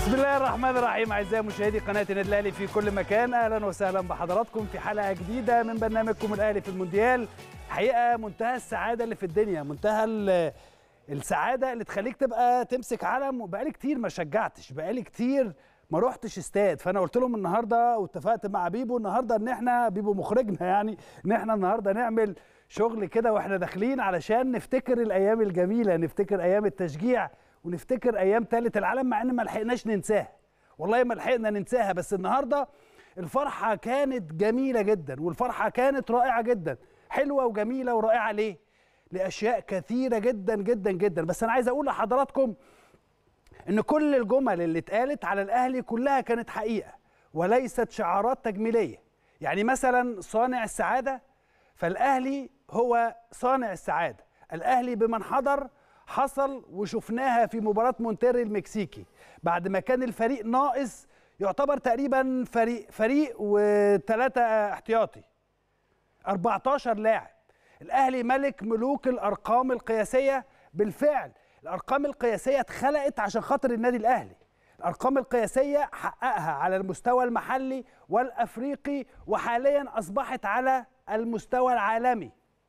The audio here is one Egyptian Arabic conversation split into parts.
بسم الله الرحمن الرحيم اعزائي مشاهدي قناه النادي الاهلي في كل مكان اهلا وسهلا بحضراتكم في حلقه جديده من برنامجكم الاهلي في المونديال حقيقه منتهى السعاده اللي في الدنيا منتهى ال- السعاده اللي تخليك تبقى تمسك علم وبقالي كتير ما شجعتش بقالي كتير ما روحتش استاد فانا قلت لهم النهارده واتفقت مع بيبو النهارده ان احنا بيبو مخرجنا يعني ان احنا النهارده نعمل شغل كده واحنا داخلين علشان نفتكر الايام الجميله نفتكر ايام التشجيع ونفتكر ايام ثالث العالم مع ان ما لحقناش ننساها والله ما لحقنا ننساها بس النهارده الفرحه كانت جميله جدا والفرحه كانت رائعه جدا حلوه وجميله ورائعه ليه لاشياء كثيره جدا جدا جدا بس انا عايز اقول لحضراتكم ان كل الجمل اللي اتقالت على الاهلي كلها كانت حقيقه وليست شعارات تجميليه يعني مثلا صانع السعاده فالاهلي هو صانع السعاده الاهلي بمن حضر حصل وشفناها في مباراه مونتيري المكسيكي بعد ما كان الفريق ناقص يعتبر تقريبا فريق فريق وثلاثه احتياطي 14 لاعب الاهلي ملك ملوك الارقام القياسيه بالفعل الارقام القياسيه اتخلقت عشان خاطر النادي الاهلي الارقام القياسيه حققها على المستوى المحلي والافريقي وحاليا اصبحت على المستوى العالمي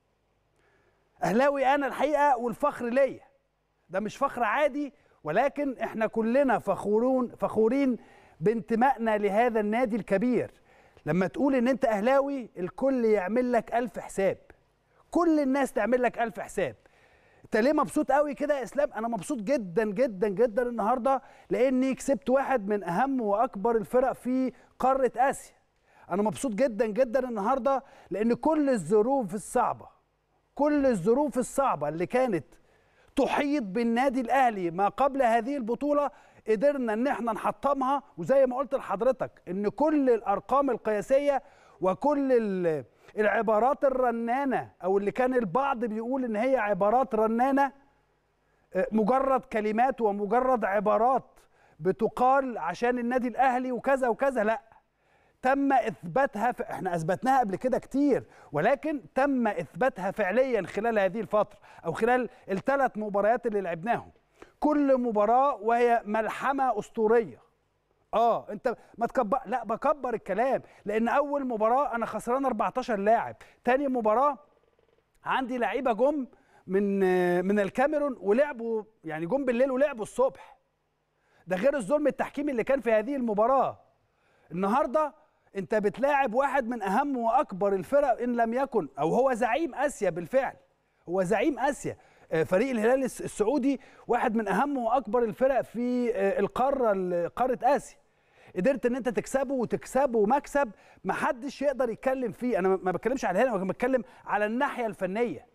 اهلاوي انا الحقيقه والفخر ليا ده مش فخر عادي ولكن احنا كلنا فخورون فخورين بانتمائنا لهذا النادي الكبير لما تقول ان انت اهلاوي الكل يعمل لك الف حساب كل الناس تعمل لك الف حساب انت ليه مبسوط قوي كده يا اسلام انا مبسوط جدا جدا جدا النهارده لاني كسبت واحد من اهم واكبر الفرق في قاره اسيا انا مبسوط جدا جدا النهارده لان كل الظروف الصعبه كل الظروف الصعبه اللي كانت تحيط بالنادي الاهلي ما قبل هذه البطوله قدرنا ان احنا نحطمها وزي ما قلت لحضرتك ان كل الارقام القياسيه وكل ال- العبارات الرنانه او اللي كان البعض بيقول ان هي عبارات رنانه آه، مجرد كلمات ومجرد عبارات بتقال عشان النادي الاهلي وكذا وكذا لا تم اثباتها ف... احنا اثبتناها قبل كده كتير ولكن تم اثباتها فعليا خلال هذه الفتره او خلال الثلاث مباريات اللي لعبناهم كل مباراه وهي ملحمه اسطوريه اه انت ما تكبر لا بكبر الكلام لان اول مباراه انا خسران 14 لاعب تاني مباراه عندي لعيبه جم من من الكاميرون ولعبوا يعني جم بالليل ولعبوا الصبح ده غير الظلم التحكيمي اللي كان في هذه المباراه النهارده انت بتلاعب واحد من اهم واكبر الفرق ان لم يكن او هو زعيم اسيا بالفعل هو زعيم اسيا آه، فريق الهلال الس- السعودي واحد من اهم واكبر الفرق في آه، القاره ال- قاره اسيا قدرت ان انت تكسبه وتكسبه مكسب محدش يقدر يتكلم فيه انا ما ما بتكلمش على الهلال انا بتكلم على الناحيه الفنيه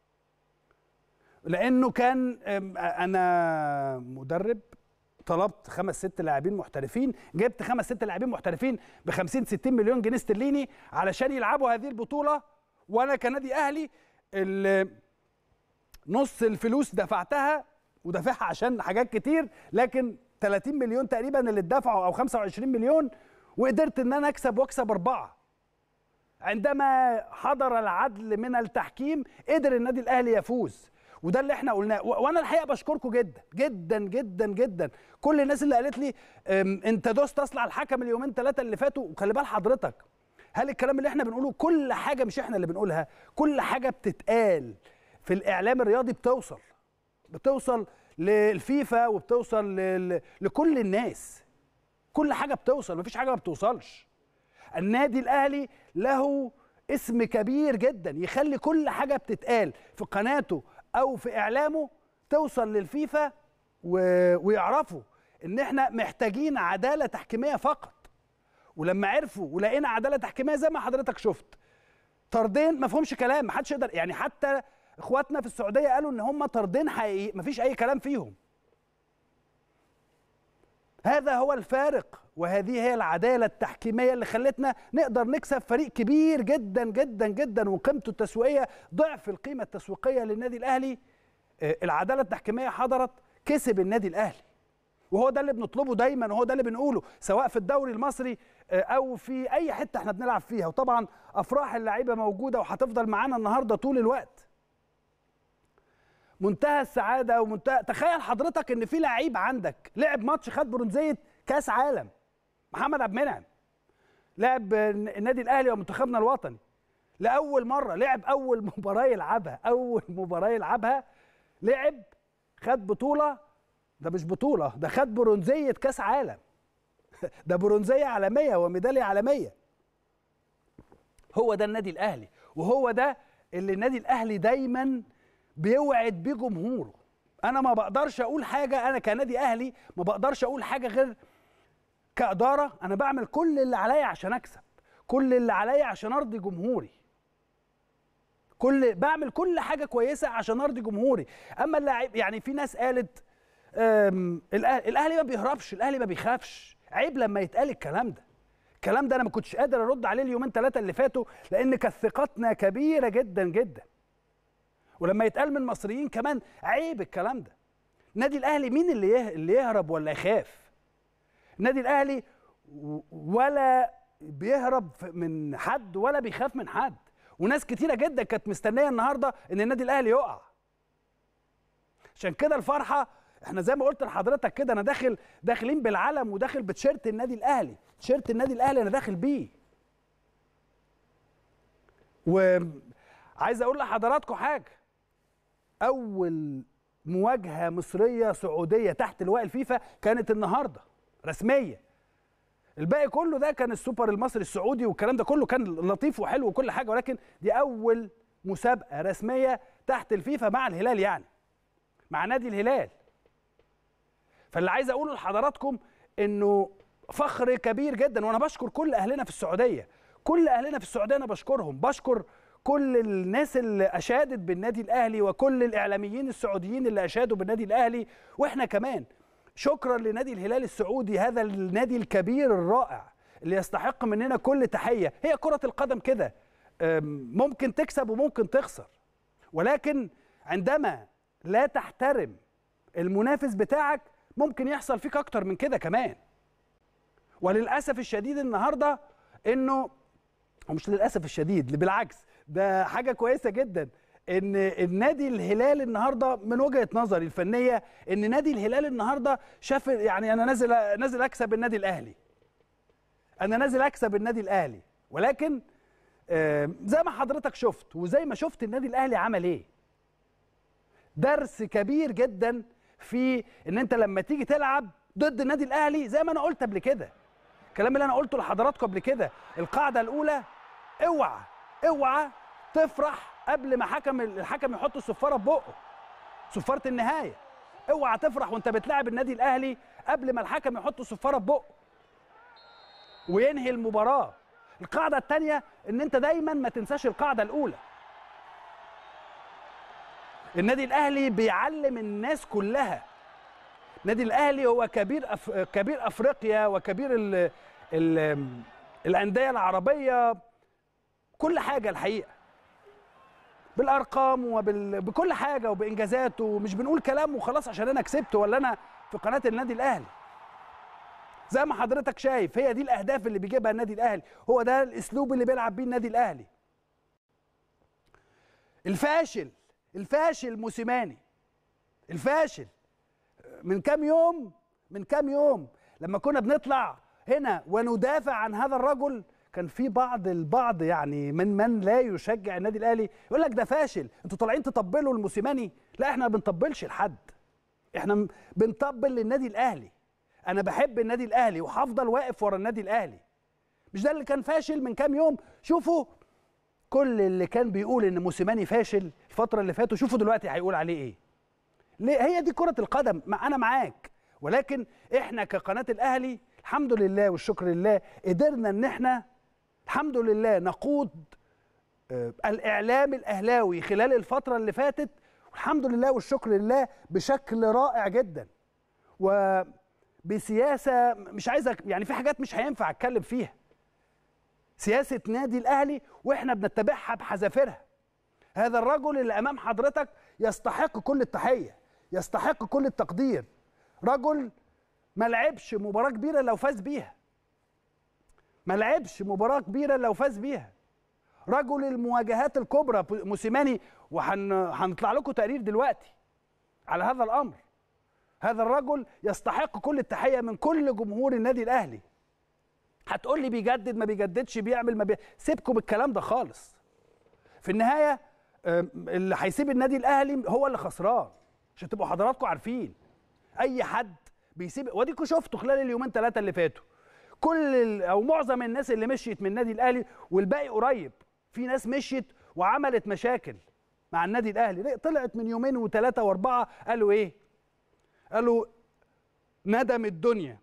لانه كان آم، انا مدرب طلبت خمس ست لاعبين محترفين جبت خمس ست لاعبين محترفين ب 50 60 مليون جنيه استرليني علشان يلعبوا هذه البطوله وانا كنادي اهلي ال- نص الفلوس دفعتها ودافعها عشان حاجات كتير لكن 30 مليون تقريبا اللي اتدفعوا او 25 مليون وقدرت ان انا اكسب واكسب اربعه عندما حضر العدل من التحكيم قدر النادي الاهلي يفوز وده اللي احنا قلناه و- وانا الحقيقه بشكركم جدا جدا جدا جدا كل الناس اللي قالت لي ام، انت دوست اصل على الحكم اليومين ثلاثه اللي فاتوا وخلي بال حضرتك هل الكلام اللي احنا بنقوله كل حاجه مش احنا اللي بنقولها كل حاجه بتتقال في الاعلام الرياضي بتوصل بتوصل للفيفا وبتوصل لل- لكل الناس كل حاجه بتوصل مفيش حاجه ما بتوصلش النادي الاهلي له اسم كبير جدا يخلي كل حاجه بتتقال في قناته او في اعلامه توصل للفيفا و... ويعرفوا ان احنا محتاجين عداله تحكيميه فقط ولما عرفوا ولقينا عداله تحكيميه زي ما حضرتك شفت طردين ما فيهمش كلام ما حدش يقدر يعني حتى اخواتنا في السعوديه قالوا ان هم طردين حقيقي ما فيش اي كلام فيهم هذا هو الفارق وهذه هي العدالة التحكيمية اللي خلتنا نقدر نكسب فريق كبير جدا جدا جدا وقيمته التسويقية ضعف القيمة التسويقية للنادي الأهلي آه، العدالة التحكيمية حضرت كسب النادي الأهلي وهو ده اللي بنطلبه دايما وهو ده اللي بنقوله سواء في الدوري المصري آه، او في اي حته احنا بنلعب فيها وطبعا افراح اللعيبه موجوده وهتفضل معانا النهارده طول الوقت منتهى السعاده ومنتهى تخيل حضرتك ان في لعيب عندك لعب ماتش خد برونزيه كاس عالم محمد عبد المنعم لعب النادي الاهلي ومنتخبنا الوطني لاول مره لعب اول مباراه يلعبها اول مباراه يلعبها لعب خد بطوله ده مش بطوله ده خد برونزيه كاس عالم ده برونزيه عالميه وميداليه عالميه هو ده النادي الاهلي وهو ده اللي النادي الاهلي دايما بيوعد بيه جمهوره انا ما بقدرش اقول حاجه انا كنادي اهلي ما بقدرش اقول حاجه غير كاداره انا بعمل كل اللي عليا عشان اكسب كل اللي عليا عشان ارضي جمهوري كل بعمل كل حاجه كويسه عشان ارضي جمهوري اما اللاعب يعني في ناس قالت الاهلي ما بيهربش الاهلي ما بيخافش عيب لما يتقال الكلام ده الكلام ده انا ما كنتش قادر ارد عليه اليومين ثلاثه اللي فاتوا لان كانت ثقتنا كبيره جدا جدا ولما يتقال من المصريين كمان عيب الكلام ده النادي الاهلي مين اللي اللي يهرب ولا يخاف النادي الاهلي ولا بيهرب من حد ولا بيخاف من حد وناس كتيره جدا كانت مستنيه النهارده ان النادي الاهلي يقع عشان كده الفرحه احنا زي ما قلت لحضرتك كده انا داخل داخلين بالعلم وداخل بتيشيرت النادي الاهلي تيشيرت النادي الاهلي انا داخل بيه وعايز اقول لحضراتكم حاجه اول مواجهه مصريه سعوديه تحت لواء الفيفا كانت النهارده رسميه الباقي كله ده كان السوبر المصري السعودي والكلام ده كله كان لطيف وحلو وكل حاجه ولكن دي اول مسابقه رسميه تحت الفيفا مع الهلال يعني مع نادي الهلال فاللي عايز اقوله لحضراتكم انه فخر كبير جدا وانا بشكر كل اهلنا في السعوديه كل اهلنا في السعوديه انا بشكرهم بشكر كل الناس اللي اشادت بالنادي الاهلي وكل الاعلاميين السعوديين اللي اشادوا بالنادي الاهلي واحنا كمان شكرا لنادي الهلال السعودي هذا النادي الكبير الرائع اللي يستحق مننا كل تحيه هي كره القدم كده ممكن تكسب وممكن تخسر ولكن عندما لا تحترم المنافس بتاعك ممكن يحصل فيك اكتر من كده كمان وللاسف الشديد النهارده انه مش للاسف الشديد بالعكس ده حاجه كويسه جدا ان النادي الهلال النهارده من وجهه نظري الفنيه ان نادي الهلال النهارده شاف يعني انا نازل نازل اكسب النادي الاهلي انا نازل اكسب النادي الاهلي ولكن زي ما حضرتك شفت وزي ما شفت النادي الاهلي عمل ايه درس كبير جدا في ان انت لما تيجي تلعب ضد النادي الاهلي زي ما انا قلت قبل كده الكلام اللي انا قلته لحضراتكم قبل كده القاعده الاولى اوعى اوعى تفرح قبل ما حكم الحكم يحط الصفاره في بقه صفاره النهايه اوعى تفرح وانت بتلاعب النادي الاهلي قبل ما الحكم يحط الصفاره في بقه وينهي المباراه القاعده الثانيه ان انت دايما ما تنساش القاعده الاولى النادي الاهلي بيعلم الناس كلها النادي الاهلي هو كبير أف... كبير افريقيا وكبير ال... ال... الانديه العربيه كل حاجه الحقيقه بالارقام وبكل حاجه وبانجازاته ومش بنقول كلام وخلاص عشان انا كسبت ولا انا في قناه النادي الاهلي زي ما حضرتك شايف هي دي الاهداف اللي بيجيبها النادي الاهلي هو ده الاسلوب اللي بيلعب بيه النادي الاهلي الفاشل الفاشل موسيماني الفاشل من كام يوم من كام يوم لما كنا بنطلع هنا وندافع عن هذا الرجل كان في بعض البعض يعني من من لا يشجع النادي الاهلي يقول لك ده فاشل انتوا طالعين تطبلوا الموسيماني لا احنا ما بنطبلش لحد احنا بنطبل للنادي الاهلي انا بحب النادي الاهلي وهفضل واقف ورا النادي الاهلي مش ده اللي كان فاشل من كام يوم شوفوا كل اللي كان بيقول ان موسيماني فاشل الفتره اللي فاتوا شوفوا دلوقتي هيقول عليه ايه ليه هي دي كره القدم ما انا معاك ولكن احنا كقناه الاهلي الحمد لله والشكر لله قدرنا ان احنا الحمد لله نقود الاعلام الاهلاوي خلال الفتره اللي فاتت والحمد لله والشكر لله بشكل رائع جدا وبسياسه مش عايز يعني في حاجات مش هينفع اتكلم فيها سياسه نادي الاهلي واحنا بنتبعها بحذافيرها هذا الرجل اللي امام حضرتك يستحق كل التحيه يستحق كل التقدير رجل ما لعبش مباراه كبيره لو فاز بيها ما لعبش مباراه كبيره لو فاز بيها رجل المواجهات الكبرى موسيماني وهنطلع لكم تقرير دلوقتي على هذا الامر هذا الرجل يستحق كل التحيه من كل جمهور النادي الاهلي هتقول لي بيجدد ما بيجددش بيعمل ما بي... سيبكم الكلام ده خالص في النهايه آم، اللي هيسيب النادي الاهلي هو اللي خسران عشان تبقوا حضراتكم عارفين اي حد بيسيب واديكوا شفتوا خلال اليومين ثلاثه اللي فاتوا كل ال... او معظم الناس اللي مشيت من النادي الاهلي والباقي قريب في ناس مشيت وعملت مشاكل مع النادي الاهلي لا، طلعت من يومين وثلاثه واربعه قالوا ايه قالوا ندم الدنيا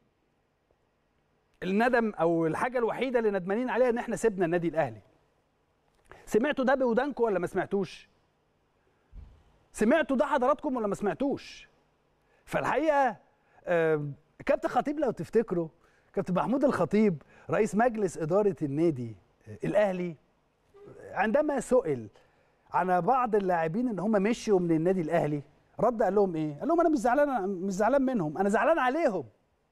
الندم او الحاجه الوحيده اللي ندمانين عليها ان احنا سيبنا النادي الاهلي سمعتوا ده بودانكم ولا ما سمعتوش سمعتوا ده حضراتكم ولا ما سمعتوش فالحقيقه آه، كابتن خطيب لو تفتكروا كابتن محمود الخطيب رئيس مجلس اداره النادي آه، الاهلي عندما سئل على بعض اللاعبين ان هم مشيوا من النادي الاهلي رد قال لهم ايه قال لهم انا مش زعلان مش زعلان منهم انا زعلان عليهم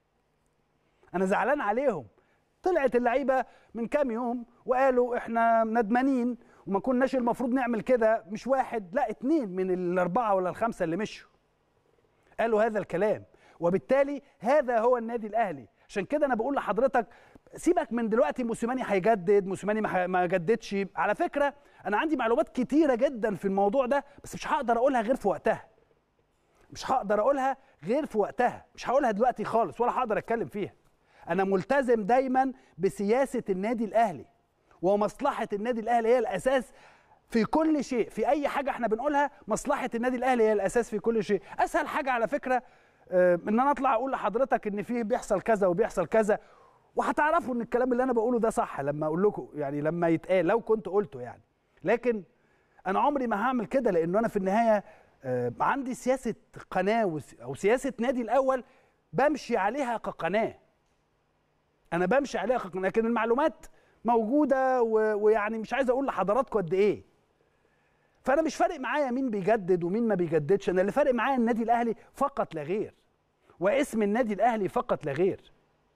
انا زعلان عليهم طلعت اللعيبه من كام يوم وقالوا احنا ندمانين وما كناش المفروض نعمل كده مش واحد لا اتنين من الاربعه ولا الخمسه اللي مشوا قالوا هذا الكلام وبالتالي هذا هو النادي الاهلي عشان كده انا بقول لحضرتك سيبك من دلوقتي موسيماني هيجدد موسيماني ما ح- ما جددش على فكره انا عندي معلومات كتيره جدا في الموضوع ده بس مش هقدر اقولها غير في وقتها مش هقدر اقولها غير في وقتها مش هقولها دلوقتي خالص ولا هقدر اتكلم فيها انا ملتزم دايما بسياسه النادي الاهلي ومصلحه النادي الاهلي هي الاساس في كل شيء في اي حاجه احنا بنقولها مصلحه النادي الاهلي هي الاساس في كل شيء اسهل حاجه على فكره آه، ان انا اطلع اقول لحضرتك ان فيه بيحصل كذا وبيحصل كذا وهتعرفوا ان الكلام اللي انا بقوله ده صح لما اقول لكم يعني لما يتقال لو كنت قلته يعني لكن انا عمري ما هعمل كده لانه انا في النهايه آه، عندي سياسه قناه وس- او سياسه نادي الاول بمشي عليها كقناه انا بمشي عليها كقناه لكن المعلومات موجوده و- ويعني مش عايز اقول لحضراتكم قد ايه فانا مش فارق معايا مين بيجدد ومين ما بيجددش انا اللي فارق معايا النادي الاهلي فقط لا غير واسم النادي الاهلي فقط لا غير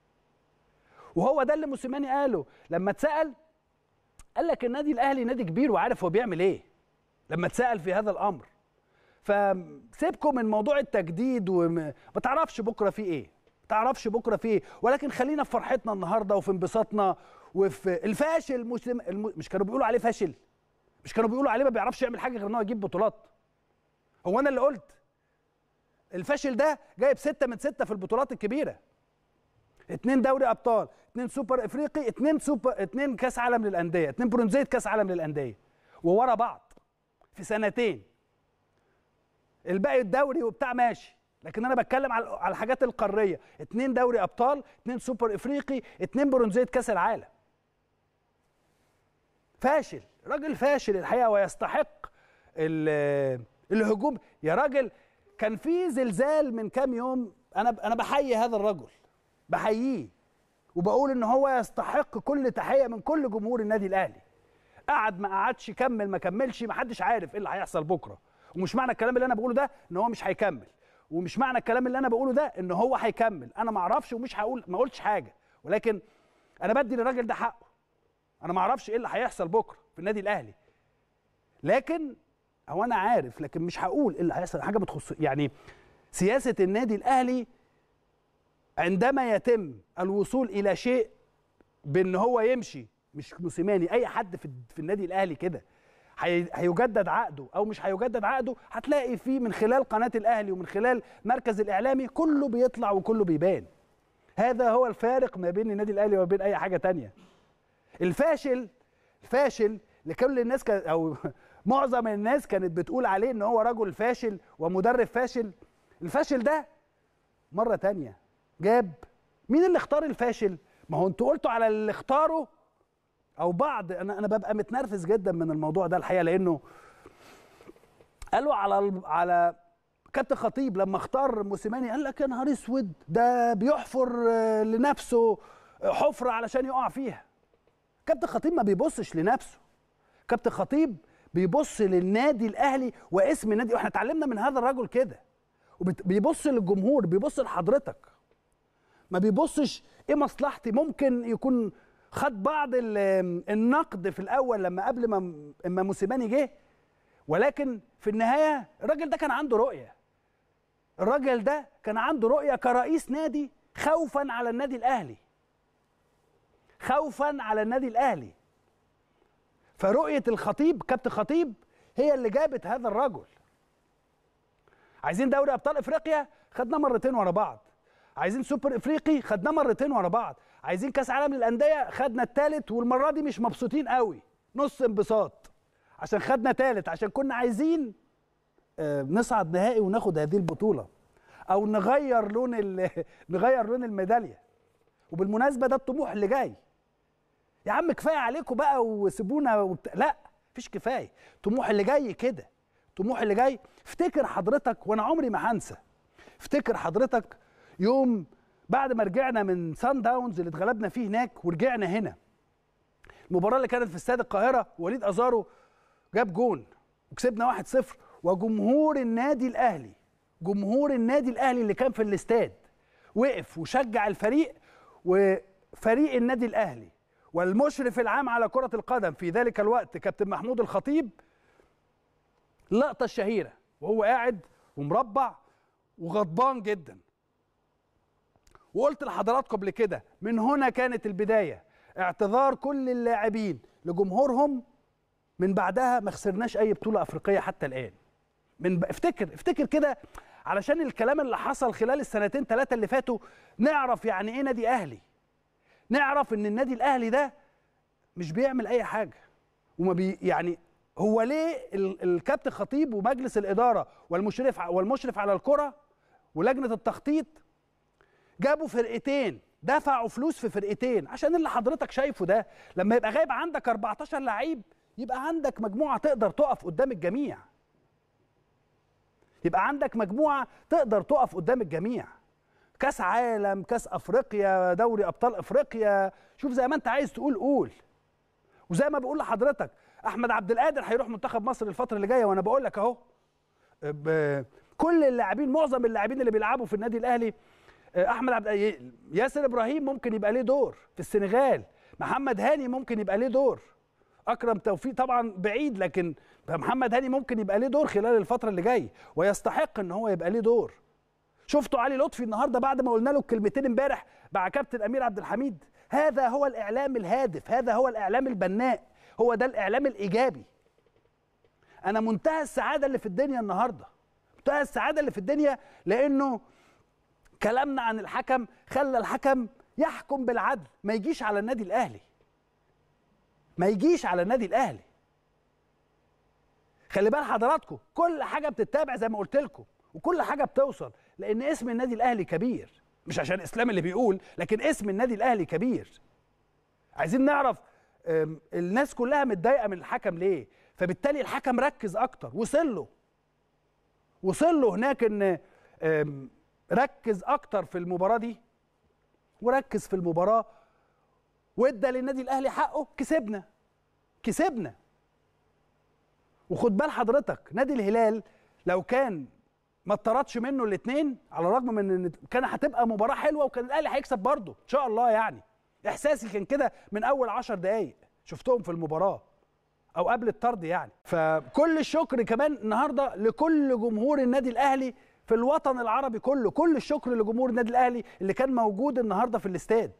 وهو ده اللي موسيماني قاله لما اتسال قال لك النادي الاهلي نادي كبير وعارف هو بيعمل ايه لما اتسال في هذا الامر فسيبكم من موضوع التجديد وما تعرفش بكره في ايه ما تعرفش بكره في ايه ولكن خلينا في فرحتنا النهارده وفي انبساطنا وفي الفاشل مسلم الم... مش كانوا بيقولوا عليه فاشل مش كانوا بيقولوا عليه ما بيعرفش يعمل حاجه غير ان هو يجيب بطولات هو انا اللي قلت الفاشل ده جايب ستة من ستة في البطولات الكبيرة اتنين دوري ابطال اتنين سوبر افريقي اتنين سوبر اتنين كاس عالم للانديه اتنين برونزيه كاس عالم للانديه وورا بعض في سنتين الباقي الدوري وبتاع ماشي لكن انا بتكلم على على الحاجات القاريه اتنين دوري ابطال اتنين سوبر افريقي اتنين برونزيه كاس العالم فاشل راجل فاشل الحقيقه ويستحق ال- الهجوم يا راجل كان في زلزال من كام يوم انا انا بحيي هذا الرجل بحييه وبقول ان هو يستحق كل تحيه من كل جمهور النادي الاهلي قعد ما قعدش كمل ما كملش ما حدش عارف ايه اللي هيحصل بكره ومش معنى الكلام اللي انا بقوله ده ان هو مش هيكمل ومش معنى الكلام اللي انا بقوله ده ان هو هيكمل انا ما اعرفش ومش هقول ما قلتش حاجه ولكن انا بدي للراجل ده حقه انا ما اعرفش ايه اللي هيحصل بكره في النادي الاهلي لكن هو انا عارف لكن مش هقول ايه اللي هيحصل حاجه بتخص يعني سياسه النادي الاهلي عندما يتم الوصول الى شيء بان هو يمشي مش موسيماني اي حد في في النادي الاهلي كده هي- هيجدد عقده او مش هيجدد عقده هتلاقي فيه من خلال قناه الاهلي ومن خلال مركز الاعلامي كله بيطلع وكله بيبان هذا هو الفارق ما بين النادي الاهلي وما بين اي حاجه تانية الفاشل الفاشل لكل الناس كان او معظم الناس كانت بتقول عليه ان هو رجل فاشل ومدرب فاشل الفاشل ده مره تانية جاب مين اللي اختار الفاشل ما هو انتوا قلتوا على اللي اختاره او بعض انا انا ببقى متنرفز جدا من الموضوع ده الحقيقه لانه قالوا على ال- على كابتن خطيب لما اختار موسيماني قال لك يا نهار اسود ده بيحفر آه، لنفسه حفره علشان يقع فيها كابتن خطيب ما بيبصش لنفسه كابتن خطيب بيبص للنادي الاهلي واسم النادي واحنا اتعلمنا من هذا الرجل كده وبيبص للجمهور بيبص لحضرتك ما بيبصش ايه مصلحتي ممكن يكون خد بعض ال- النقد في الاول لما قبل ما اما موسيماني جه ولكن في النهايه الراجل ده كان عنده رؤيه الراجل ده كان عنده رؤيه كرئيس نادي خوفا على النادي الاهلي خوفا على النادي الاهلي فرؤيه الخطيب كابتن خطيب هي اللي جابت هذا الرجل عايزين دوري ابطال افريقيا خدناه مرتين ورا بعض عايزين سوبر افريقي خدناه مرتين ورا بعض عايزين كاس عالم للانديه خدنا الثالث والمره دي مش مبسوطين قوي نص انبساط عشان خدنا ثالث عشان كنا عايزين آه، نصعد نهائي وناخد هذه البطوله او نغير لون نغير لون الميداليه وبالمناسبه ده الطموح اللي جاي يا عم كفايه عليكم بقى وسيبونا وبت... لا مفيش كفايه الطموح اللي جاي كده الطموح اللي جاي افتكر حضرتك وانا عمري ما هنسى افتكر حضرتك يوم بعد ما رجعنا من سان داونز اللي اتغلبنا فيه هناك ورجعنا هنا المباراه اللي كانت في استاد القاهره وليد ازارو جاب جون وكسبنا 1-0 وجمهور النادي الاهلي جمهور النادي الاهلي اللي كان في الاستاد وقف وشجع الفريق وفريق النادي الاهلي والمشرف العام على كره القدم في ذلك الوقت كابتن محمود الخطيب اللقطه الشهيره وهو قاعد ومربع وغضبان جدا وقلت لحضراتكم قبل كده من هنا كانت البدايه اعتذار كل اللاعبين لجمهورهم من بعدها ما خسرناش اي بطوله افريقيه حتى الان من ب... افتكر افتكر كده علشان الكلام اللي حصل خلال السنتين ثلاثه اللي فاتوا نعرف يعني ايه نادي اهلي نعرف ان النادي الاهلي ده مش بيعمل اي حاجه وما بي يعني هو ليه الكابتن خطيب ومجلس الاداره والمشرف والمشرف على الكره ولجنه التخطيط جابوا فرقتين دفعوا فلوس في فرقتين عشان اللي حضرتك شايفه ده لما يبقى غايب عندك 14 لعيب يبقى عندك مجموعه تقدر تقف قدام الجميع يبقى عندك مجموعه تقدر تقف قدام الجميع كاس عالم كاس افريقيا دوري ابطال افريقيا شوف زي ما انت عايز تقول قول وزي ما بقول لحضرتك احمد عبد القادر هيروح منتخب مصر الفتره اللي جايه وانا بقول لك اهو كل اللاعبين معظم اللاعبين اللي بيلعبوا في النادي الاهلي احمد عبد ياسر ابراهيم ممكن يبقى ليه دور في السنغال محمد هاني ممكن يبقى ليه دور اكرم توفيق طبعا بعيد لكن محمد هاني ممكن يبقى ليه دور خلال الفتره اللي جايه ويستحق ان هو يبقى ليه دور شفتوا علي لطفي النهارده بعد ما قلنا له الكلمتين امبارح مع كابتن امير عبد الحميد هذا هو الاعلام الهادف هذا هو الاعلام البناء هو ده الاعلام الايجابي انا منتهى السعاده اللي في الدنيا النهارده منتهى السعاده اللي في الدنيا لانه كلامنا عن الحكم خلى الحكم يحكم بالعدل ما يجيش على النادي الاهلي ما يجيش على النادي الاهلي خلي بال حضراتكم كل حاجه بتتابع زي ما قلت لكم وكل حاجه بتوصل لان اسم النادي الاهلي كبير مش عشان اسلام اللي بيقول لكن اسم النادي الاهلي كبير عايزين نعرف الناس كلها متضايقه من الحكم ليه فبالتالي الحكم ركز اكتر وصل له وصل له هناك ان ركز اكتر في المباراه دي وركز في المباراه وادى للنادي الاهلي حقه كسبنا كسبنا وخد بال حضرتك نادي الهلال لو كان ما اتطردش منه الاثنين على الرغم من ان كان هتبقى مباراه حلوه وكان الاهلي هيكسب برضه ان شاء الله يعني احساسي كان كده من اول 10 دقائق شفتهم في المباراه او قبل الطرد يعني فكل الشكر كمان النهارده لكل جمهور النادي الاهلي في الوطن العربي كله كل الشكر لجمهور النادي الاهلي اللي كان موجود النهارده في الاستاد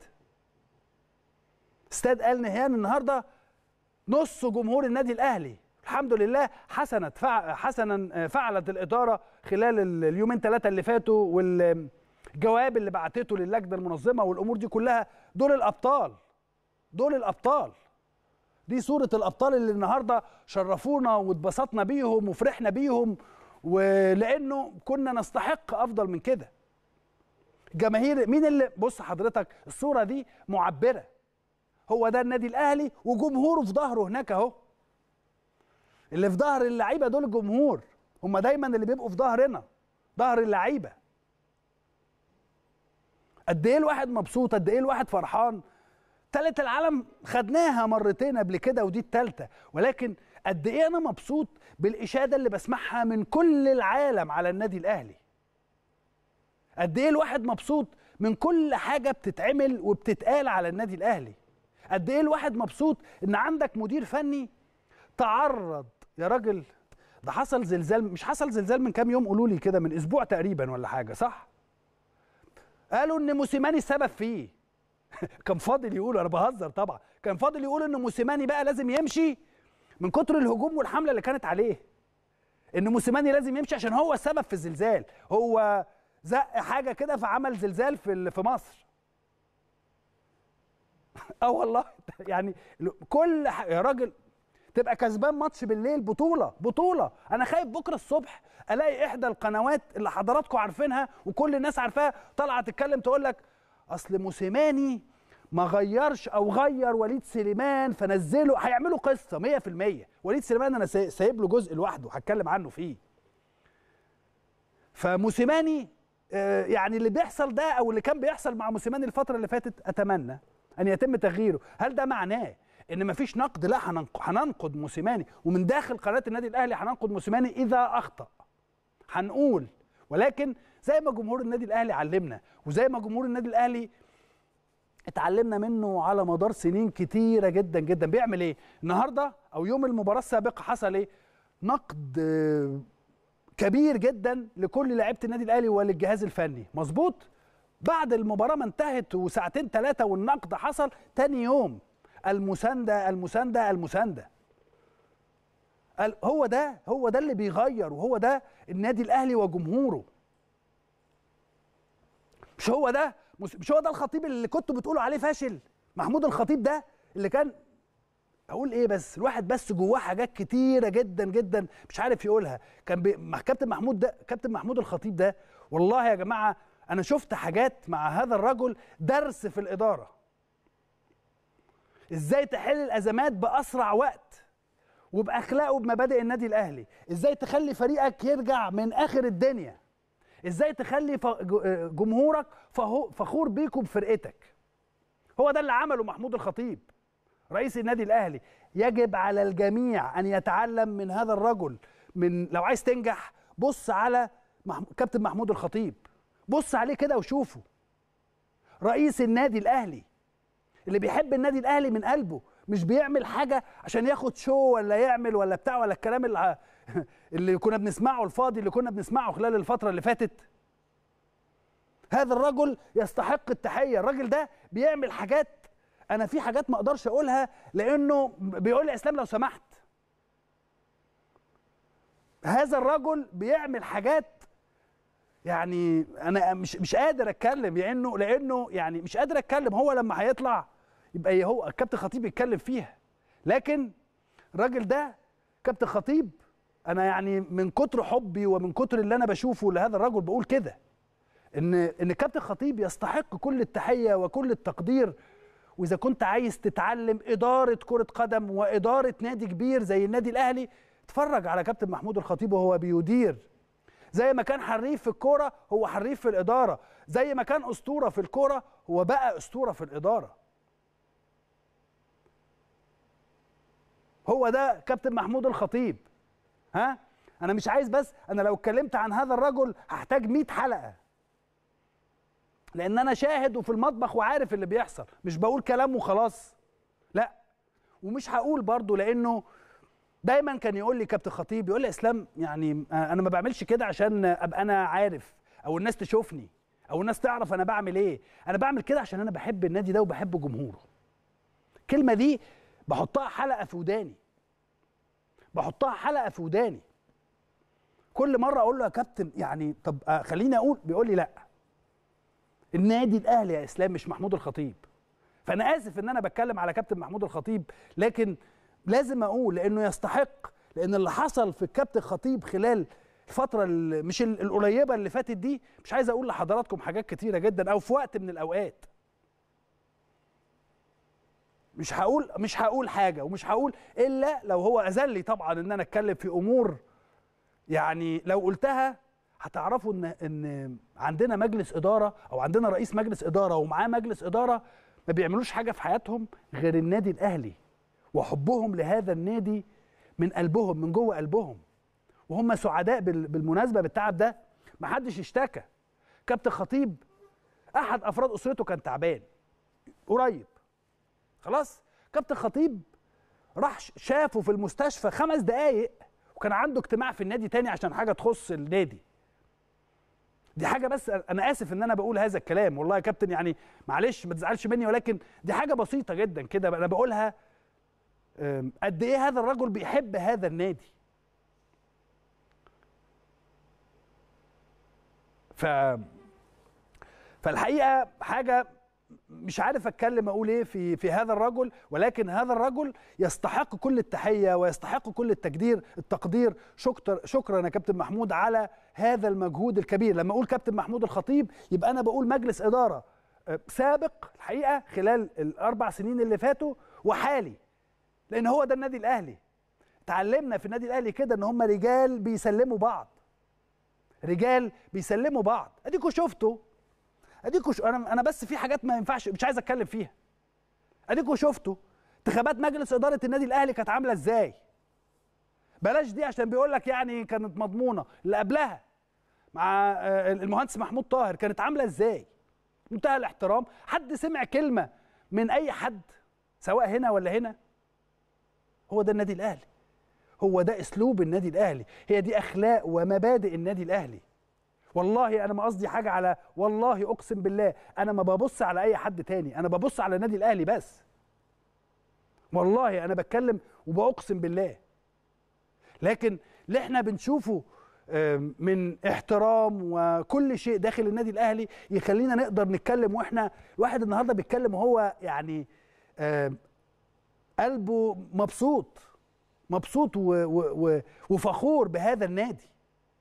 استاد ال نهيان النهارده نص جمهور النادي الاهلي الحمد لله حسنت فع حسنا فعلت الاداره خلال اليومين ثلاثه اللي فاتوا والجواب اللي بعتته للجنه المنظمه والامور دي كلها دول الابطال دول الابطال دي صوره الابطال اللي النهارده شرفونا واتبسطنا بيهم وفرحنا بيهم ولانه كنا نستحق افضل من كده جماهير مين اللي بص حضرتك الصوره دي معبره هو ده النادي الاهلي وجمهوره في ظهره هناك اهو اللي في ظهر اللعيبه دول الجمهور هم دايما اللي بيبقوا في ظهرنا ظهر اللعيبه قد ايه الواحد مبسوط قد ايه الواحد فرحان تالت العالم خدناها مرتين قبل كده ودي التالتة ولكن قد ايه انا مبسوط بالاشاده اللي بسمعها من كل العالم على النادي الاهلي قد ايه الواحد مبسوط من كل حاجه بتتعمل وبتتقال على النادي الاهلي قد ايه الواحد مبسوط ان عندك مدير فني تعرض يا راجل ده حصل زلزال مش حصل زلزال من كام يوم قولوا لي كده من اسبوع تقريبا ولا حاجه صح قالوا ان موسيماني السبب فيه كان فاضل يقولوا انا بهزر طبعا كان فاضل يقولوا ان موسيماني بقى لازم يمشي من كتر الهجوم والحمله اللي كانت عليه ان موسيماني لازم يمشي عشان هو السبب في الزلزال هو زق حاجه كده فعمل زلزال في في مصر اه والله يعني كل ح... يا راجل تبقى كسبان ماتش بالليل بطوله بطوله انا خايف بكره الصبح الاقي احدى القنوات اللي حضراتكم عارفينها وكل الناس عارفاها طالعه تتكلم تقول لك اصل موسيماني ما غيرش او غير وليد سليمان فنزله هيعملوا قصه 100% وليد سليمان انا سايب له جزء لوحده هتكلم عنه فيه فموسيماني آه يعني اللي بيحصل ده او اللي كان بيحصل مع موسيماني الفتره اللي فاتت اتمنى ان يتم تغييره هل ده معناه ان مفيش نقد لا هننقد موسيماني ومن داخل قناه النادي الاهلي هننقد موسيماني اذا اخطا هنقول ولكن زي ما جمهور النادي الاهلي علمنا وزي ما جمهور النادي الاهلي اتعلمنا منه على مدار سنين كتيره جدا جدا بيعمل ايه النهارده او يوم المباراه السابقه حصل ايه نقد كبير جدا لكل لعيبه النادي الاهلي وللجهاز الفني مظبوط بعد المباراه ما انتهت وساعتين ثلاثه والنقد حصل تاني يوم المسانده المسانده المسانده هو ده هو ده اللي بيغير وهو ده النادي الاهلي وجمهوره مش هو ده مش هو ده الخطيب اللي كنتوا بتقولوا عليه فاشل محمود الخطيب ده اللي كان اقول ايه بس الواحد بس جواه حاجات كتيره جدا جدا مش عارف يقولها كان بي... كابتن محمود ده كابتن محمود الخطيب ده والله يا جماعه انا شفت حاجات مع هذا الرجل درس في الاداره ازاي تحل الازمات باسرع وقت وباخلاقه وبمبادئ النادي الاهلي ازاي تخلي فريقك يرجع من اخر الدنيا ازاي تخلي جمهورك فخور بيك وبفرقتك هو ده اللي عمله محمود الخطيب رئيس النادي الاهلي يجب على الجميع ان يتعلم من هذا الرجل من لو عايز تنجح بص على كابتن محمود الخطيب بص عليه كده وشوفه رئيس النادي الاهلي اللي بيحب النادي الاهلي من قلبه مش بيعمل حاجه عشان ياخد شو ولا يعمل ولا بتاع ولا الكلام اللي اللي كنا بنسمعه الفاضي اللي كنا بنسمعه خلال الفتره اللي فاتت هذا الرجل يستحق التحيه الراجل ده بيعمل حاجات انا في حاجات ما اقدرش اقولها لانه بيقول لي اسلام لو سمحت هذا الرجل بيعمل حاجات يعني انا مش مش قادر اتكلم لانه لانه يعني مش قادر اتكلم هو لما هيطلع يبقى هو الكابتن خطيب يتكلم فيها لكن الراجل ده كابتن خطيب انا يعني من كتر حبي ومن كتر اللي انا بشوفه لهذا الرجل بقول كده ان ان كابتن خطيب يستحق كل التحيه وكل التقدير واذا كنت عايز تتعلم اداره كره قدم واداره نادي كبير زي النادي الاهلي اتفرج على كابتن محمود الخطيب وهو بيدير زي ما كان حريف في الكوره هو حريف في الاداره زي ما كان اسطوره في الكوره هو بقى اسطوره في الاداره هو ده كابتن محمود الخطيب ها انا مش عايز بس انا لو اتكلمت عن هذا الرجل هحتاج 100 حلقه لان انا شاهد وفي المطبخ وعارف اللي بيحصل مش بقول كلام وخلاص لا ومش هقول برضو لانه دايما كان يقول لي كابتن خطيب يقول لي اسلام يعني انا ما بعملش كده عشان ابقى انا عارف او الناس تشوفني او الناس تعرف انا بعمل ايه انا بعمل كده عشان انا بحب النادي ده وبحب جمهوره الكلمه دي بحطها حلقه في وداني بحطها حلقه في وداني كل مره اقول له يا كابتن يعني طب خليني اقول بيقول لي لا النادي الاهلي يا اسلام مش محمود الخطيب فانا اسف ان انا بتكلم على كابتن محمود الخطيب لكن لازم اقول لانه يستحق لان اللي حصل في الكابتن خطيب خلال الفتره مش القريبه اللي فاتت دي مش عايز اقول لحضراتكم حاجات كتيره جدا او في وقت من الاوقات مش هقول مش هقول حاجه ومش هقول الا لو هو اذن لي طبعا ان انا اتكلم في امور يعني لو قلتها هتعرفوا ان ان عندنا مجلس اداره او عندنا رئيس مجلس اداره ومعاه مجلس اداره ما بيعملوش حاجه في حياتهم غير النادي الاهلي وحبهم لهذا النادي من قلبهم من جوه قلبهم وهم سعداء بالمناسبه بالتعب ده ما حدش اشتكى كابتن خطيب احد افراد اسرته كان تعبان قريب خلاص كابتن خطيب راح شافه في المستشفى خمس دقايق وكان عنده اجتماع في النادي تاني عشان حاجه تخص النادي دي حاجه بس انا اسف ان انا بقول هذا الكلام والله يا كابتن يعني معلش ما تزعلش مني ولكن دي حاجه بسيطه جدا كده انا بقولها أم، قد ايه هذا الرجل بيحب هذا النادي ف فالحقيقه حاجه مش عارف اتكلم اقول ايه في في هذا الرجل ولكن هذا الرجل يستحق كل التحيه ويستحق كل التقدير التقدير شكرا شكرا يا كابتن محمود على هذا المجهود الكبير لما اقول كابتن محمود الخطيب يبقى انا بقول مجلس اداره آه، سابق الحقيقه خلال الاربع سنين اللي فاتوا وحالي لان هو ده النادي الاهلي اتعلمنا في النادي الاهلي كده ان هم رجال بيسلموا بعض رجال بيسلموا بعض اديكوا شفتوا اديكوا ش... انا انا بس في حاجات ما ينفعش مش عايز اتكلم فيها اديكوا شفتوا انتخابات مجلس اداره النادي الاهلي كانت عامله ازاي بلاش دي عشان بيقول لك يعني كانت مضمونه اللي قبلها مع آه، المهندس محمود طاهر كانت عامله ازاي منتهى الاحترام حد سمع كلمه من اي حد سواء هنا ولا هنا هو ده النادي الاهلي هو ده اسلوب النادي الاهلي هي دي اخلاق ومبادئ النادي الاهلي والله انا ما قصدي حاجه على والله اقسم بالله انا ما ببص على اي حد تاني انا ببص على النادي الاهلي بس والله انا بتكلم وباقسم بالله لكن اللي احنا بنشوفه آم، من احترام وكل شيء داخل النادي الاهلي يخلينا نقدر نتكلم واحنا الواحد النهارده بيتكلم وهو يعني آم، قلبه مبسوط مبسوط و و و وفخور بهذا النادي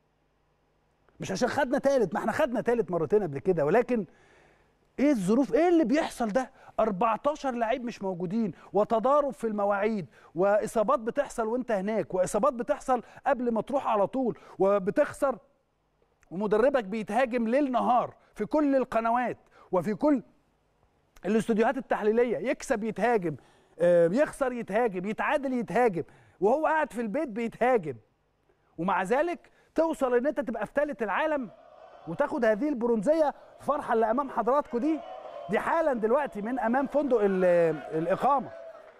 مش عشان خدنا تالت ما احنا خدنا تالت مرتين قبل كده ولكن ايه الظروف ايه اللي بيحصل ده 14 لعيب مش موجودين وتضارب في المواعيد واصابات بتحصل وانت هناك واصابات بتحصل قبل ما تروح على طول وبتخسر ومدربك بيتهاجم ليل نهار في كل القنوات وفي كل الاستوديوهات التحليليه يكسب يتهاجم آه، يخسر يتهاجم يتعادل يتهاجم وهو قاعد في البيت بيتهاجم ومع ذلك توصل ان انت تبقى في ثالث العالم وتاخد هذه البرونزيه الفرحه اللي امام حضراتكم دي دي حالا دلوقتي من امام فندق ال- الاقامه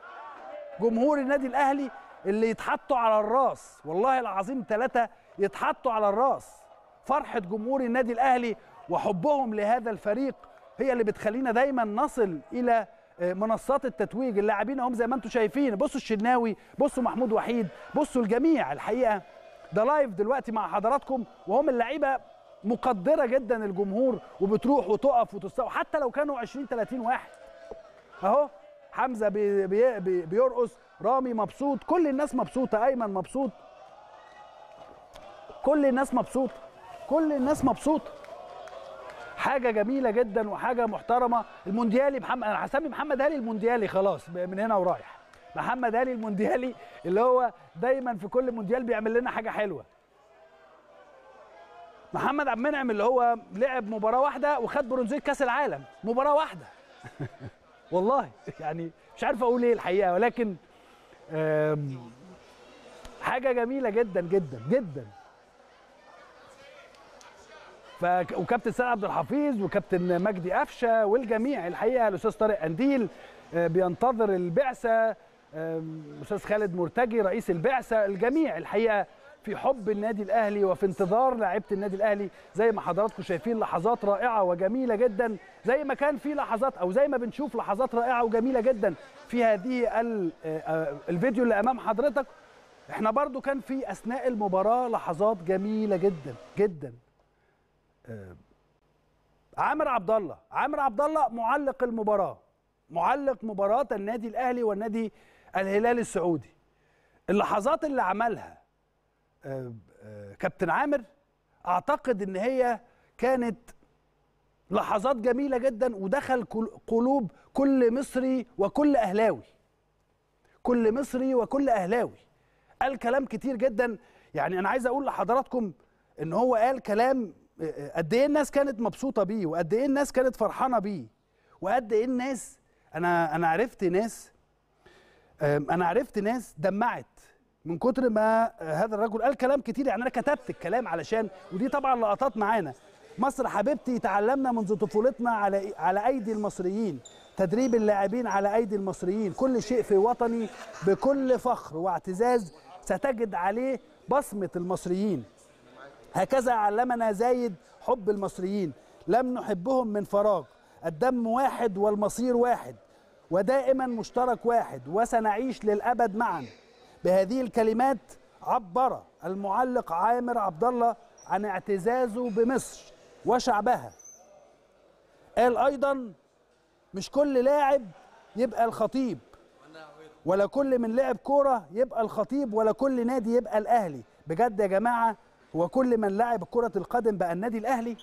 جمهور النادي الاهلي اللي يتحطوا على الراس والله العظيم ثلاثه يتحطوا على الراس فرحه جمهور النادي الاهلي وحبهم لهذا الفريق هي اللي بتخلينا دايما نصل الى آه، منصات التتويج اللاعبين هم زي ما انتم شايفين بصوا الشناوي بصوا محمود وحيد بصوا الجميع الحقيقه ده لايف دلوقتي مع حضراتكم وهم اللعيبه مقدره جدا الجمهور وبتروح وتقف وتستوى حتى لو كانوا 20 30 واحد اهو حمزه بي بي بي بيرقص رامي مبسوط كل الناس مبسوطه ايمن مبسوط كل الناس مبسوطه كل الناس مبسوطه حاجه جميله جدا وحاجه محترمه المونديالي محمد انا هسمي محمد هاني المونديالي خلاص من هنا ورايح محمد هاني المونديالي اللي هو دايما في كل مونديال بيعمل لنا حاجه حلوه محمد عبد المنعم اللي هو لعب مباراه واحده وخد برونزيه كاس العالم مباراه واحده والله يعني مش عارف اقول ايه الحقيقه ولكن آم، حاجه جميله جدا جدا جدا ف وكابتن سيد عبد الحفيظ وكابتن مجدي قفشه والجميع الحقيقه الاستاذ طارق قنديل آه، بينتظر البعثه آم، الاستاذ خالد مرتجي رئيس البعثه الجميع الحقيقه في حب النادي الاهلي وفي انتظار لاعيبه النادي الاهلي زي ما حضراتكم شايفين لحظات رائعه وجميله جدا زي ما كان في لحظات او زي ما بنشوف لحظات رائعه وجميله جدا في هذه ال- آه، آه، الفيديو اللي امام حضرتك احنا برضو كان في اثناء المباراه لحظات جميله جدا جدا عامر عبد الله عامر عبد الله معلق المباراه معلق مباراه النادي الاهلي والنادي الهلال السعودي اللحظات اللي عملها آه، آه، كابتن عامر اعتقد ان هي كانت لحظات جميله جدا ودخل كل- قلوب كل مصري وكل اهلاوي كل مصري وكل اهلاوي قال كلام كتير جدا يعني انا عايز اقول لحضراتكم ان هو قال كلام آه، آه، قد ايه الناس كانت مبسوطه بيه وقد ايه الناس كانت فرحانه بيه وقد ايه الناس انا انا عرفت ناس آم، انا عرفت ناس دمعت من كتر ما آه، هذا الرجل قال كلام كتير يعني انا كتبت الكلام علشان ودي طبعا لقطات معانا مصر حبيبتي تعلمنا منذ طفولتنا على على ايدي المصريين تدريب اللاعبين على ايدي المصريين كل شيء في وطني بكل فخر واعتزاز ستجد عليه بصمة المصريين هكذا علمنا زايد حب المصريين لم نحبهم من فراغ الدم واحد والمصير واحد ودائما مشترك واحد وسنعيش للأبد معا بهذه الكلمات عبر المعلق عامر عبد الله عن اعتزازه بمصر وشعبها قال أيضا مش كل لاعب يبقى الخطيب ولا كل من لعب كوره يبقى الخطيب ولا كل نادي يبقى الاهلي بجد يا جماعه هو كل من لعب كره القدم بقى النادي الاهلي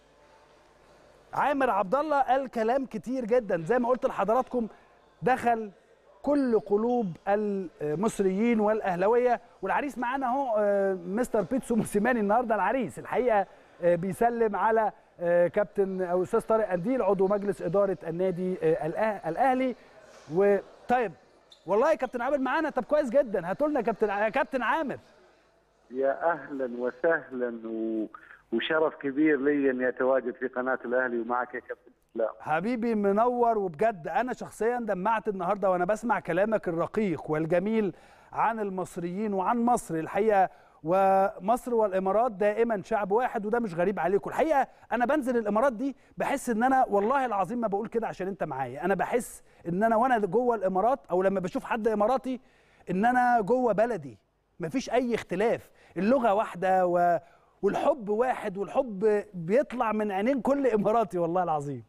عامر عبد الله قال كلام كتير جدا زي ما قلت لحضراتكم دخل كل قلوب المصريين والاهلاويه والعريس معانا اهو آه، مستر بيتسو موسيماني النهارده العريس الحقيقه آه، بيسلم على آه، كابتن او استاذ طارق قنديل عضو مجلس اداره النادي آه، الأه- الاهلي وطيب والله يا كابتن عامر معانا طب كويس جدا هاتوا لنا كابتن ع- كابتن عامر يا اهلا وسهلا و... وشرف كبير لي اني اتواجد في قناه الاهلي ومعك يا كابتن اسلام حبيبي منور وبجد انا شخصيا دمعت النهارده وانا بسمع كلامك الرقيق والجميل عن المصريين وعن مصر الحقيقه ومصر والامارات دائما شعب واحد وده مش غريب عليكم الحقيقه انا بنزل الامارات دي بحس ان انا والله العظيم ما بقول كده عشان انت معايا انا بحس ان انا وانا جوه الامارات او لما بشوف حد اماراتي ان انا جوه بلدي مفيش اي اختلاف اللغه واحده و... والحب واحد والحب بيطلع من عينين كل اماراتي والله العظيم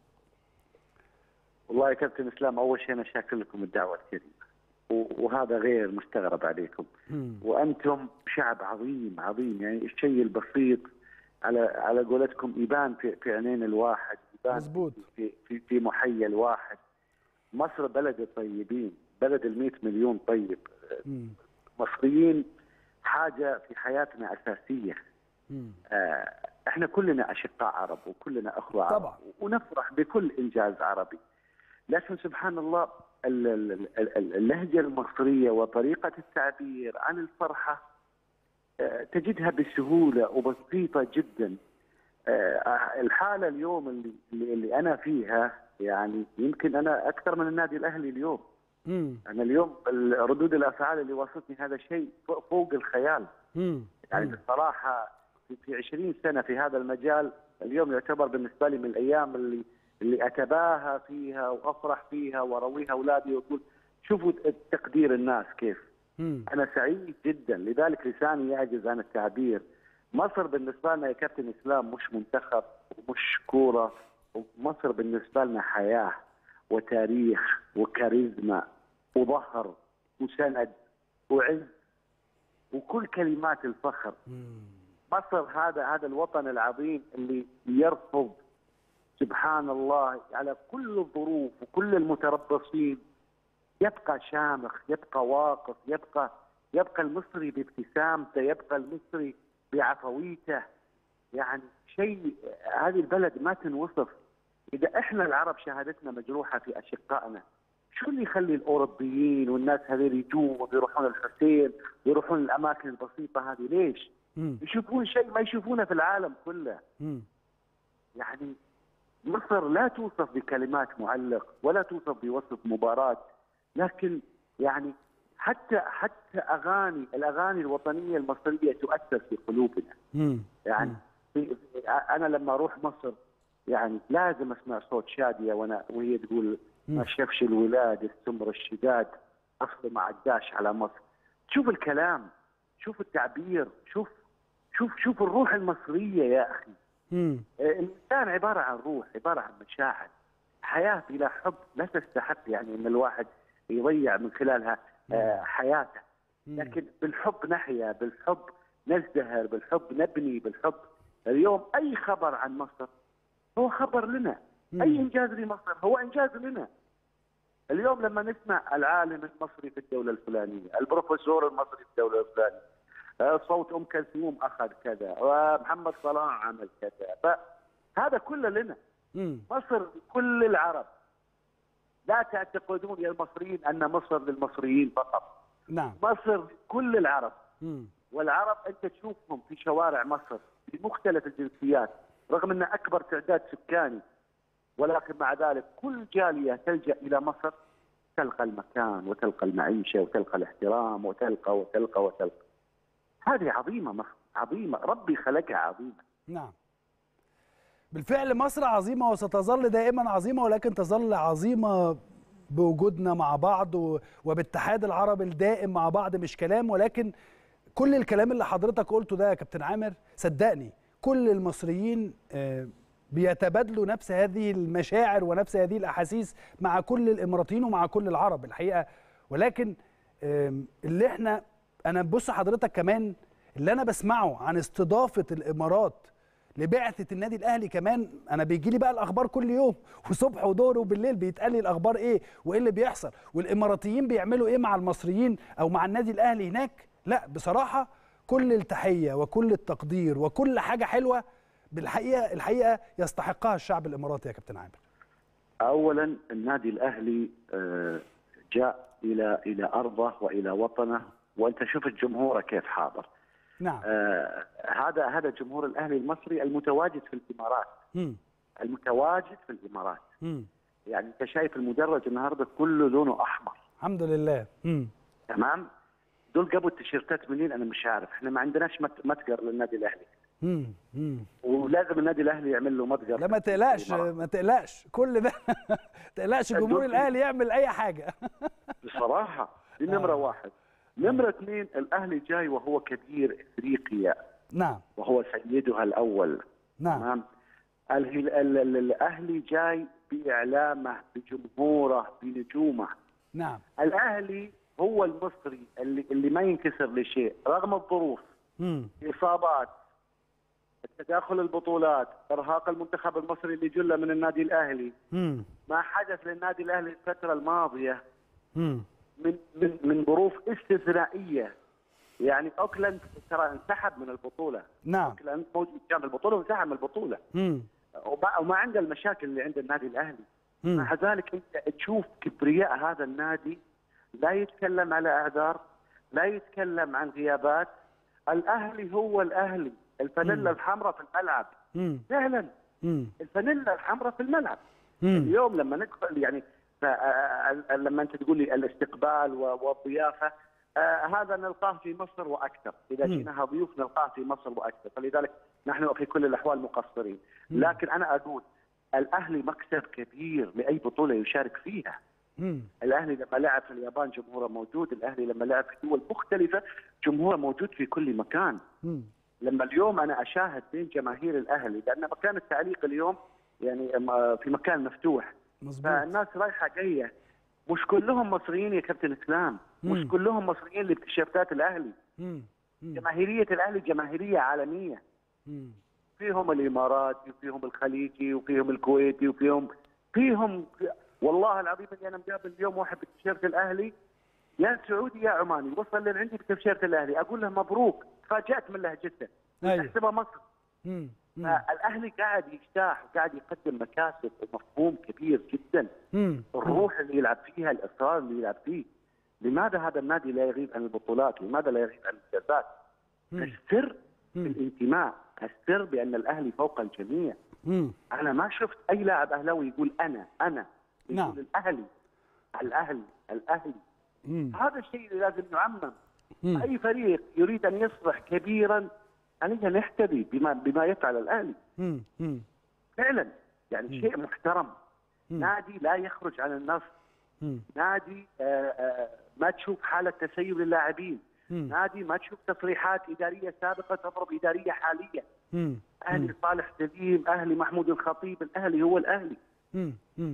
والله يا كابتن اسلام اول شيء انا شاكر لكم الدعوه الكريمه و... وهذا غير مستغرب عليكم وانتم شعب عظيم عظيم يعني الشيء البسيط على على قولتكم يبان في, في عينين الواحد يبان مظبوط. في في في محيا الواحد مصر بلد الطيبين بلد ال مليون طيب مصريين حاجه في حياتنا اساسيه آه، احنا كلنا اشقاء عرب وكلنا اخوه عرب طبعا. ونفرح بكل انجاز عربي لكن سبحان الله ال- ال- ال- ال- اللهجه المصريه وطريقه التعبير عن الفرحه آه، تجدها بسهوله وبسيطه جدا آه، الحاله اليوم اللي اللي اللي انا فيها يعني يمكن انا اكثر من النادي الاهلي اليوم امم انا اليوم ردود الافعال اللي وصلتني هذا شيء فوق- فوق الخيال امم يعني بصراحه في- في 20 سنه في هذا المجال اليوم يعتبر بالنسبه لي من الايام اللي اللي اتباهى فيها وافرح فيها وارويها اولادي واقول شوفوا تقدير الناس كيف امم انا سعيد جدا لذلك لساني يعجز عن التعبير مصر بالنسبه لنا يا كابتن اسلام مش منتخب ومش كوره مصر بالنسبه لنا حياه وتاريخ وكاريزما وظهر وسند وعز وكل كلمات الفخر مصر هذا هذا الوطن العظيم اللي يرفض سبحان الله على كل الظروف وكل المتربصين يبقى شامخ يبقى واقف يبقى يبقى المصري بابتسامته يبقى المصري بعفويته يعني شيء هذه البلد ما تنوصف اذا احنا العرب شهادتنا مجروحه في اشقائنا شو اللي يخلي الاوروبيين والناس هذول يجون ويروحون الحسين ويروحون الاماكن البسيطه هذه ليش؟ امم يشوفون شيء ما يشوفونه في العالم كله امم يعني مصر لا توصف بكلمات معلق ولا توصف بوصف مباراة لكن يعني حتى حتى اغاني الاغاني الوطنيه المصريه تؤثر في قلوبنا امم يعني في في- انا لما اروح مصر يعني لازم اسمع صوت شاديه وانا وهي تقول ما شافش الولاد السمر الشداد اصل ما عداش على مصر شوف الكلام شوف التعبير شوف شوف شوف الروح المصريه يا اخي امم الانسان عباره عن روح عباره عن مشاعر حياه بلا حب لا تستحق يعني ان الواحد يضيع من خلالها آه، حياته لكن بالحب نحيا بالحب نزدهر بالحب نبني بالحب اليوم اي خبر عن مصر هو خبر لنا اي انجاز لمصر هو انجاز لنا اليوم لما نسمع العالم المصري في الدوله الفلانيه البروفيسور المصري في الدوله الفلانيه آه، صوت ام كلثوم اخذ كذا ومحمد صلاح عمل كذا فهذا كله لنا امم مصر كل العرب لا تعتقدون يا المصريين ان مصر للمصريين فقط نعم مصر كل العرب امم والعرب انت تشوفهم في شوارع مصر بمختلف الجنسيات رغم ان اكبر تعداد سكاني ولكن مع ذلك كل جاليه تلجا الى مصر تلقى المكان وتلقى المعيشه وتلقى الاحترام وتلقى وتلقى وتلقى هذه عظيمه مصر عظيمه ربي خلقها عظيمه نعم بالفعل مصر عظيمة وستظل دائما عظيمة ولكن تظل عظيمة بوجودنا مع بعض و- وباتحاد العرب الدائم مع بعض مش كلام ولكن كل الكلام اللي حضرتك قلته ده يا كابتن عامر صدقني كل المصريين آه، بيتبادلوا نفس هذه المشاعر ونفس هذه الأحاسيس مع كل الإماراتيين ومع كل العرب الحقيقة ولكن آم، اللي احنا أنا بص حضرتك كمان اللي أنا بسمعه عن استضافة الإمارات لبعثه النادي الاهلي كمان انا بيجي لي بقى الاخبار كل يوم وصبح وظهر وبالليل بيتقال لي الاخبار ايه وايه اللي بيحصل والاماراتيين بيعملوا ايه مع المصريين او مع النادي الاهلي هناك لا بصراحه كل التحيه وكل التقدير وكل حاجه حلوه بالحقيقه الحقيقه يستحقها الشعب الاماراتي يا كابتن عامر اولا النادي الاهلي آه، جاء الى الى ارضه والى وطنه وانت شفت جمهوره كيف حاضر نعم آه، هذا هذا جمهور الاهلي المصري المتواجد في الامارات مم. المتواجد في الامارات مم. يعني انت شايف المدرج النهارده كله لونه احمر الحمد لله مم. تمام دول جابوا التيشيرتات منين انا مش عارف احنا ما عندناش مت- متجر للنادي الاهلي مم. مم. ولازم النادي الاهلي يعمل له متجر لا ما في تقلقش الإمارات. ما تقلقش كل ده ما تقلقش جمهور الدور- الاهلي يعمل اي حاجه بصراحه دي نمره آه. واحد نمره اثنين الاهلي جاي وهو كبير افريقيا نعم وهو سيدها الاول نعم تمام الهل- ال- ال- الاهلي جاي باعلامه بجمهوره بنجومه نعم الاهلي هو المصري اللي اللي ما ينكسر لشيء رغم الظروف مم. اصابات تداخل البطولات ارهاق المنتخب المصري اللي جله من النادي الاهلي مم. ما حدث للنادي الاهلي الفتره الماضيه مم. من من من ظروف استثنائيه يعني اوكلاند ترى انسحب من البطوله نعم اوكلاند موجود كان في البطوله وانسحب من البطوله مم. وما, وما عنده المشاكل اللي عند النادي الاهلي مم. مع ذلك انت تشوف كبرياء هذا النادي لا يتكلم على اعذار لا يتكلم عن غيابات الاهلي هو الاهلي الفانيلا مم. الحمراء في الملعب مم. فعلا مم. الفانيلا الحمراء في الملعب مم. اليوم لما ندخل يعني ف- آه، آه، لما انت تقول لي الاستقبال و- والضيافه آه، هذا نلقاه في مصر واكثر، اذا مم. جيناها ضيوف نلقاه في مصر واكثر، فلذلك نحن في كل الاحوال مقصرين، لكن انا اقول الاهلي مكسب كبير لاي بطوله يشارك فيها، مم. الاهلي لما لعب في اليابان جمهوره موجود، الاهلي لما لعب في دول مختلفه جمهوره موجود في كل مكان، مم. لما اليوم انا اشاهد بين جماهير الاهلي لان مكان التعليق اليوم يعني م- في مكان مفتوح مظبوط فالناس رايحه جايه مش كلهم مصريين يا كابتن اسلام مم. مش كلهم مصريين اللي بتيشيرتات الاهلي مم. مم. جماهيريه الاهلي جماهيريه عالميه مم. فيهم الاماراتي وفيهم الخليجي وفيهم الكويتي وفيهم فيهم والله العظيم اني انا مقابل اليوم واحد بتيشيرت الاهلي يا سعودي يا عماني وصل لعندي بتيشيرت الاهلي اقول له مبروك تفاجات من لهجته أيوة. احسبها مصر مم. مم. فالاهلي قاعد يجتاح وقاعد يقدم مكاسب ومفهوم كبير جدا مم. الروح اللي يلعب فيها الاصرار اللي يلعب فيه لماذا هذا النادي لا يغيب عن البطولات لماذا لا يغيب عن الانجازات مم. السر في مم. الانتماء السر بان الاهلي فوق الجميع مم. انا ما شفت اي لاعب اهلاوي يقول انا انا يقول نعم. الاهلي الاهلي الاهلي مم. هذا الشيء اللي لازم يعمم مم. اي فريق يريد ان يصبح كبيرا عليه ان يحتذي بما بما يفعل الاهلي مم. مم. فعلا يعني شيء محترم مم. نادي لا يخرج عن النص مم. نادي آه، آه، ما تشوف حاله تسيب للاعبين مم. نادي ما تشوف تصريحات اداريه سابقه تضرب اداريه حاليه مم. اهلي صالح سليم اهلي محمود الخطيب الاهلي هو الاهلي مم. مم.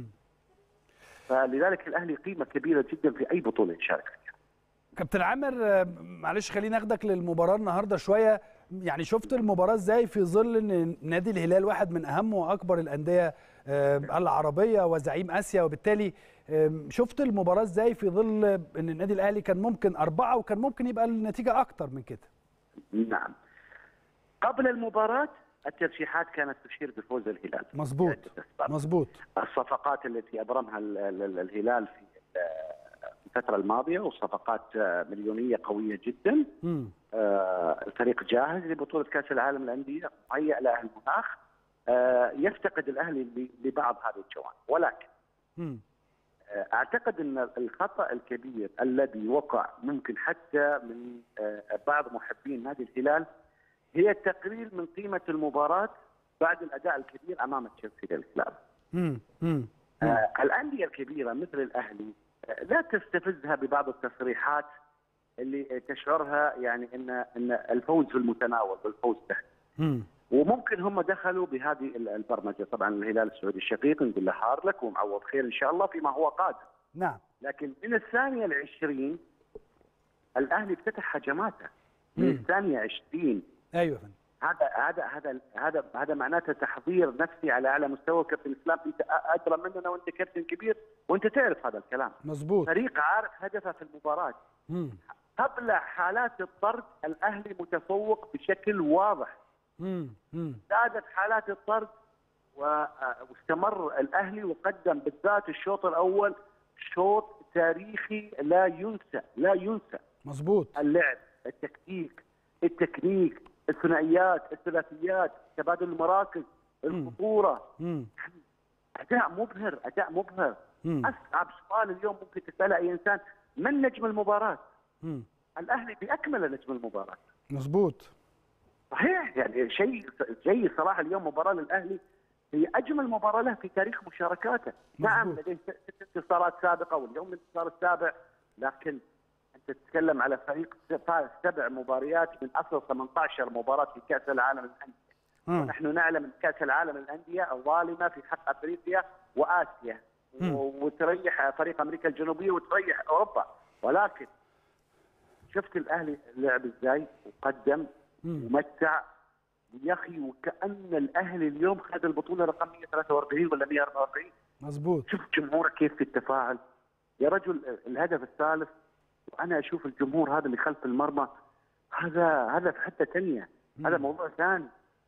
فلذلك الاهلي قيمه كبيره جدا في اي بطوله يشارك فيها كابتن عامر آه، معلش خليني اخدك للمباراه النهارده شويه يعني شفت المباراه ازاي في ظل ان نادي الهلال واحد من اهم واكبر الانديه آه، العربيه وزعيم اسيا وبالتالي آه، شفت المباراه ازاي في ظل ان النادي الاهلي كان ممكن اربعه وكان ممكن يبقى النتيجه اكتر من كده نعم قبل المباراه الترشيحات كانت تشير بفوز الهلال مظبوط عدة أسباب. مظبوط الصفقات التي ابرمها ال- ال- ال- الهلال في في الفتره الماضيه وصفقات آه، مليونيه قويه جدا مم. آه، الفريق جاهز لبطوله كاس العالم للانديه مهيئ له المناخ آه، يفتقد الاهلي ل- لبعض هذه الجوانب ولكن مم. اعتقد ان الخطا الكبير الذي وقع ممكن حتى من آه، بعض محبين نادي الهلال هي التقليل من قيمه المباراه بعد الاداء الكبير امام تشيلسي للهلال. مم. مم. آه، الانديه الكبيره مثل الاهلي آه، لا تستفزها ببعض التصريحات اللي تشعرها يعني ان ان الفوز في المتناول والفوز سهل. مم. وممكن هم دخلوا بهذه البرمجه طبعا الهلال السعودي الشقيق نقول له حار لك ومعوض خير ان شاء الله فيما هو قادم. نعم لكن من الثانيه العشرين الاهلي افتتح هجماته من مم. الثانيه 20 ايوه يا فندم هذا هذا هذا هذا هذا معناته تحضير نفسي على اعلى مستوى كابتن اسلام انت ادرى مننا وانت كابتن كبير وانت تعرف هذا الكلام مظبوط فريق عارف هدفه في المباراه مم. قبل حالات الطرد الاهلي متفوق بشكل واضح مم. مم. زادت حالات الطرد و- واستمر الاهلي وقدم بالذات الشوط الاول شوط تاريخي لا ينسى لا ينسى مظبوط اللعب التكتيك التكنيك الثنائيات الثلاثيات تبادل المراكز الخطوره مم. اداء مبهر اداء مبهر مم. اصعب سؤال اليوم ممكن تساله اي انسان من نجم المباراه؟ مم. الاهلي باكمل نجم المباراه مظبوط صحيح يعني شيء شيء صراحه اليوم مباراه للاهلي هي اجمل مباراه له في تاريخ مشاركاته، نعم مظبوط. لديه ست ست انتصارات سابقه واليوم الانتصار السابع لكن انت تتكلم على فريق فاز سبع مباريات من اصل 18 مباراه في كاس العالم للانديه، مم. ونحن نعلم ان كاس العالم للانديه الظالمه في حق افريقيا واسيا مم. و- وتريح فريق امريكا الجنوبيه وتريح اوروبا ولكن شفت الاهلي لعب ازاي وقدم مم. ومتع يا اخي وكان الاهلي اليوم خد البطوله رقم 143 ولا 144 مظبوط شوف جمهوره كيف في التفاعل يا رجل الهدف الثالث وانا اشوف الجمهور هذا اللي خلف المرمى هذا هذا في حته ثانيه هذا موضوع ثاني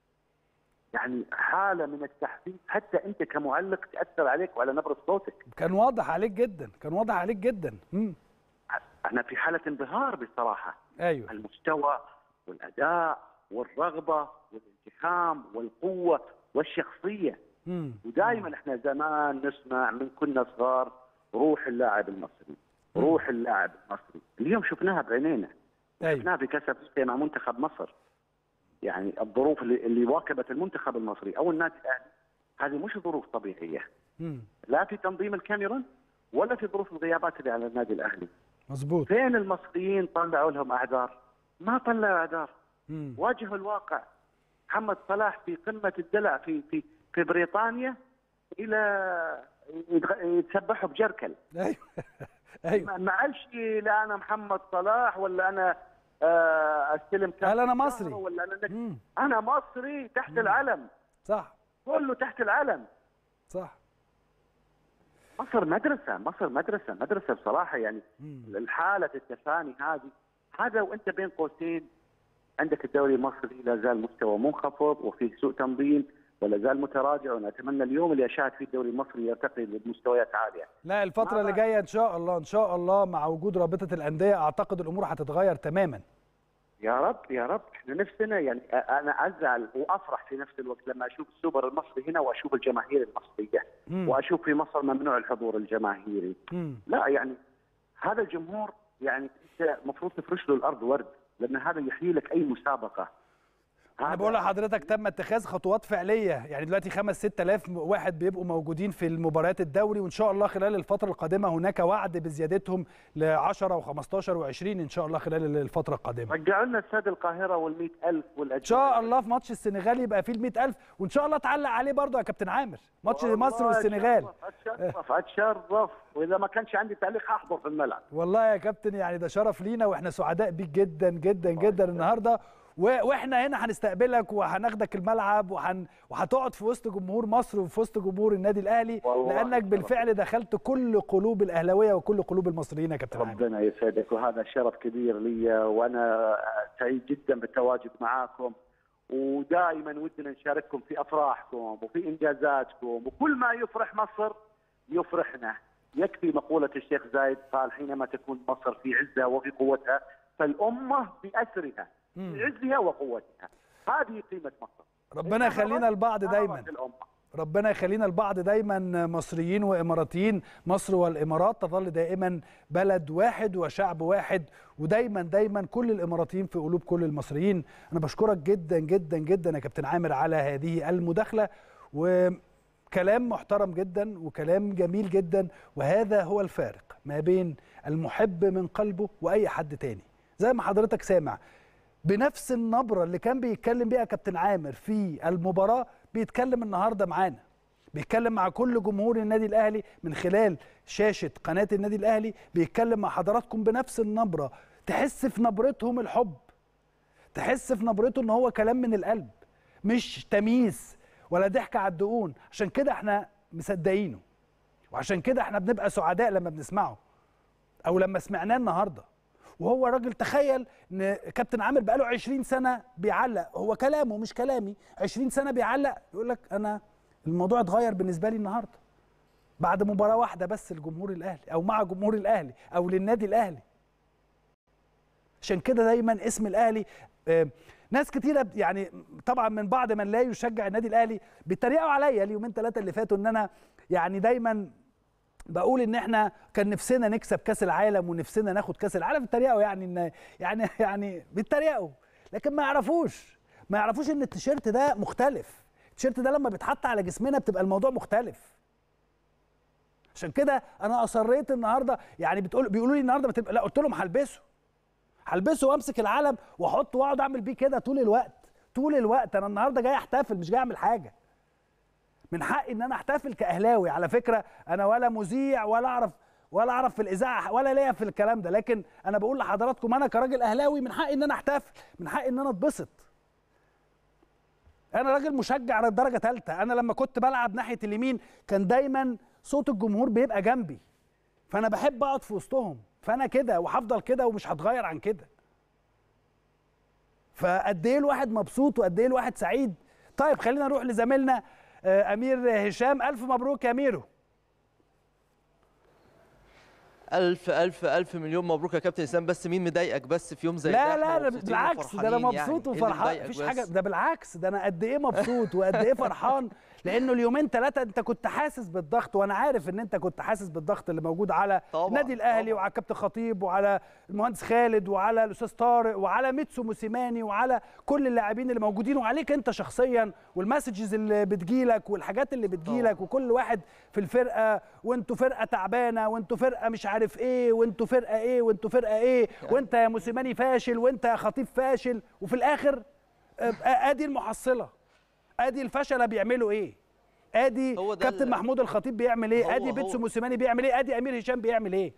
يعني حاله من التحفيز حتى انت كمعلق تاثر عليك وعلى نبره صوتك كان واضح عليك جدا كان واضح عليك جدا مم. انا في حاله انبهار بصراحه ايوه المستوى والاداء والرغبه والالتحام والقوه والشخصيه مم. ودائما احنا زمان نسمع من كنا صغار روح اللاعب المصري روح اللاعب المصري اليوم شفناها بعينينا ايوه شفناها في كاس افريقيا مع منتخب مصر يعني الظروف اللي, اللي واكبت المنتخب المصري او النادي الاهلي هذه مش ظروف طبيعيه مم. لا في تنظيم الكاميرون ولا في ظروف الغيابات اللي على النادي الاهلي مظبوط فين المصريين طلعوا لهم اعذار ما طلعوا اعذار مم. واجهوا الواقع محمد صلاح في قمه الدلع في في في بريطانيا الى يتغ- يتسبحوا بجركل ايوه ايوه ما- ما قالش لا انا محمد صلاح ولا انا آه، استلم كأس قال أنا الشهر مصري. ولا انا نجم. مم. انا مصري تحت العلم صح كله تحت العلم صح مصر مدرسه مصر مدرسه مدرسه بصراحه يعني مم. الحاله التفاني هذه هذا وانت بين قوسين عندك الدوري المصري لا زال مستوى منخفض وفيه سوء تنظيم ولا زال متراجع ونتمنى اليوم اللي اشاهد فيه الدوري المصري يرتقي لمستويات عاليه. لا الفترة ما اللي بقى- جاية إن شاء الله إن شاء الله مع وجود رابطة الأندية أعتقد الأمور هتتغير تماما يا رب يا رب احنا نفسنا يعني أ- انا ازعل وافرح في نفس الوقت لما اشوف السوبر المصري هنا واشوف الجماهير المصريه مم. واشوف في مصر ممنوع الحضور الجماهيري. مم. لا يعني هذا الجمهور يعني انت المفروض تفرش له الارض ورد لان هذا يحيي لك اي مسابقه. أنا هذا- بقول لحضرتك تم اتخاذ خطوات فعلية يعني دلوقتي خمس ست آلاف واحد بيبقوا موجودين في المباريات الدوري وإن شاء الله خلال الفترة القادمة هناك وعد بزيادتهم ل 10 و15 و20 إن شاء الله خلال الفترة القادمة رجعوا لنا استاد القاهره وال ألف والأجواء إن شاء الله في ماتش السنغال يبقى فيه ال 100000 وإن شاء الله تعلق عليه برضه يا كابتن عامر ماتش والله مصر والسنغال اتشرف اتشرف واذا ما كانش عندي تعليق احضر في الملعب والله يا كابتن يعني ده شرف لينا واحنا سعداء بيك جدا جدا جدا النهارده و- واحنا هنا هنستقبلك وهناخدك الملعب وهن... وهتقعد في وسط جمهور مصر وفي وسط جمهور النادي الاهلي والله لانك شرف. بالفعل دخلت كل قلوب الاهلاويه وكل قلوب المصريين يا كابتن عامر ربنا يسعدك وهذا شرف كبير لي وانا سعيد جدا بالتواجد معاكم ودائما ودنا نشارككم في افراحكم وفي انجازاتكم وكل ما يفرح مصر يفرحنا يكفي مقوله الشيخ زايد قال حينما تكون مصر في عزها وفي قوتها فالامه باسرها في عزها وقوتها هذه قيمه مصر ربنا يخلينا لبعض دايما الأمة. ربنا يخلينا البعض دايما مصريين واماراتيين مصر والامارات تظل دائما بلد واحد وشعب واحد ودايما دايما كل الاماراتيين في قلوب كل المصريين انا بشكرك جدا جدا جدا يا كابتن عامر على هذه المداخله وكلام محترم جدا وكلام جميل جدا وهذا هو الفارق ما بين المحب من قلبه واي حد تاني زي ما حضرتك سامع بنفس النبره اللي كان بيتكلم بيها كابتن عامر في المباراه بيتكلم النهارده معانا بيتكلم مع كل جمهور النادي الاهلي من خلال شاشه قناه النادي الاهلي بيتكلم مع حضراتكم بنفس النبره تحس في نبرتهم الحب تحس في نبرته ان هو كلام من القلب مش تمييز ولا ضحك على الدقون عشان كده احنا مصدقينه وعشان كده احنا بنبقى سعداء لما بنسمعه او لما سمعناه النهارده وهو راجل تخيل ان كابتن عامر بقاله 20 سنه بيعلق هو كلامه مش كلامي 20 سنه بيعلق يقول لك انا الموضوع اتغير بالنسبه لي النهارده بعد مباراه واحده بس لجمهور الاهلي او مع جمهور الاهلي او للنادي الاهلي عشان كده دايما اسم الاهلي آه، ناس كتيره يعني طبعا من بعض من لا يشجع النادي الاهلي بيتريقوا عليا اليومين ثلاثه اللي فاتوا ان انا يعني دايما بقول ان احنا كان نفسنا نكسب كاس العالم ونفسنا ناخد كاس العالم بيتريقوا يعني ان يعني يعني بيتريقوا لكن ما يعرفوش ما يعرفوش ان التيشيرت ده مختلف التيشيرت ده لما بيتحط على جسمنا بتبقى الموضوع مختلف عشان كده انا اصريت النهارده يعني بتقول بيقولوا لي النهارده بتبقى لا قلت لهم هلبسه هلبسه وامسك العلم واحطه واقعد اعمل بيه كده طول الوقت طول الوقت انا النهارده جاي احتفل مش جاي اعمل حاجه من حقي ان انا احتفل كاهلاوي على فكره انا ولا مذيع ولا اعرف ولا اعرف في الاذاعه ولا ليا في الكلام ده لكن انا بقول لحضراتكم انا كراجل اهلاوي من حقي ان انا احتفل من حقي ان انا اتبسط انا راجل مشجع درجه ثالثه انا لما كنت بلعب ناحيه اليمين كان دايما صوت الجمهور بيبقى جنبي فانا بحب اقعد في وسطهم فانا كده وهفضل كده ومش هتغير عن كده فقد ايه الواحد مبسوط وقد ايه الواحد سعيد طيب خلينا نروح لزميلنا آه، امير هشام الف مبروك يا اميرو ألف ألف ألف مليون مبروك يا كابتن إسلام بس مين مضايقك بس في يوم زي لا ده لا إحنا ده مبسوطين بالعكس ده انا وفرحانين مبسوط يعني. إيه اللي وفرحان مضايقك مفيش بس؟ حاجه ده بالعكس ده انا قد ايه مبسوط وقد ايه فرحان لانه اليومين ثلاثه انت كنت حاسس بالضغط وانا عارف ان انت كنت حاسس بالضغط اللي موجود على طبعاً، النادي الاهلي طبعاً. وعلى الكابتن خطيب وعلى المهندس خالد وعلى الاستاذ طارق وعلى ميتسو موسيماني وعلى كل اللاعبين اللي موجودين وعليك انت شخصيا والمسجز اللي بتجيلك والحاجات اللي بتجيلك وكل واحد في الفرقه وانتوا فرقه تعبانه وانتوا فرقه مش عارف ايه وانتوا فرقه ايه وانتوا فرقه ايه وانت يا موسيماني فاشل وانت يا خطيب فاشل وفي الاخر آه، ادي المحصله ادي الفشله بيعملوا ايه ادي هو ده كابتن ال- محمود الخطيب بيعمل ايه هو- ادي هو- بيتسو موسيماني بيعمل ايه ادي امير هشام بيعمل ايه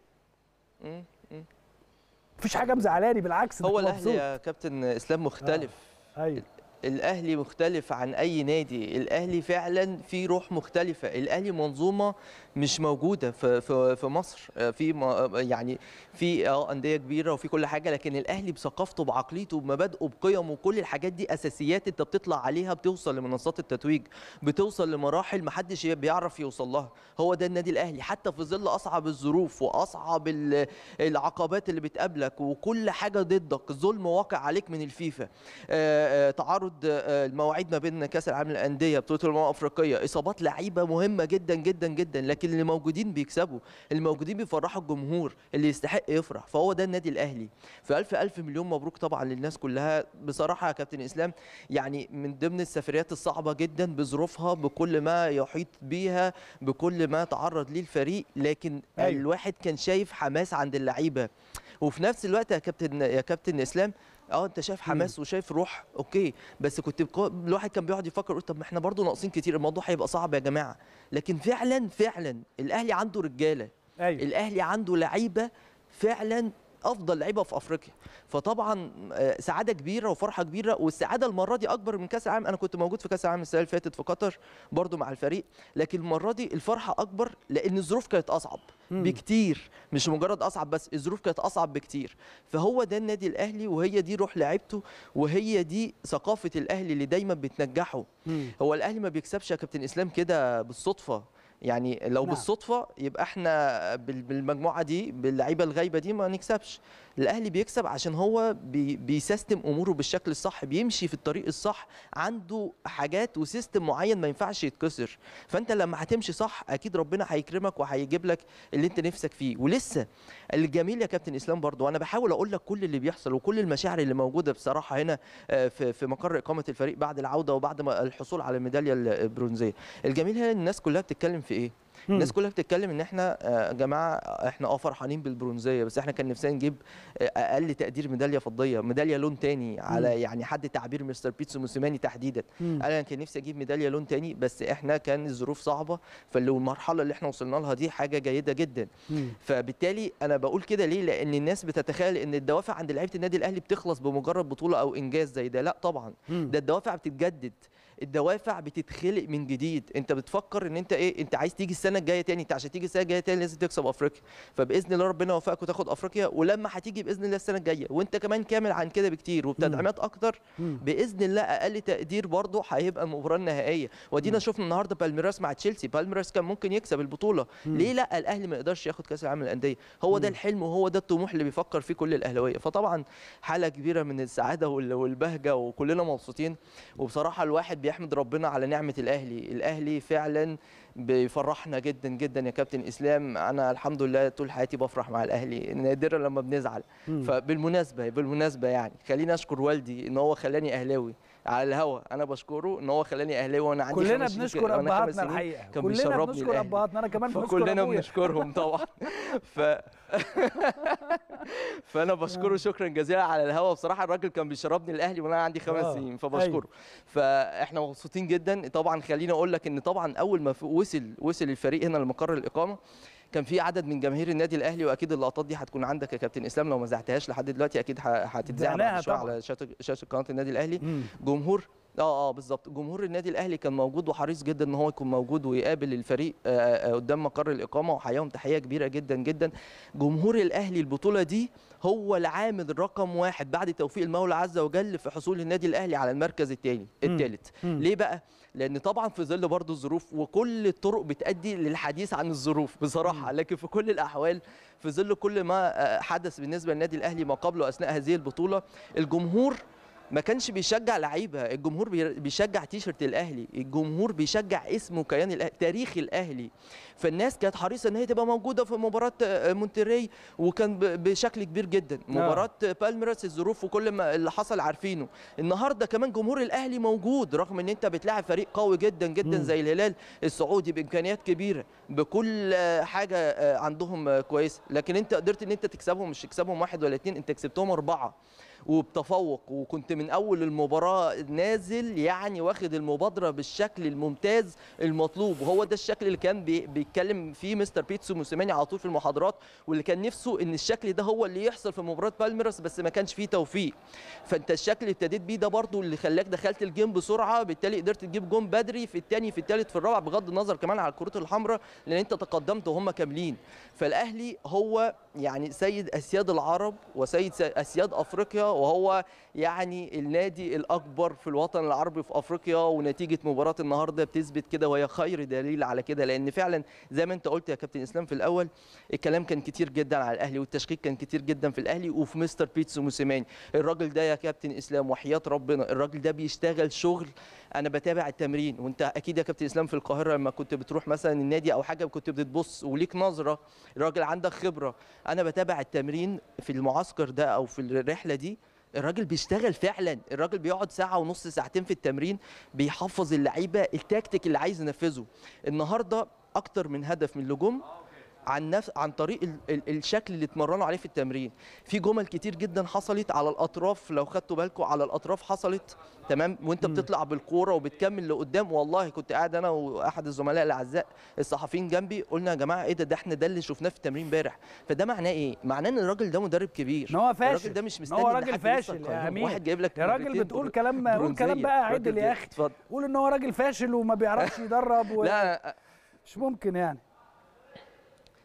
مم، مم. مفيش حاجه مزعلاني بالعكس هو أنا الأهلي مبسوط. يا كابتن إسلام مختلف ايوه الاهلي مختلف عن اي نادي الاهلي فعلا في روح مختلفه الاهلي منظومه مش موجوده في في في مصر آه، في م- يعني في اه انديه كبيره وفي كل حاجه لكن الاهلي بثقافته بعقليته بمبادئه بقيمه وكل الحاجات دي اساسيات انت بتطلع عليها بتوصل لمنصات التتويج بتوصل لمراحل محدش بيعرف يوصل لها هو ده النادي الاهلي حتى في ظل اصعب الظروف واصعب ال- العقبات اللي بتقابلك وكل حاجه ضدك ظلم واقع عليك من الفيفا آه، آه، تعارض آه، المواعيد ما بين كاس العالم للانديه بطوله الامم الافريقيه اصابات لعيبه مهمه جدا جدا جدا لكن اللي موجودين بيكسبوا اللي موجودين بيفرحوا الجمهور اللي يستحق يفرح فهو ده النادي الاهلي فالف الف مليون مبروك طبعا للناس كلها بصراحه يا كابتن اسلام يعني من ضمن السفريات الصعبه جدا بظروفها بكل ما يحيط بيها بكل ما تعرض ليه الفريق لكن أيوة. أيوه. الواحد كان شايف حماس عند اللعيبه وفي نفس الوقت يا كابتن يا كابتن اسلام اه انت شايف حماس وشايف روح اوكي بس كنت بقو... الواحد كان بيقعد يفكر يقول طب ما احنا برضه ناقصين كتير الموضوع هيبقى صعب يا جماعه لكن فعلا فعلا الاهلي عنده رجاله ايوه الاهلي عنده لعيبه فعلا افضل لعيبه في افريقيا فطبعا آه، سعاده كبيره وفرحه كبيره والسعاده المره دي اكبر من كاس العالم انا كنت موجود في كاس العالم السنه اللي فاتت في قطر برضو مع الفريق لكن المره دي الفرحه اكبر لان الظروف كانت اصعب مم. بكتير مش مجرد اصعب بس الظروف كانت اصعب بكتير فهو ده النادي الاهلي وهي دي روح لعيبته وهي دي ثقافه الاهلي اللي دايما بتنجحه مم. هو الاهلي ما بيكسبش يا كابتن اسلام كده بالصدفه يعني لو نعم. بالصدفه يبقى احنا بال- بالمجموعه دي باللعيبه الغايبه دي ما نكسبش الاهلي بيكسب عشان هو بي بيسيستم اموره بالشكل الصح بيمشي في الطريق الصح عنده حاجات وسيستم معين ما ينفعش يتكسر فانت لما هتمشي صح اكيد ربنا هيكرمك وهيجيب لك اللي انت نفسك فيه ولسه الجميل يا كابتن اسلام برضو وانا بحاول اقول لك كل اللي بيحصل وكل المشاعر اللي موجوده بصراحه هنا آه، في في مقر اقامه الفريق بعد العوده وبعد ما الحصول على الميداليه البرونزيه الجميل هنا إن الناس كلها بتتكلم في ايه مم. الناس كلها بتتكلم ان احنا آه، يا جماعه احنا اه فرحانين بالبرونزيه بس احنا كان نفسنا نجيب آه، اقل تقدير ميداليه فضيه ميداليه لون تاني على يعني حد تعبير مستر بيتسو موسيماني تحديدا مم. انا كان نفسي اجيب ميداليه لون تاني بس احنا كان الظروف صعبه فالمرحله اللي احنا وصلنا لها دي حاجه جيده جدا مم. فبالتالي انا بقول كده ليه لان الناس بتتخيل ان الدوافع عند لعيبه النادي الاهلي بتخلص بمجرد بطوله او انجاز زي ده لا طبعا مم. ده الدوافع بتتجدد الدوافع بتتخلق من جديد انت بتفكر ان انت ايه انت عايز تيجي السنه الجايه تاني انت عشان تيجي السنه الجايه تاني لازم تكسب افريقيا فباذن الله ربنا يوفقك وتاخد افريقيا ولما هتيجي باذن الله السنه الجايه وانت كمان كامل عن كده بكتير وبتدعيمات اكتر مم. باذن الله اقل تقدير برضه هيبقى المباراه النهائيه ودينا شفنا النهارده بالميراس مع تشيلسي بالميراس كان ممكن يكسب البطوله ليه لا الاهلي ما يقدرش ياخد كاس العالم للانديه هو ده الحلم وهو ده الطموح اللي بيفكر فيه كل الاهلاويه فطبعا حاله كبيره من السعاده وال- والبهجه وكلنا مبسوطين وبصراحه الواحد بيحمد ربنا على نعمه الاهلي الاهلي فعلا بيفرحنا جدا جدا يا كابتن اسلام انا الحمد لله طول حياتي بفرح مع الاهلي نادرا لما بنزعل مم. فبالمناسبه بالمناسبه يعني خليني اشكر والدي ان هو خلاني اهلاوي على الهوا انا بشكره ان هو خلاني اهلاوي وانا عندي كلنا خمس سنين- بنشكر وأنا خمس ابهاتنا سنين الحقيقه كان كلنا بيشربني بنشكر الأهلي. ابهاتنا انا كمان بنشكر فكلنا أبويا. بنشكرهم طبعا ف فانا بشكره شكرا جزيلا على الهوا بصراحه الراجل كان بيشربني الاهلي وانا عندي خمس آه، سنين فبشكره فاحنا مبسوطين جدا طبعا خليني اقول لك ان طبعا اول ما ف- وصل وصل الفريق هنا لمقر الاقامه كان في عدد من جماهير النادي الاهلي واكيد اللقطات دي هتكون عندك يا كابتن اسلام لو ما زعتهاش لحد دلوقتي اكيد ه- هتتذاع زعناها بعد شويه طبعاً. على شاشه شاشه قناه النادي الاهلي مم. جمهور اه اه بالظبط جمهور النادي الاهلي كان موجود وحريص جدا ان هو يكون موجود ويقابل الفريق آه، آه، قدام مقر الاقامه وحياهم تحيه كبيره جدا جدا جمهور الاهلي البطوله دي هو العامل رقم واحد بعد توفيق المولى عز وجل في حصول النادي الاهلي على المركز الثاني الثالث مم. ليه بقى لان طبعا في ظل برضه الظروف وكل الطرق بتؤدي للحديث عن الظروف بصراحه لكن في كل الاحوال في ظل كل ما آه، حدث بالنسبه للنادي الاهلي ما قبل واثناء هذه البطوله الجمهور ما كانش بيشجع لعيبه الجمهور بي- بيشجع تيشرت الاهلي الجمهور بيشجع اسم وكيان الاهلي تاريخ الاهلي فالناس كانت حريصه ان هي تبقى موجوده في مباراه آه، مونتري وكان ب- بشكل كبير جدا مباراه بالميراس الظروف وكل ما اللي حصل عارفينه النهارده كمان جمهور الاهلي موجود رغم ان انت بتلاعب فريق قوي جدا جدا مم. زي الهلال السعودي بامكانيات كبيره بكل آه، حاجه آه، عندهم آه، كويسه لكن انت قدرت ان انت تكسبهم مش تكسبهم واحد ولا اتنين انت كسبتهم اربعه وبتفوق وكنت من اول المباراه نازل يعني واخد المبادره بالشكل الممتاز المطلوب وهو ده الشكل اللي كان بي- بيتكلم فيه مستر بيتسو موسيماني على طول في المحاضرات واللي كان نفسه ان الشكل ده هو اللي يحصل في مباراه بالميراس بس ما كانش فيه توفيق فانت الشكل اللي ابتديت بيه ده برضو اللي خلاك دخلت الجيم بسرعه بالتالي قدرت تجيب جون بدري في الثاني في الثالث في الرابع بغض النظر كمان على الكروت الحمراء لان انت تقدمت وهم كاملين فالاهلي هو يعني سيد اسياد العرب وسيد س- اسياد افريقيا وهو يعني النادي الاكبر في الوطن العربي في افريقيا ونتيجه مباراه النهارده بتثبت كده وهي خير دليل على كده لان فعلا زي ما انت قلت يا كابتن اسلام في الاول الكلام كان كتير جدا على الاهلي والتشكيك كان كتير جدا في الاهلي وفي مستر بيتسو موسيماني الراجل ده يا كابتن اسلام وحياه ربنا الراجل ده بيشتغل شغل انا بتابع التمرين وانت اكيد يا كابتن اسلام في القاهره لما كنت بتروح مثلا النادي او حاجه كنت بتبص وليك نظره الراجل عندك خبره انا بتابع التمرين في المعسكر ده او في الرحله دي الراجل بيشتغل فعلا الراجل بيقعد ساعه ونص ساعتين في التمرين بيحفظ اللعيبه التكتيك اللي عايز ينفذه النهارده اكتر من هدف من اللجوم عن نفس عن طريق ال ال الشكل اللي اتمرنوا عليه في التمرين في جمل كتير جدا حصلت على الاطراف لو خدتوا بالكم على الاطراف حصلت تمام وانت مم. بتطلع بالكوره وبتكمل لقدام والله كنت قاعد انا واحد الزملاء الاعزاء الصحفيين جنبي قلنا يا جماعه ايه ده ده احنا ده اللي شفناه في التمرين امبارح فده معناه ايه معناه ان الراجل ده مدرب كبير ان هو فاشل الراجل ده مش إن مستني هو إن راجل حد فاشل يوصل يا قانون. امين واحد جايب لك يا راجل مرتين بتقول بر- كلام قول كلام برونزية. بقى عدل الراجل يا ده- اخي اتفضل قول ان هو راجل فاشل وما بيعرفش يدرب و... لا مش ممكن يعني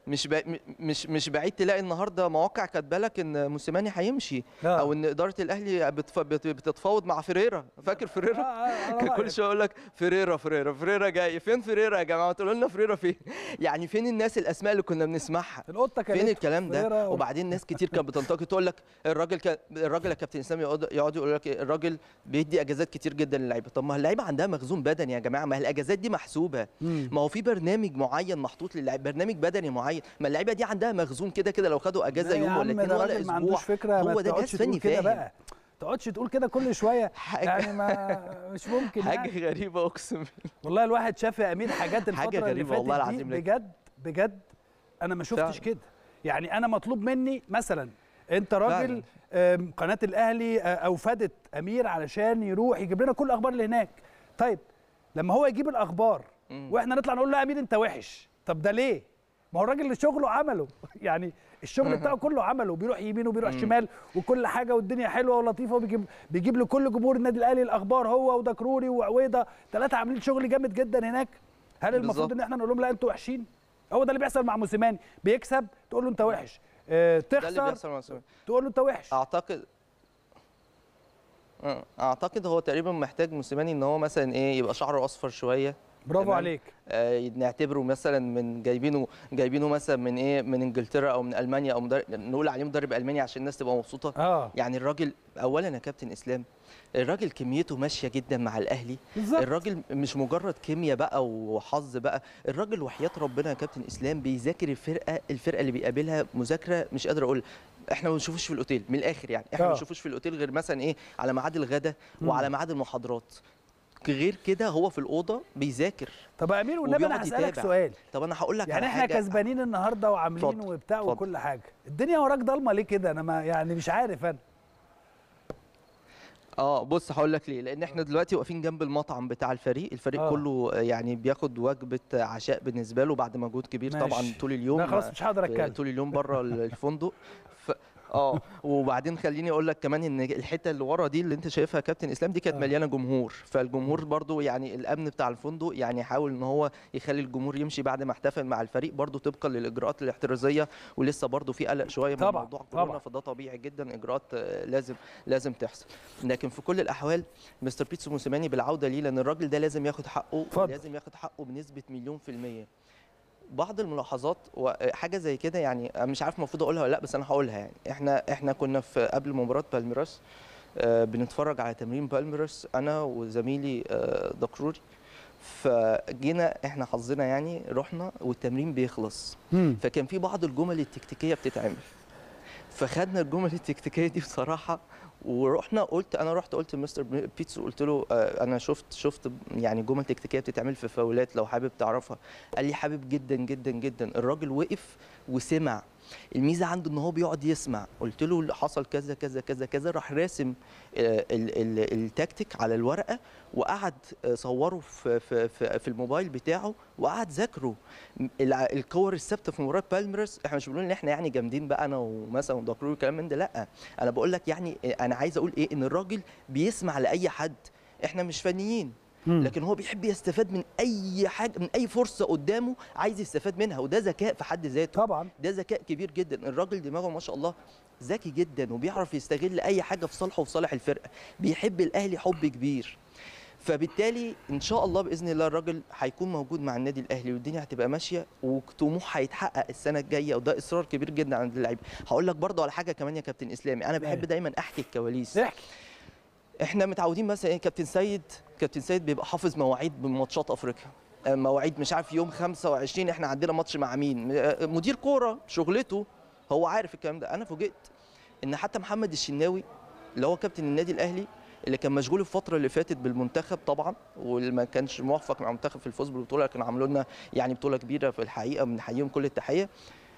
مش بع... م- مش مش بعيد تلاقي النهارده مواقع كاتبه لك ان موسيماني هيمشي آه. او ان اداره الاهلي بتف... بت... بتتفاوض مع فريرا فاكر آه، فريرا آه، على كان كل رأيك. شويه يقول لك فريرا فريرا فريرا جاي فين فريرا يا جماعه تقولوا لنا فريرا فين يعني فين الناس الاسماء اللي كنا بنسمعها القطه كانت فين الكلام فريرة ده و- وبعدين ناس كتير كانت بتنتقد تقول لك الراجل كان الراجل يا كابتن اسلام يقعد يقعد يقول لك إيه، الراجل بيدي اجازات كتير جدا للعيبه طب ما اللعيبه عندها مخزون بدني يا جماعه ما هي الاجازات دي محسوبه مم. ما هو في برنامج معين محطوط للعيبه برنامج بدني معين ما اللعيبه دي عندها مخزون كده كده لو خدوا اجازه لا يا يوم ولا عم اتنين ده ولا راجل ما عندوش اسبوع فكره ما هو ده تقعدش جهاز تقول فني كده فاهم بقى ما تقعدش تقول كده كل شويه حاجة- يعني ما مش ممكن يعني. حاجه غريبه اقسم بالله والله الواحد شاف يا امين حاجات الفتره حاجة اللي غريبة فاتت والله دي العظيم لك. بجد بجد انا ما شفتش فعلا. كده يعني انا مطلوب مني مثلا انت راجل آم، قناه الاهلي آه، اوفدت امير علشان يروح يجيب لنا كل الاخبار اللي هناك طيب لما هو يجيب الاخبار مم. واحنا نطلع نقول له يا امير انت وحش طب ده ليه ما هو الراجل اللي شغله عمله يعني الشغل بتاعه كله عمله بيروح يمين وبيروح شمال وكل حاجه والدنيا حلوه ولطيفه وبيجيب بيجيب لكل جمهور النادي الاهلي الاخبار هو ودكروري وعويضه ثلاثه عاملين شغل جامد جدا هناك هل المفروض بالظبط. ان احنا نقول لهم لا انتوا وحشين هو ده اللي بيحصل مع موسيماني بيكسب تقول له انت وحش اه ده اللي تخسر بيحصل مع سوماني. تقول له انت وحش اعتقد آه، اعتقد هو تقريبا محتاج موسيماني ان هو مثلا ايه يبقى شعره اصفر شويه برافو تمام. عليك آه، نعتبره مثلا من جايبينه جايبينه مثلا من ايه من انجلترا او من المانيا او مدرب نقول عليه مدرب الماني عشان الناس تبقى مبسوطه اه يعني الراجل اولا يا كابتن اسلام الراجل كميته ماشيه جدا مع الاهلي بالظبط الراجل مش مجرد كيمياء بقى وحظ بقى الراجل وحياه ربنا يا كابتن اسلام بيذاكر الفرقه الفرقه اللي بيقابلها مذاكره مش قادر اقول احنا ما بنشوفوش في الاوتيل من الاخر يعني احنا آه. ما بنشوفوش في الاوتيل غير مثلا ايه على ميعاد الغداء مم. وعلى ميعاد المحاضرات غير كده هو في الاوضه بيذاكر طب يا امير والنبي انا وبيقعد هسالك يتابع. سؤال طب انا هقول لك يعني على احنا حاجة كسبانين النهارده وعاملين اتفضل، وبتاع اتفضل. وكل حاجه الدنيا وراك ضلمه ليه كده انا ما يعني مش عارف انا اه بص هقول لك ليه لان احنا دلوقتي واقفين جنب المطعم بتاع الفريق الفريق آه. آه. كله آه، يعني بياخد وجبه عشاء بالنسبه له بعد مجهود كبير ماشي. طبعا طول اليوم لا خلاص آه، مش هقدر في- اتكلم طول اليوم بره الفندق ف... اه وبعدين خليني اقول لك كمان ان الحته اللي ورا دي اللي انت شايفها يا كابتن اسلام دي كانت آه. مليانه جمهور فالجمهور برضو يعني الامن بتاع الفندق يعني حاول ان هو يخلي الجمهور يمشي بعد ما احتفل مع الفريق برضو طبقا للاجراءات الاحترازيه ولسه برضو في قلق شويه من طبعاً، موضوع طبعاً. كورونا فده طبيعي جدا اجراءات آه، لازم لازم تحصل لكن في كل الاحوال مستر بيتسو موسيماني بالعوده ليه لان الراجل ده لازم ياخد حقه اتفضل. لازم ياخد حقه بنسبه مليون في الميه بعض الملاحظات وحاجه زي كده يعني أنا مش عارف المفروض اقولها ولا لا بس انا هقولها يعني احنا احنا كنا في قبل مباراه بالميراس آه، بنتفرج على تمرين بالميراس انا وزميلي آه، دكروري فجينا احنا حظنا يعني رحنا والتمرين بيخلص مم. فكان في بعض الجمل التكتيكيه بتتعمل فخدنا الجمل التكتيكيه دي بصراحه ورحنا قلت انا رحت قلت لمستر بيتسو قلت له آه، انا شفت شفت يعني جمل تكتيكيه بتتعمل في فاولات لو حابب تعرفها قال لي حابب جدا جدا جدا الراجل وقف وسمع الميزه عنده ان هو بيقعد يسمع قلت له حصل كذا كذا كذا كذا راح راسم آه، ال- ال- التكتيك على الورقه وقعد آه، صوره في في في, في الموبايل بتاعه وقعد ذاكره م- الع- الكور الثابته في مباراه بالميرس احنا مش بنقول ان احنا يعني جامدين بقى انا ومثلا ودكرور والكلام من ده لا انا بقول لك يعني آه، انا عايز اقول ايه ان الراجل بيسمع لاي حد احنا مش فنيين مم. لكن هو بيحب يستفاد من اي حاجه من اي فرصه قدامه عايز يستفاد منها وده ذكاء في حد ذاته طبعا ده ذكاء كبير جدا الراجل دماغه ما شاء الله ذكي جدا وبيعرف يستغل اي حاجه في صالحه وفي صالح الفرقه بيحب الاهلي حب كبير فبالتالي ان شاء الله باذن الله الراجل هيكون موجود مع النادي الاهلي والدنيا هتبقى ماشيه وطموح هيتحقق السنه الجايه وده اصرار كبير جدا عند اللعيبه هقول لك برضه على حاجه كمان يا كابتن اسلامي انا بحب أيوة. دايما احكي الكواليس احكي احنا متعودين مثلا ايه كابتن سيد كابتن سيد بيبقى حافظ مواعيد بماتشات افريقيا آه، مواعيد مش عارف يوم 25 احنا عندنا ماتش مع مين آه، مدير كوره شغلته هو عارف الكلام ده انا فوجئت ان حتى محمد الشناوي اللي هو كابتن النادي الاهلي اللي كان مشغول الفتره اللي فاتت بالمنتخب طبعا واللي ما كانش موفق مع المنتخب في الفوز بالبطوله كانوا عملوا لنا يعني بطوله كبيره في الحقيقه بنحييهم كل التحيه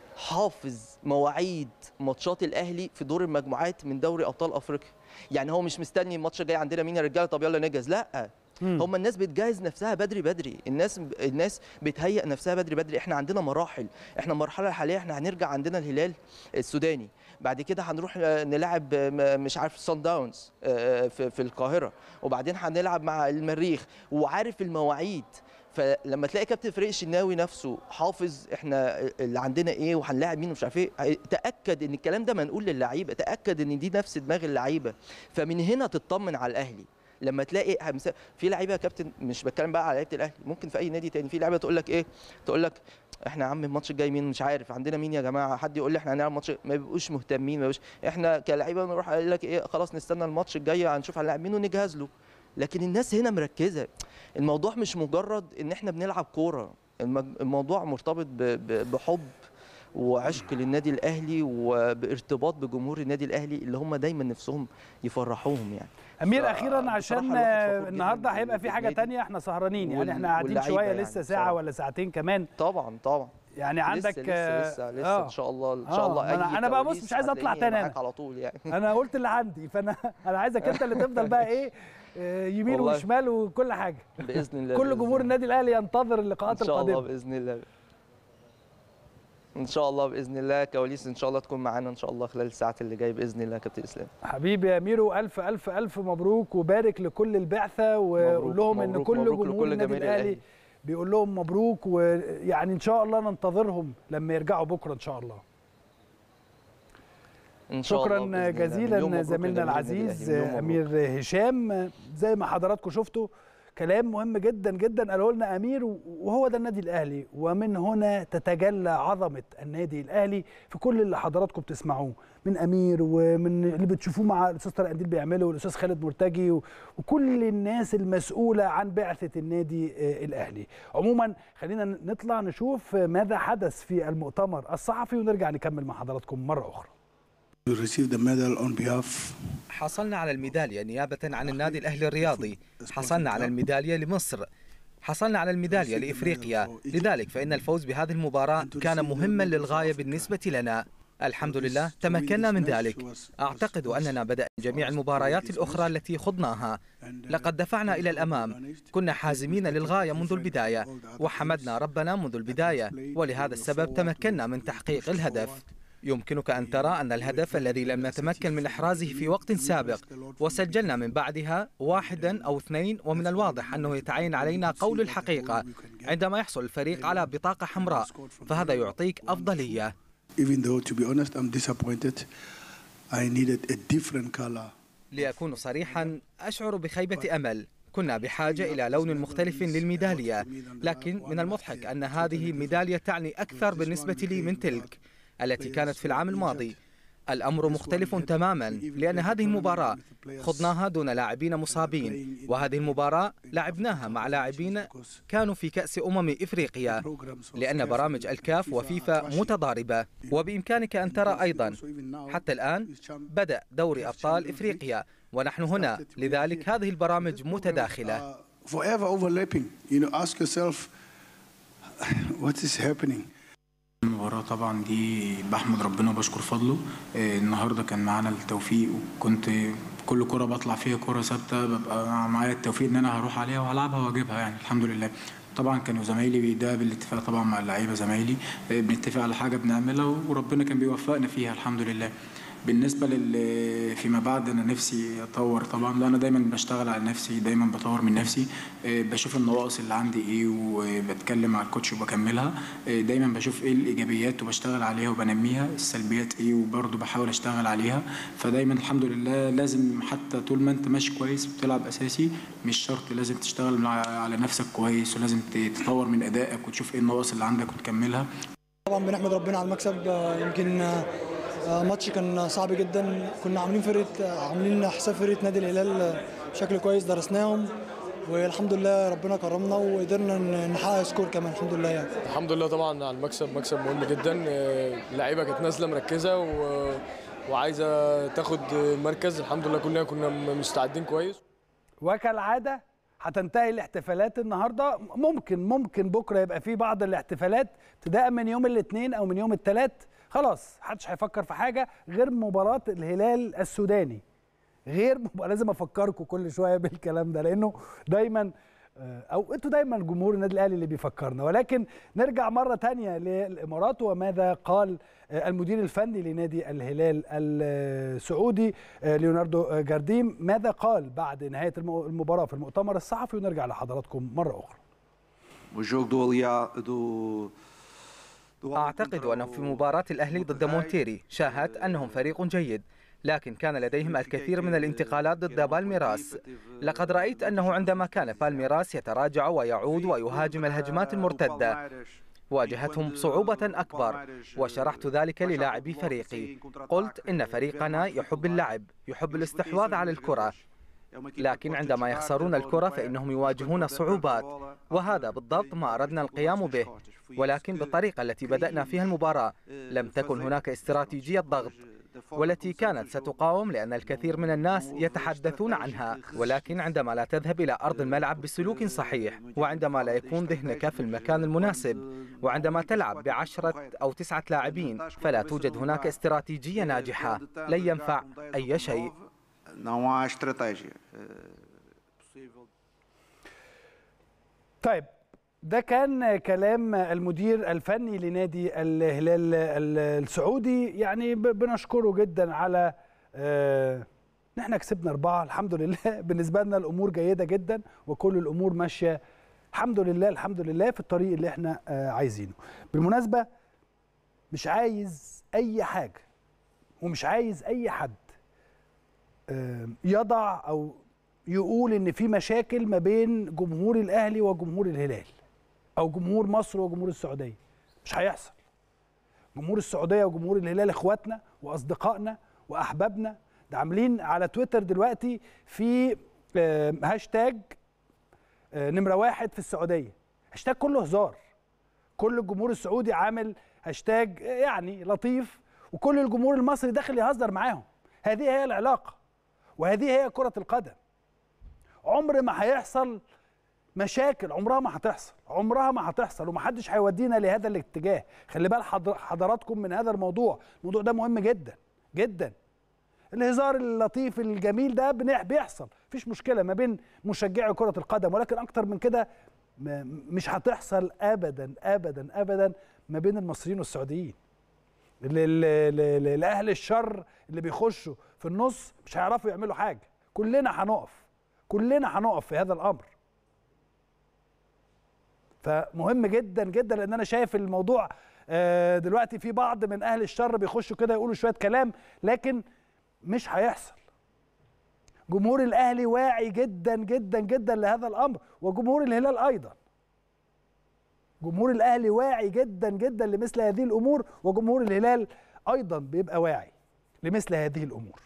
حافظ مواعيد ماتشات الاهلي في دور المجموعات من دوري ابطال افريقيا يعني هو مش مستني الماتش الجاي عندنا مين يا رجاله طب يلا نجهز لا مم. هم الناس بتجهز نفسها بدري بدري الناس الناس بتهيئ نفسها بدري بدري احنا عندنا مراحل احنا المرحله الحاليه احنا هنرجع عندنا الهلال السوداني بعد كده هنروح آه، نلعب آه، م- مش عارف سان داونز آه، في في القاهره وبعدين هنلعب مع المريخ وعارف المواعيد فلما تلاقي كابتن فريق الشناوي نفسه حافظ احنا اللي عندنا ايه وهنلاعب مين ومش عارف ايه هي- تاكد ان الكلام ده منقول للعيبه تاكد ان دي نفس دماغ اللعيبه فمن هنا تطمن على الاهلي لما تلاقي همس- في لعيبه يا كابتن مش بتكلم بقى على لعيبه الاهلي ممكن في اي نادي تاني في لعيبه تقول لك ايه تقول لك احنا يا عم الماتش الجاي مين مش عارف عندنا مين يا جماعه حد يقول لي احنا هنلعب ماتش ما بيبقوش مهتمين ما بيبقوش احنا كلاعيبه نروح قال لك ايه خلاص نستنى الماتش الجاي هنشوف هنلاعب مين ونجهز له لكن الناس هنا مركزه الموضوع مش مجرد ان احنا بنلعب كوره المج- الموضوع مرتبط ب- ب- بحب وعشق للنادي الاهلي وبارتباط بجمهور النادي الاهلي اللي هم دايما نفسهم يفرحوهم يعني امير ف- اخيرا عشان بصراحة الواحد فخور آه، جداً النهارده بال- هيبقى في حاجه بالنادي. تانية احنا سهرانين يعني وال- احنا قاعدين واللعيبة شويه يعني لسه ساعه بصراحة. ولا ساعتين كمان طبعا طبعا يعني عندك لسه لسه آه، لسه, لسه آه. ان شاء الله ان آه، شاء الله ما أنا- أي أنا بقى بص كواليس مش عايز أطلع هتلاقيني تاني معاك أنا. على طول يعني انا قلت اللي عندي فانا انا عايزك انت اللي تفضل بقى ايه آه، يمين والله. وشمال وكل حاجه باذن الله كل بإذن جمهور الله. النادي الاهلي ينتظر اللقاءات ان شاء الله القادمه باذن الله ان شاء الله باذن الله كواليس ان شاء الله تكون معانا ان شاء الله خلال الساعات اللي جايه باذن الله يا كابتن اسلام حبيبي يا ميرو الف الف الف مبروك وبارك لكل البعثه وقول مبروك، لهم ان مبروك، كل مبروك جمهور لكل النادي جماهير الاهلي الأهلي. بيقول لهم مبروك ويعني ان شاء الله ننتظرهم لما يرجعوا بكره ان شاء الله ان شاء الله شكرا بإذن الله. مليون جزيلا مبروك زميلنا لجماهير النادي العزيز الأهلي. مليون مبروك. امير هشام زي ما حضراتكم شفتوا كلام مهم جدا جدا قاله لنا امير وهو ده النادي الاهلي ومن هنا تتجلى عظمه النادي الاهلي في كل اللي حضراتكم بتسمعوه من امير ومن اللي بتشوفوه مع الاستاذ طارق قنديل بيعمله والاستاذ خالد مرتجي و- وكل الناس المسؤوله عن بعثه النادي آه، الاهلي عموما خلينا نطلع نشوف ماذا حدث في المؤتمر الصحفي ونرجع نكمل مع حضراتكم مره اخرى You received the medal on behalf حصلنا على الميدالية نيابة عن النادي الأهلي الرياضي حصلنا على الميدالية لمصر حصلنا على الميدالية لإفريقيا لذلك فإن الفوز بهذه المباراة كان مهما للغاية بالنسبة لنا الحمد لله تمكنا من ذلك أعتقد أننا بدأنا جميع المباريات الأخرى التي خضناها لقد دفعنا إلى الأمام كنا حازمين للغاية منذ البداية وحمدنا ربنا منذ البداية ولهذا السبب تمكنا من تحقيق الهدف يمكنك أن ترى أن الهدف الذي لم نتمكن من إحرازه في وقت سابق وسجلنا من بعدها واحدا أو اثنين ومن الواضح أنه يتعين علينا قول الحقيقة عندما يحصل الفريق على بطاقة حمراء فهذا يعطيك أفضلية Even though, to be honest, I'm disappointed. I needed a different color. لأكون صريحا أشعر بخيبة أمل كنا بحاجة إلى لون مختلف للميدالية لكن من المضحك أن هذه الميدالية تعني أكثر بالنسبة لي من تلك التي كانت في العام الماضي الأمر مختلف تماما لأن هذه المباراة خضناها دون لاعبين مصابين وهذه المباراة لعبناها مع لاعبين كانوا في كأس أمم إفريقيا لأن برامج الكاف وفيفا متضاربة وبإمكانك أن ترى أيضا حتى الآن بدأ دوري أبطال إفريقيا ونحن هنا لذلك هذه البرامج متداخلة Uh, forever overlapping. You know, ask yourself, what is happening? المباراة طبعا دي بحمد ربنا وبشكر فضله آه، النهارده كان معانا التوفيق وكنت كل كرة بطلع فيها كرة ثابتة ببقى معايا التوفيق إن أنا هروح عليها وهلعبها وأجيبها يعني الحمد لله طبعا كانوا زمايلي ده بالاتفاق طبعا مع اللعيبة زمايلي آه، بنتفق على حاجة بنعملها وربنا كان بيوفقنا فيها الحمد لله بالنسبة لل فيما بعد أنا نفسي أطور طبعا لا أنا دايما بشتغل على نفسي دايما بطور من نفسي آه، بشوف النواقص اللي عندي إيه وبتكلم مع الكوتش وبكملها آه، دايما بشوف إيه الإيجابيات وبشتغل عليها وبنميها السلبيات إيه وبرضه بحاول أشتغل عليها فدايما الحمد لله لازم حتى طول ما أنت ماشي كويس بتلعب أساسي مش شرط لازم تشتغل مع- على نفسك كويس ولازم تطور من أدائك وتشوف إيه النواقص اللي عندك وتكملها طبعا بنحمد ربنا على المكسب آه، يمكن آه، آه، ماتش كان صعب جدا كنا عاملين فرقه آه، عاملين حساب فرقه نادي الهلال آه، بشكل كويس درسناهم والحمد لله ربنا كرمنا وقدرنا ن- نحقق سكور كمان الحمد لله يعني الحمد لله طبعا على المكسب مكسب مهم جدا آه، اللعيبه كانت نازله مركزه و... وعايزه تاخد مركز الحمد لله كلنا كنا مستعدين كويس وكالعاده هتنتهي الاحتفالات النهارده ممكن ممكن بكره يبقى في بعض الاحتفالات ابتداء من يوم الاثنين او من يوم الثلاث خلاص محدش هيفكر في حاجه غير مباراه الهلال السوداني غير مب- لازم افكركم كل شويه بالكلام ده لانه دايما آه، او انتوا دايما جمهور النادي الاهلي اللي بيفكرنا ولكن نرجع مره تانية للامارات وماذا قال آه، المدير الفني لنادي الهلال السعودي آه، ليوناردو آه، جارديم ماذا قال بعد نهايه الم- المباراه في المؤتمر الصحفي ونرجع لحضراتكم مره اخرى o jogo do Aliá do do أعتقد أنه في مباراة الأهلي ضد مونتيري شاهدت أنهم فريق جيد لكن كان لديهم الكثير من الانتقالات ضد بالميراس لقد رأيت أنه عندما كان بالميراس يتراجع ويعود ويهاجم الهجمات المرتدة واجهتهم صعوبة أكبر وشرحت ذلك للاعبي فريقي قلت إن فريقنا يحب اللعب يحب الاستحواذ على الكرة لكن عندما يخسرون الكرة فإنهم يواجهون صعوبات وهذا بالضبط ما أردنا القيام به ولكن بالطريقة التي بدأنا فيها المباراة لم تكن هناك استراتيجية ضغط والتي كانت ستقاوم لأن الكثير من الناس يتحدثون عنها ولكن عندما لا تذهب إلى أرض الملعب بسلوك صحيح وعندما لا يكون ذهنك في المكان المناسب وعندما تلعب بعشرة أو تسعة لاعبين فلا توجد هناك استراتيجية ناجحة لن ينفع أي شيء não há estratégia eh, possível. طيب ده كان كلام المدير الفني لنادي الهلال ال- السعودي يعني ب- بنشكره جدا على آه، ان احنا كسبنا اربعه الحمد لله بالنسبه لنا الامور جيده جدا وكل الامور ماشيه الحمد لله الحمد لله في الطريق اللي احنا آه، عايزينه بالمناسبه مش عايز اي حاجه ومش عايز اي حد آه، يضع او يقول ان في مشاكل ما بين جمهور الاهلي وجمهور الهلال او جمهور مصر وجمهور السعوديه مش هيحصل جمهور السعوديه وجمهور الهلال اخواتنا واصدقائنا واحبابنا ده عاملين على تويتر دلوقتي في آه، هاشتاج آه، نمره واحد في السعوديه هاشتاج كله هزار كل الجمهور السعودي عامل هاشتاج آه، يعني لطيف وكل الجمهور المصري داخل يهزر معاهم هذه هي العلاقه وهذه هي كره القدم عمر ما هيحصل مشاكل عمرها ما هتحصل عمرها ما هتحصل ومحدش هيودينا لهذا الاتجاه خلي بال حضر- حضراتكم من هذا الموضوع الموضوع ده مهم جدا جدا الهزار اللطيف الجميل ده بنح- بيحصل مفيش مشكله ما بين مشجعي كره القدم ولكن اكتر من كده م- مش هتحصل ابدا ابدا ابدا ما بين المصريين والسعوديين ال- ال- ال- ال- الاهل الشر اللي بيخشوا في النص مش هيعرفوا يعملوا حاجه كلنا هنقف كلنا هنقف في هذا الامر فمهم جدا جدا لان انا شايف الموضوع آه، دلوقتي في بعض من اهل الشر بيخشوا كده يقولوا شويه كلام لكن مش هيحصل جمهور الاهلي واعي جدا جدا جدا لهذا الامر وجمهور الهلال ايضا جمهور الاهلي واعي جدا جدا لمثل هذه الامور وجمهور الهلال ايضا بيبقى واعي لمثل هذه الامور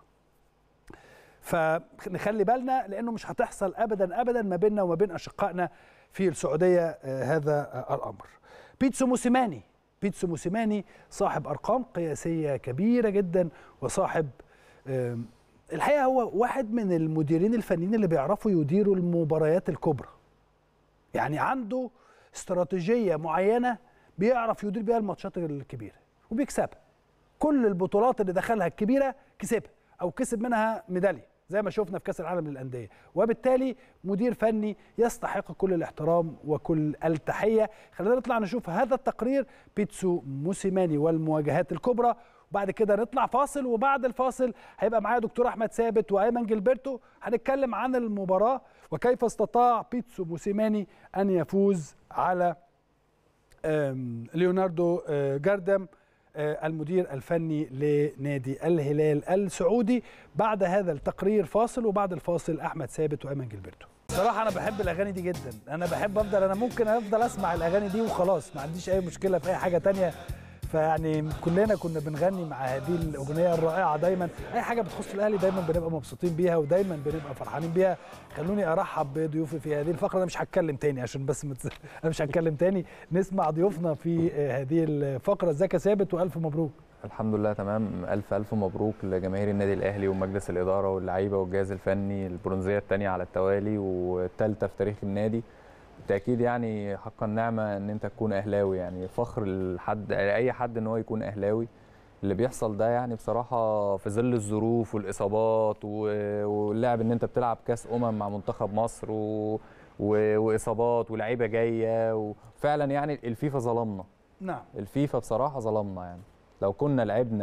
فنخلي بالنا لانه مش هتحصل ابدا ابدا ما بيننا وما بين اشقائنا في السعوديه آه، هذا آه، الامر. بيتسو موسيماني بيتسو موسيماني صاحب ارقام قياسيه كبيره جدا وصاحب آم، الحقيقه هو واحد من المديرين الفنيين اللي بيعرفوا يديروا المباريات الكبرى. يعني عنده استراتيجيه معينه بيعرف يدير بيها الماتشات الكبيره وبيكسبها. كل البطولات اللي دخلها الكبيره كسبها او كسب منها ميداليه زي ما شفنا في كاس العالم للانديه وبالتالي مدير فني يستحق كل الاحترام وكل التحيه خلينا نطلع نشوف هذا التقرير بيتسو موسيماني والمواجهات الكبرى وبعد كده نطلع فاصل وبعد الفاصل هيبقى معايا دكتور احمد ثابت وايمن جilberto هنتكلم عن المباراه وكيف استطاع بيتسو موسيماني ان يفوز على آم، ليوناردو آه، جاردم آه، المدير الفني لنادي الهلال السعودي بعد هذا التقرير فاصل وبعد الفاصل احمد ثابت وايمن جilberto صراحة أنا بحب الأغاني دي جدا، أنا بحب أفضل أنا ممكن أفضل أسمع الأغاني دي وخلاص ما عنديش أي مشكلة في أي حاجة تانية فيعني كلنا كنا بنغني مع هذه الأغنية الرائعة دايما أي حاجة بتخص الأهلي دايما بنبقى مبسوطين بيها ودايما بنبقى فرحانين بيها خلوني أرحب بضيوفي في هذه الفقرة أنا مش هتكلم تاني عشان بس متز... أنا مش هتكلم تاني نسمع ضيوفنا في آه، هذه الفقرة ازيك يا ثابت وألف مبروك الحمد لله تمام ألف ألف مبروك لجماهير النادي الأهلي ومجلس الإدارة واللعيبة والجهاز الفني البرونزية الثانية على التوالي والثالثة في تاريخ النادي بالتأكيد يعني حقا نعمة إن أنت تكون أهلاوي يعني فخر لحد أي حد إن هو يكون أهلاوي اللي بيحصل ده يعني بصراحة في ظل الظروف والإصابات و- واللعب إن أنت بتلعب كأس أمم مع منتخب مصر و... و... وإصابات ولاعيبة جاية وفعلا يعني الفيفا ظلمنا نعم الفيفا بصراحه ظلمنا يعني لو كنا لعبنا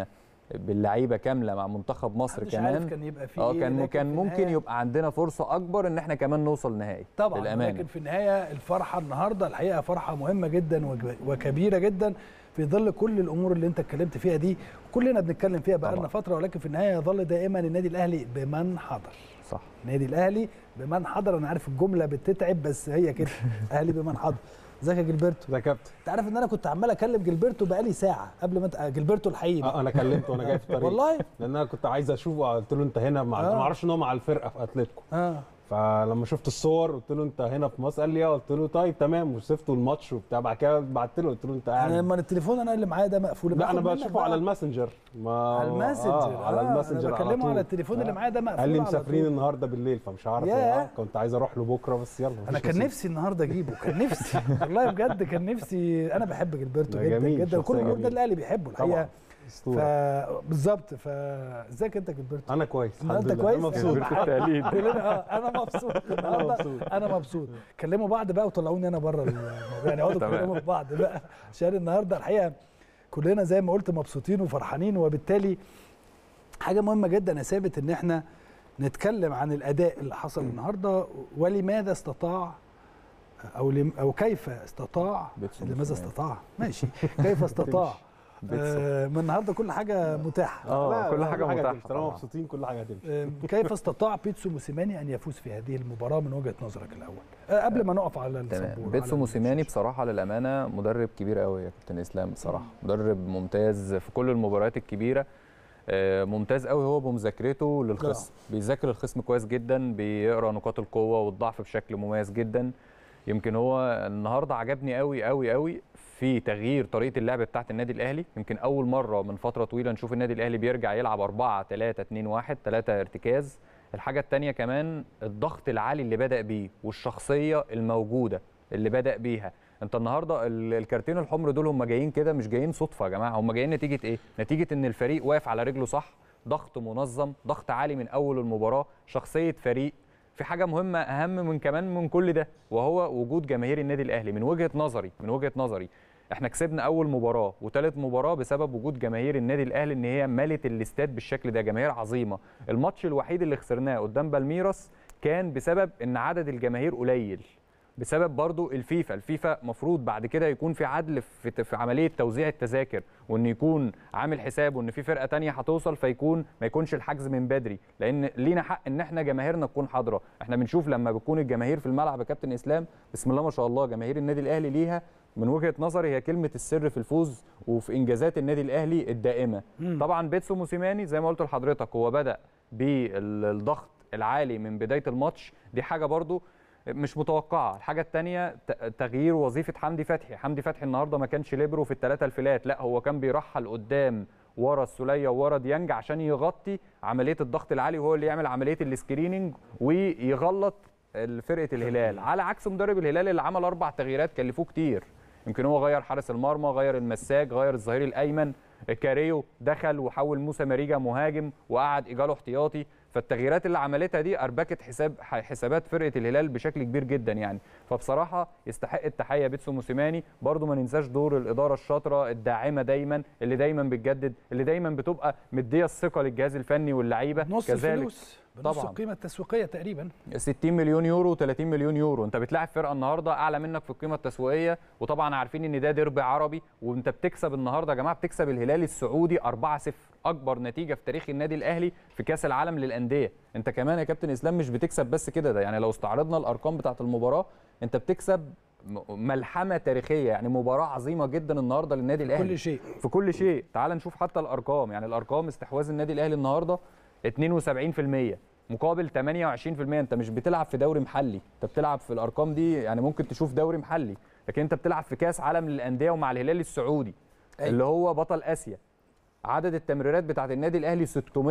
باللعيبه كامله مع منتخب مصر محدش كمان عارف كان يبقى فيه اه إيه، كان لكن كان في ممكن النهاية- يبقى عندنا فرصه اكبر ان احنا كمان نوصل نهائي طبعا للامانه لكن في النهايه الفرحه النهارده الحقيقه فرحه مهمه جدا وج- وكبيره جدا في ظل كل الامور اللي انت اتكلمت فيها دي كلنا بنتكلم فيها بقالنا طبعاً. فتره ولكن في النهايه يظل دائما النادي الاهلي بمن حضر صح النادي الاهلي بمن حضر انا عارف الجمله بتتعب بس هي كده اهلي بمن حضر ازيك يا جilberto ده كابتن انت عارف ان انا كنت عمال اكلم جilberto بقالي ساعه قبل ما انت جilberto الحقيقي بقى. آه، انا كلمته وانا جاي في الطريق والله لان انا كنت عايز اشوفه قلت له انت هنا مع آه. ما اعرفش ان هو مع الفرقه في اتلتيكو اه فلما شفت الصور قلت له انت هنا في مصر قال لي اه قلت له طيب تمام وصفته الماتش وبتاع بعد كده بعت له قلت له انت انا قاعد لما التليفون انا اللي معايا ده مقفول لا انا باخد منك بشوفه بقى. على الماسنجر ما على الماسنجر آه على آه، الماسنجر انا بكلمه طول. على التليفون اللي معايا ده مقفول قال لي على مسافرين طول. النهارده بالليل فمش هعرف ياه. آه، كنت عايز اروح له بكره بس يلا انا مفيش كان نصيب. نفسي النهارده اجيبه كان نفسي والله بجد كان نفسي انا بحب جilberto ده جدا جميل، جدا شخصية وكل الجمهور ده جميلة. الاهلي بيحبه الحقيقه طبعا اسطوره فبالظبط فازيك انت جilberto انا كويس ما الحمد انت لله كويس انا مبسوط بالتقليد كلنا اه انا مبسوط النهارده مبسوط. انا مبسوط كلموا بعض بقى وطلعوني انا بره الموضوع يعني اقعدوا تمام. تكلموا في بعض بقى عشان النهارده الحقيقه كلنا زي ما قلت مبسوطين وفرحانين وبالتالي حاجه مهمه جدا يا ثابت ان احنا نتكلم عن الاداء اللي حصل النهارده ولماذا استطاع او لم او كيف استطاع بيتسو لماذا موسيماني. استطاع ماشي كيف استطاع بيتسو. آه، من النهارده كل حاجه متاحه اه لا، كل لا، حاجه متاحه هتمشي. طالما طبعاً. مبسوطين كل حاجه هتمشي آم، كيف استطاع بيتسو موسيماني ان يفوز في هذه المباراه من وجهه نظرك الاول آه، قبل ما نقف على تمام السبوره بيتسو على موسيماني الشاشة. بصراحه للامانه مدرب كبير قوي يا كابتن اسلام بصراحه مدرب ممتاز في كل المباريات الكبيره آه، ممتاز قوي هو بمذاكرته للخصم بيذاكر الخصم كويس جدا بيقرا نقاط القوه والضعف بشكل مميز جدا يمكن هو النهارده عجبني قوي قوي قوي في تغيير طريقه اللعب بتاعه النادي الاهلي يمكن اول مره من فتره طويله نشوف النادي الاهلي بيرجع يلعب 4 3 2 1 3 ارتكاز الحاجه الثانيه كمان الضغط العالي اللي بدا بيه والشخصيه الموجوده اللي بدا بيها انت النهارده ال- الكارتين الحمر دول هم جايين كده مش جايين صدفه يا جماعه هم جايين نتيجه ايه نتيجه ان الفريق واقف على رجله صح ضغط منظم ضغط عالي من اول المباراه شخصيه فريق في حاجه مهمه اهم من كمان من كل ده وهو وجود جماهير النادي الاهلي من وجهه نظري من وجهه نظري احنا كسبنا اول مباراه وثالث مباراه بسبب وجود جماهير النادي الاهلي ان هي ملت الاستاد بالشكل ده جماهير عظيمه الماتش الوحيد اللي خسرناه قدام بالميراس كان بسبب ان عدد الجماهير قليل بسبب برضو الفيفا الفيفا مفروض بعد كده يكون في عدل في, في عمليه توزيع التذاكر وان يكون عامل حسابه ان في فرقه تانية هتوصل فيكون ما يكونش الحجز من بدري لان لينا حق ان احنا جماهيرنا تكون حاضره احنا بنشوف لما بتكون الجماهير في الملعب يا كابتن اسلام بسم الله ما شاء الله جماهير النادي الاهلي ليها من وجهه نظري هي كلمه السر في الفوز وفي انجازات النادي الاهلي الدائمه طبعا بيتسو موسيماني زي ما قلت لحضرتك هو بدا بالضغط العالي من بدايه الماتش دي حاجه برضو مش متوقعه الحاجه الثانيه تغيير وظيفه حمدي فتحي حمدي فتحي النهارده ما كانش ليبرو في الثلاثه الفلات لا هو كان بيرحل قدام ورا السوليه وورا ديانج عشان يغطي عمليه الضغط العالي وهو اللي يعمل عمليه السكريننج ويغلط فرقه الهلال على عكس مدرب الهلال اللي عمل اربع تغييرات كلفوه كتير يمكن هو غير حارس المرمى غير المساك غير الظهير الايمن كاريو دخل وحول موسى ماريجا مهاجم وقعد ايجالو احتياطي فالتغييرات اللي عملتها دي اربكت حساب حسابات فرقه الهلال بشكل كبير جدا يعني فبصراحه يستحق التحيه بيتسو موسيماني برضو ما ننساش دور الاداره الشاطره الداعمه دايما اللي دايما بتجدد اللي دايما بتبقى مديه الثقه للجهاز الفني واللعيبه نص كذلك الفلوس بنص طبعاً. القيمه التسويقيه تقريبا 60 مليون يورو و30 مليون يورو انت بتلاعب فرقه النهارده اعلى منك في القيمه التسويقيه وطبعا عارفين ان ده ديربي عربي وانت بتكسب النهارده يا جماعه بتكسب الهلال السعودي 4-0 اكبر نتيجه في تاريخ النادي الاهلي في كاس العالم للانديه انت كمان يا كابتن اسلام مش بتكسب بس كده ده يعني لو استعرضنا الارقام بتاعه المباراه انت بتكسب م- ملحمه تاريخيه يعني مباراه عظيمه جدا النهارده للنادي الاهلي كل شيء في كل شيء تعال نشوف حتى الارقام يعني الارقام استحواذ النادي الاهلي النهارده 72% مقابل 28% انت مش بتلعب في دوري محلي انت بتلعب في الارقام دي يعني ممكن تشوف دوري محلي لكن انت بتلعب في كاس عالم للانديه ومع الهلال السعودي أيوة. اللي هو بطل اسيا عدد التمريرات بتاعه النادي الاهلي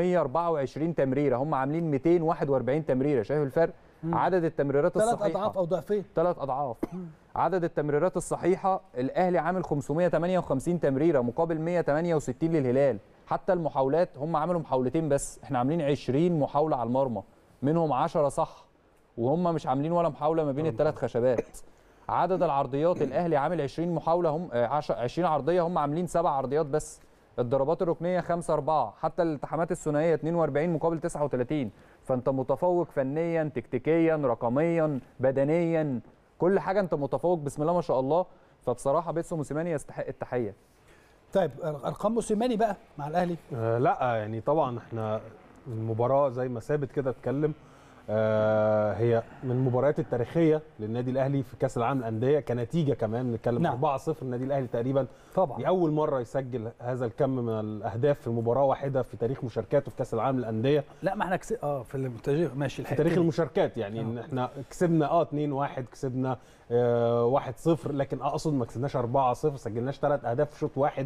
624 تمريره هم عاملين 241 تمريره شايف الفرق عدد التمريرات ثلاث الصحيحه اضعاف او ضعفين ثلاث اضعاف عدد التمريرات الصحيحه الاهلي عامل 558 تمريره مقابل 168 للهلال حتى المحاولات هم عملوا محاولتين بس احنا عاملين 20 محاوله على المرمى منهم 10 صح وهم مش عاملين ولا محاوله ما بين الثلاث خشبات عدد العرضيات الاهلي عامل 20 محاوله هم آه، 10 20 عرضيه هم عاملين سبع عرضيات بس الضربات الركنيه 5 4 حتى الالتحامات الثنائيه 42 مقابل 39 فانت متفوق فنيا تكتيكيا رقميا بدنيا كل حاجه انت متفوق بسم الله ما شاء الله فبصراحه بيتسو موسيماني يستحق التحيه طيب ارقام موسيماني بقى مع الاهلي آه لا يعني طبعا احنا المباراه زي ما ثابت كده اتكلم آه هي من المباريات التاريخيه للنادي الاهلي في كاس العالم للانديه كنتيجه كمان نتكلم نعم. 4-0 النادي الاهلي تقريبا طبعا دي اول مره يسجل هذا الكم من الاهداف في مباراه واحده في تاريخ مشاركاته في كاس العالم للانديه لا ما احنا كس... اه في التاريخ ماشي في الحقيقة تاريخ دي. المشاركات يعني ان احنا كسبنا اه 2 1 كسبنا آه 1 0 لكن اقصد ما كسبناش 4 0 سجلناش ثلاث اهداف في شوط واحد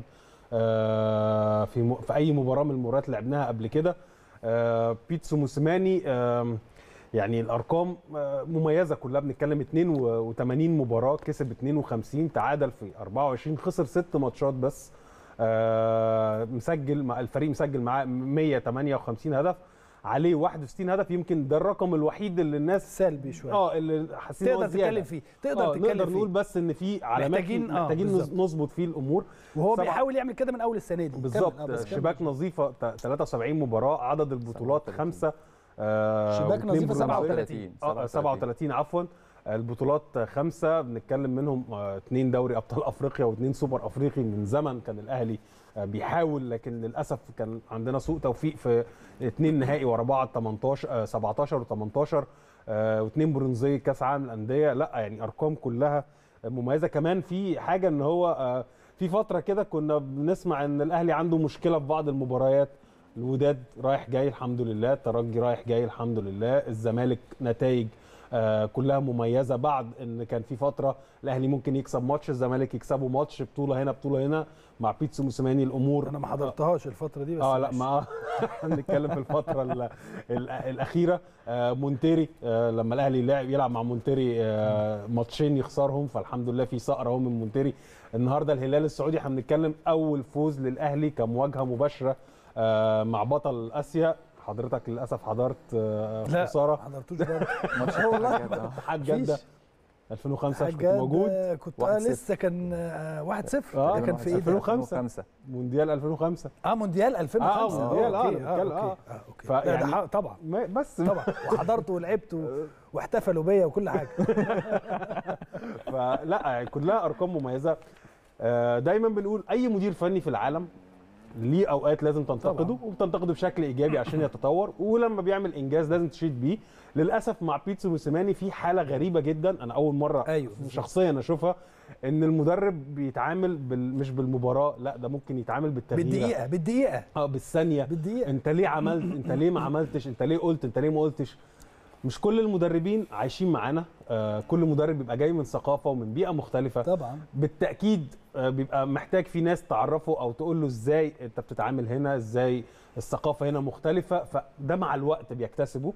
آه في م... في اي مباراه من المباريات اللي لعبناها قبل كده آه بيتسو موسيماني آه يعني الارقام آه، مميزه كلها بنتكلم 82 مباراه كسب 52 تعادل في 24 خسر ست ماتشات بس آه، مسجل مع الفريق مسجل معاه 158 هدف عليه 61 هدف يمكن ده الرقم الوحيد اللي الناس سلبي شويه اه اللي حاسين إن هو تقدر زيادة. تتكلم فيه تقدر آه، تتكلم نقدر فيه نقول بس ان في علامات محتاجين- محتاجين, آه، محتاجين بالظبط. نظبط فيه الامور وهو سبعة- بيحاول يعمل كده من اول السنه دي بالظبط كمل. آه، بس كمل. شباك نظيفه ت- 73 مباراه عدد البطولات خمسه آه، شباك واثنين نظيفة برونزية. 37. اه 37 عفوا البطولات خمسه بنتكلم منهم آه، اثنين دوري ابطال افريقيا واثنين سوبر افريقي من زمن كان الاهلي آه، بيحاول لكن للاسف كان عندنا سوء توفيق في اثنين نهائي ورا بعض 18 آه، 17 و18 واثنين برونزيه كاس عالم الانديه لا يعني ارقام كلها مميزه كمان في حاجه ان هو آه، في فتره كده كنا بنسمع ان الاهلي عنده مشكله في بعض المباريات الوداد رايح جاي الحمد لله الترجي رايح جاي الحمد لله الزمالك نتائج آه كلها مميزه بعد ان كان في فتره الاهلي ممكن يكسب ماتش الزمالك يكسبوا ماتش بطوله هنا بطوله هنا مع بيتسو موسيماني الامور انا ما حضرتهاش الفتره دي بس اه لا ماشي. ما بنتكلم في الفتره ال ال الاخيره آه مونتيري آه لما الاهلي لعب يلعب مع مونتيري آه ماتشين يخسرهم فالحمد لله في صقر اهو من مونتيري النهارده الهلال السعودي احنا بنتكلم اول فوز للاهلي كمواجهه مباشره آه مع بطل اسيا حضرتك للاسف حضرت آه لا خساره ما حضرتوش برضه ماتش آه والله الاتحاد جدة. اتحاد مفيش. جده 2005 كنت حاجات موجود آه، كنت آه 1-0. لسه كان آه 1 0 آه، ده كان في ايه ده؟ 2005 مونديال 2005 اه مونديال 2005 آه، مونديال، آه، اوكي بنتكلم، اه آه. اوكي اه اوكي فيعني- لا، ده حق- طبعا ما- بس طبعا وحضرت ولعبت و- واحتفلوا بيا وكل حاجه فلا يعني كلها ارقام مميزه آه، دايما بنقول اي مدير فني في العالم ليه اوقات لازم تنتقده وبتنتقده بشكل ايجابي عشان يتطور ولما بيعمل انجاز لازم تشيد بيه للاسف مع بيتسو موسيماني في حاله غريبه جدا انا اول مره أيوة، بالظبط. شخصيا اشوفها ان المدرب بيتعامل بال... مش بالمباراه لا ده ممكن يتعامل بالتغيير بالدقيقه بالدقيقه اه بالثانيه بالدقيقه انت ليه عملت انت ليه ما عملتش انت ليه قلت انت ليه ما قلتش مش كل المدربين عايشين معانا آه كل مدرب بيبقى جاي من ثقافه ومن بيئه مختلفه طبعا بالتاكيد آه بيبقى محتاج في ناس تعرفه او تقول له ازاي انت بتتعامل هنا ازاي الثقافه هنا مختلفه فده مع الوقت بيكتسبه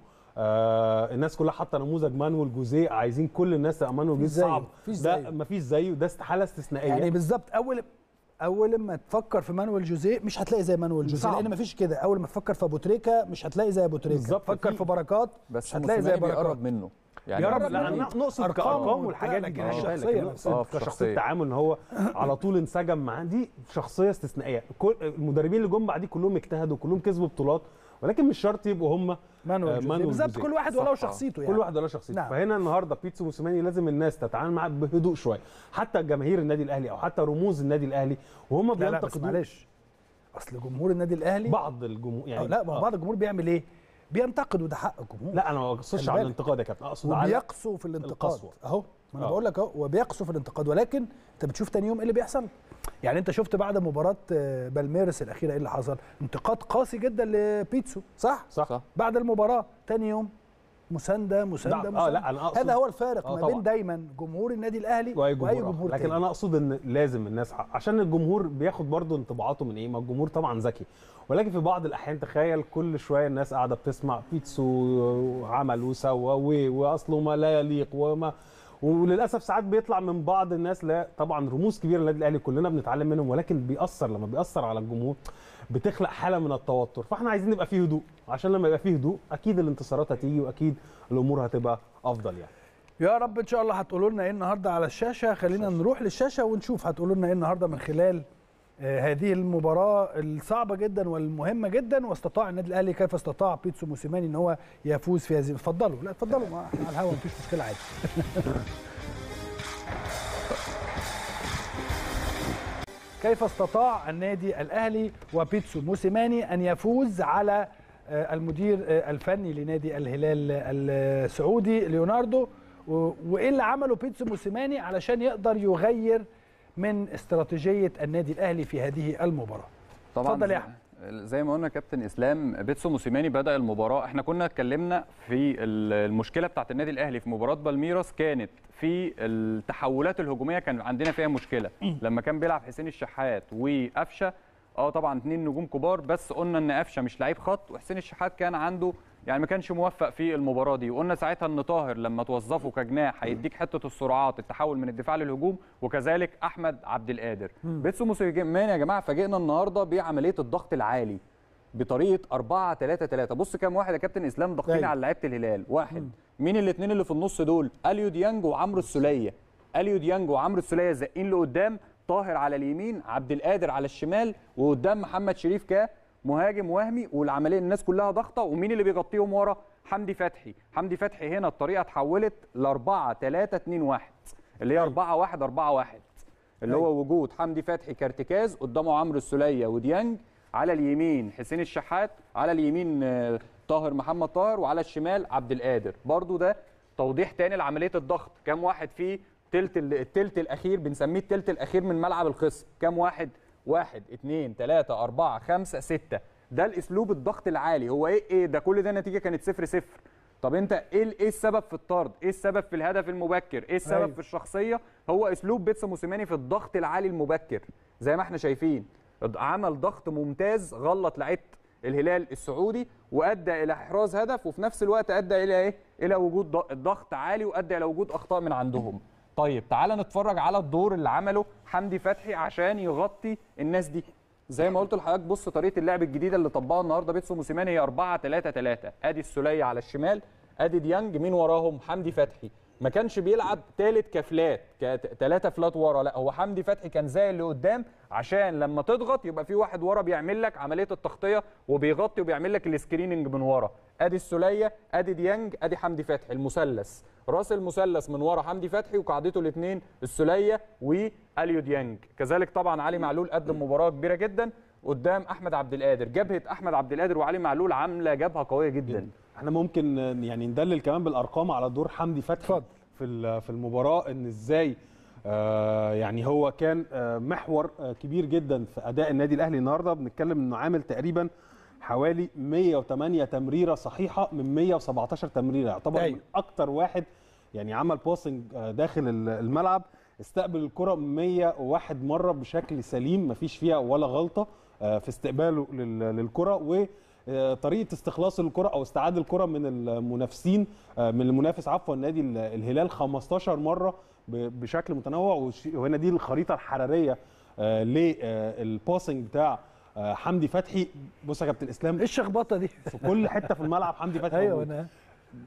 آه الناس كلها حاطه نموذج مانويل جوزيه عايزين كل الناس تبقى مانويل مفيش جوزيه صعب زيه، مفيش ده زيه. مفيش زيه ده حاله استثنائيه يعني بالظبط اول اول ما تفكر في مانويل جوزيه مش هتلاقي زي مانويل جوزيه صعب. لان مفيش كده اول ما تفكر في ابو تريكه مش هتلاقي زي ابو تريكه بالظبط، فكر في- في بركات بس مش هتلاقي زي موسيماني بركات بيقرب منه بيقرب لا منه. انا نقصد أرقام كارقام وبتاع، والحاجات دي لكن ماشي، الشخصية لكن نفسها. آه، في كشخصيه الشخصية. تعامل ان هو على طول انسجم معاه دي شخصيه استثنائيه كل المدربين اللي جم بعديه كلهم اجتهدوا كلهم كسبوا بطولات ولكن مش شرط يبقوا هم مانويل آه، جوزيه مانويل بالظبط جوزيه. كل واحد صح، ولو آه. شخصيته يعني كل واحد له شخصيته نعم. فهنا النهارده بيتسو موسيماني لازم الناس تتعامل معاه بهدوء شويه حتى جماهير النادي الاهلي او حتى رموز النادي الاهلي وهم لا لا بس بينتقدوا معلش اصل جمهور النادي الاهلي بعض الجمهور يعني يعني لا ما هو آه. بعض الجمهور بيعمل ايه بينتقد وده حق الجمهور لا انا ما اقصدش خلي على بالك. الانتقاد يا كابتن اقصد على وبيقسو في الانتقاد القسوة. اهو ما انا آه. بقول لك اهو وبيقسو في الانتقاد ولكن انت بتشوف تاني يوم ايه اللي بيحصل يعني انت شفت بعد مباراه آه، بالميرس الاخيره ايه اللي حصل انتقاد قاسي جدا لبيتسو صح صح, صح. بعد المباراه تاني يوم مسانده مسانده لا، آه، مسانده لا، أنا أقصد- هذا هو الفارق آه، ما طبعاً. بين دايما جمهور النادي الاهلي واي جمهور, واي آخر. جمهور لكن تاني. انا اقصد ان لازم الناس عشان الجمهور بياخد برضه انطباعاته من ايه ما الجمهور طبعا ذكي ولكن في بعض الاحيان تخيل كل شويه الناس قاعده بتسمع بيتسو عمل وسوى و- واصله ما لا يليق وما وللاسف ساعات بيطلع من بعض الناس لا طبعا رموز كبيره للنادي الاهلي كلنا بنتعلم منهم ولكن بيأثر لما بيأثر على الجمهور بتخلق حاله من التوتر فاحنا عايزين نبقى فيه هدوء عشان لما يبقى فيه هدوء اكيد الانتصارات هتيجي واكيد الامور هتبقى افضل يعني يا رب ان شاء الله هتقولوا لنا ايه النهارده على الشاشه خلينا نروح للشاشه ونشوف هتقولوا لنا ايه النهارده من خلال آه، هذه المباراة الصعبة جدا والمهمة جدا واستطاع النادي الأهلي كيف استطاع بيتسو موسيماني إن هو يفوز في هذه اتفضلوا لا اتفضلوا ما احنا على الهوا مفيش مشكلة عادي كيف استطاع النادي الأهلي وبيتسو موسيماني أن يفوز على آه، المدير آه، الفني لنادي الهلال السعودي ليوناردو و- وايه اللي عمله بيتسو موسيماني علشان يقدر يغير من استراتيجيه النادي الاهلي في هذه المباراه طبعا اتفضل يا زي- احمد زي ما قلنا كابتن اسلام بيتسو موسيماني بدا المباراه احنا كنا اتكلمنا في ال- المشكله بتاعت النادي الاهلي في مباراه بالميراس كانت في التحولات الهجوميه كان عندنا فيها مشكله لما كان بيلعب حسين الشحات وقفشه اه طبعا اتنين نجوم كبار بس قلنا ان قفشه مش لعيب خط وحسين الشحات كان عنده يعني ما كانش موفق في المباراه دي وقلنا ساعتها ان طاهر لما توظفه كجناح هيديك حته السرعات التحول من الدفاع للهجوم وكذلك احمد عبد القادر بيتسو موسيماني يا جماعه فاجئنا النهارده بعمليه الضغط العالي بطريقه 4 3 3 بص كام واحد يا كابتن اسلام ضاغطين أيوة. على لعيبه الهلال واحد مين الاثنين اللي في النص دول اليو ديانج وعمرو السوليه اليو ديانج وعمرو السوليه زقين لقدام طاهر على اليمين عبد القادر على الشمال وقدام محمد شريف كا مهاجم وهمي والعمليه الناس كلها ضاغطه ومين اللي بيغطيهم ورا حمدي فتحي حمدي فتحي هنا الطريقه اتحولت ل 4 3 2 1 اللي هي 4 1 4 1 اللي هو وجود حمدي فتحي كارتكاز قدامه عمرو السوليه وديانج على اليمين حسين الشحات على اليمين آه، طاهر محمد طاهر وعلى الشمال عبد القادر برضو ده توضيح تاني لعمليه الضغط كام واحد فيه تلت ال- التلت الاخير بنسميه التلت الاخير من ملعب الخصم كام واحد واحد اتنين تلاتة أربعة خمسة ستة ده الأسلوب الضغط العالي هو إيه إيه ده كل ده نتيجة كانت صفر صفر طب أنت إيه ال- إيه السبب في الطرد؟ إيه السبب في الهدف المبكر؟ إيه السبب أيوة. في الشخصية؟ هو أسلوب بيتسو موسيماني في الضغط العالي المبكر زي ما إحنا شايفين عمل ضغط ممتاز غلط لعيبه الهلال السعودي وادى الى احراز هدف وفي نفس الوقت ادى الى ايه؟ الى وجود ض- ضغط عالي وادى الى وجود اخطاء من عندهم. طيب تعال نتفرج على الدور اللي عمله حمدي فتحي عشان يغطي الناس دي. زي ما قلت لحضرتك بص طريقه اللعب الجديده اللي طبقها النهارده بيتسو موسيماني هي 4 3 3 ادي السوليه على الشمال ادي ديانج مين وراهم حمدي فتحي ما كانش بيلعب ثالث كفلات ثلاثه فلات ورا لا هو حمدي فتحي كان زي اللي قدام عشان لما تضغط يبقى في واحد ورا بيعمل لك عمليه التغطيه وبيغطي وبيعمل لك السكريننج من ورا ادي السوليه ادي ديانج ادي حمدي فتحي المثلث راس المثلث من ورا حمدي فتحي وقاعدته الاثنين السوليه واليو ديانج كذلك طبعا علي معلول قدم مباراه كبيره جدا قدام احمد عبد القادر جبهه احمد عبد القادر وعلي معلول عامله جبهه قويه جدا احنا ممكن آه، يعني ندلل كمان بالارقام على دور حمدي فتحي اتفضل. في ال- في المباراه ان ازاي آه، يعني هو كان آه، محور آه، كبير جدا في اداء النادي الاهلي النهارده بنتكلم انه عامل تقريبا حوالي 108 تمريره صحيحه من 117 تمريره يعتبر أيوة. من اكتر واحد يعني عمل بوسنج داخل ال- الملعب استقبل الكره 101 مره بشكل سليم مفيش فيها ولا غلطه آه، في استقباله لل- للكره و آه، طريقه استخلاص الكره او استعاده الكره من المنافسين آه، من المنافس عفوا نادي ال- الهلال 15 مره ب- بشكل متنوع وش- وهنا دي الخريطه الحراريه للباسنج بتاع آه، حمدي فتحي بص يا كابتن اسلام ايه الشخبطه دي في كل حته في الملعب حمدي فتحي ايوه موجود. انا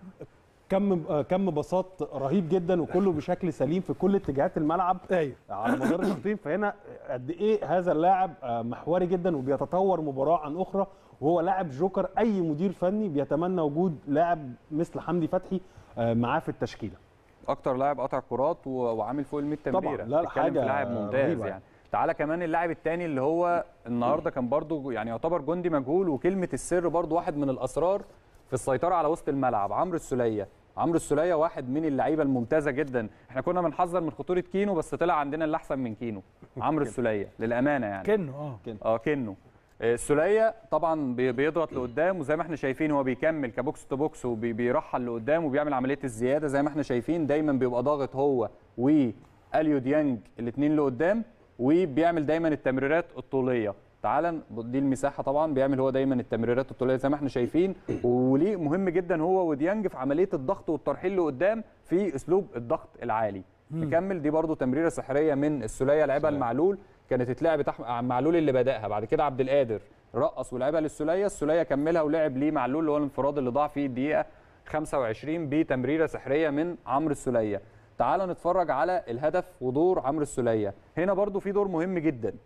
كم آه، كم باصات رهيب جدا وكله بشكل سليم في كل اتجاهات الملعب ايوه على مدار الشوطين فهنا قد ايه هذا اللاعب آه، محوري جدا وبيتطور مباراه عن اخرى وهو لاعب جوكر اي مدير فني بيتمنى وجود لاعب مثل حمدي فتحي آه، معاه في التشكيله اكتر لاعب قطع كرات و- وعامل فوق ال 100 طبعاً، تمريره لا، لا، بتتكلم حاجة في لاعب ممتاز رهيبة يعني تعالى كمان اللاعب الثاني اللي هو النهارده كان برضو يعني يعتبر جندي مجهول وكلمه السر برضو واحد من الاسرار في السيطره على وسط الملعب عمرو السوليه عمرو السوليه واحد من اللعيبه الممتازه جدا احنا كنا بنحذر من خطوره كينو بس طلع عندنا اللي احسن من كينو عمرو السوليه للامانه يعني كنه اه اه كنه آه، السوليه طبعا بي- بيضغط لقدام وزي ما احنا شايفين هو بيكمل كبوكس تو بوكس وبيرحل لقدام وبيعمل عمليه الزياده زي ما احنا شايفين دايما بيبقى ضاغط هو واليو ديانج الاثنين لقدام وبيعمل دايما التمريرات الطوليه تعال ن- دي المساحه طبعا بيعمل هو دايما التمريرات الطوليه زي ما احنا شايفين وليه مهم جدا هو وديانج في عمليه الضغط والترحيل لقدام في اسلوب الضغط العالي نكمل دي برضو تمريره سحريه من السوليه لعبها المعلول كانت اتلعبت أح- معلول اللي بداها بعد كده عبد القادر رقص ولعبها للسوليه السوليه كملها ولعب ليه معلول اللي هو الانفراد اللي ضاع فيه الدقيقه 25 بتمريره سحريه من عمرو السوليه تعال نتفرج على الهدف ودور عمرو السوليه هنا برضو في دور مهم جدا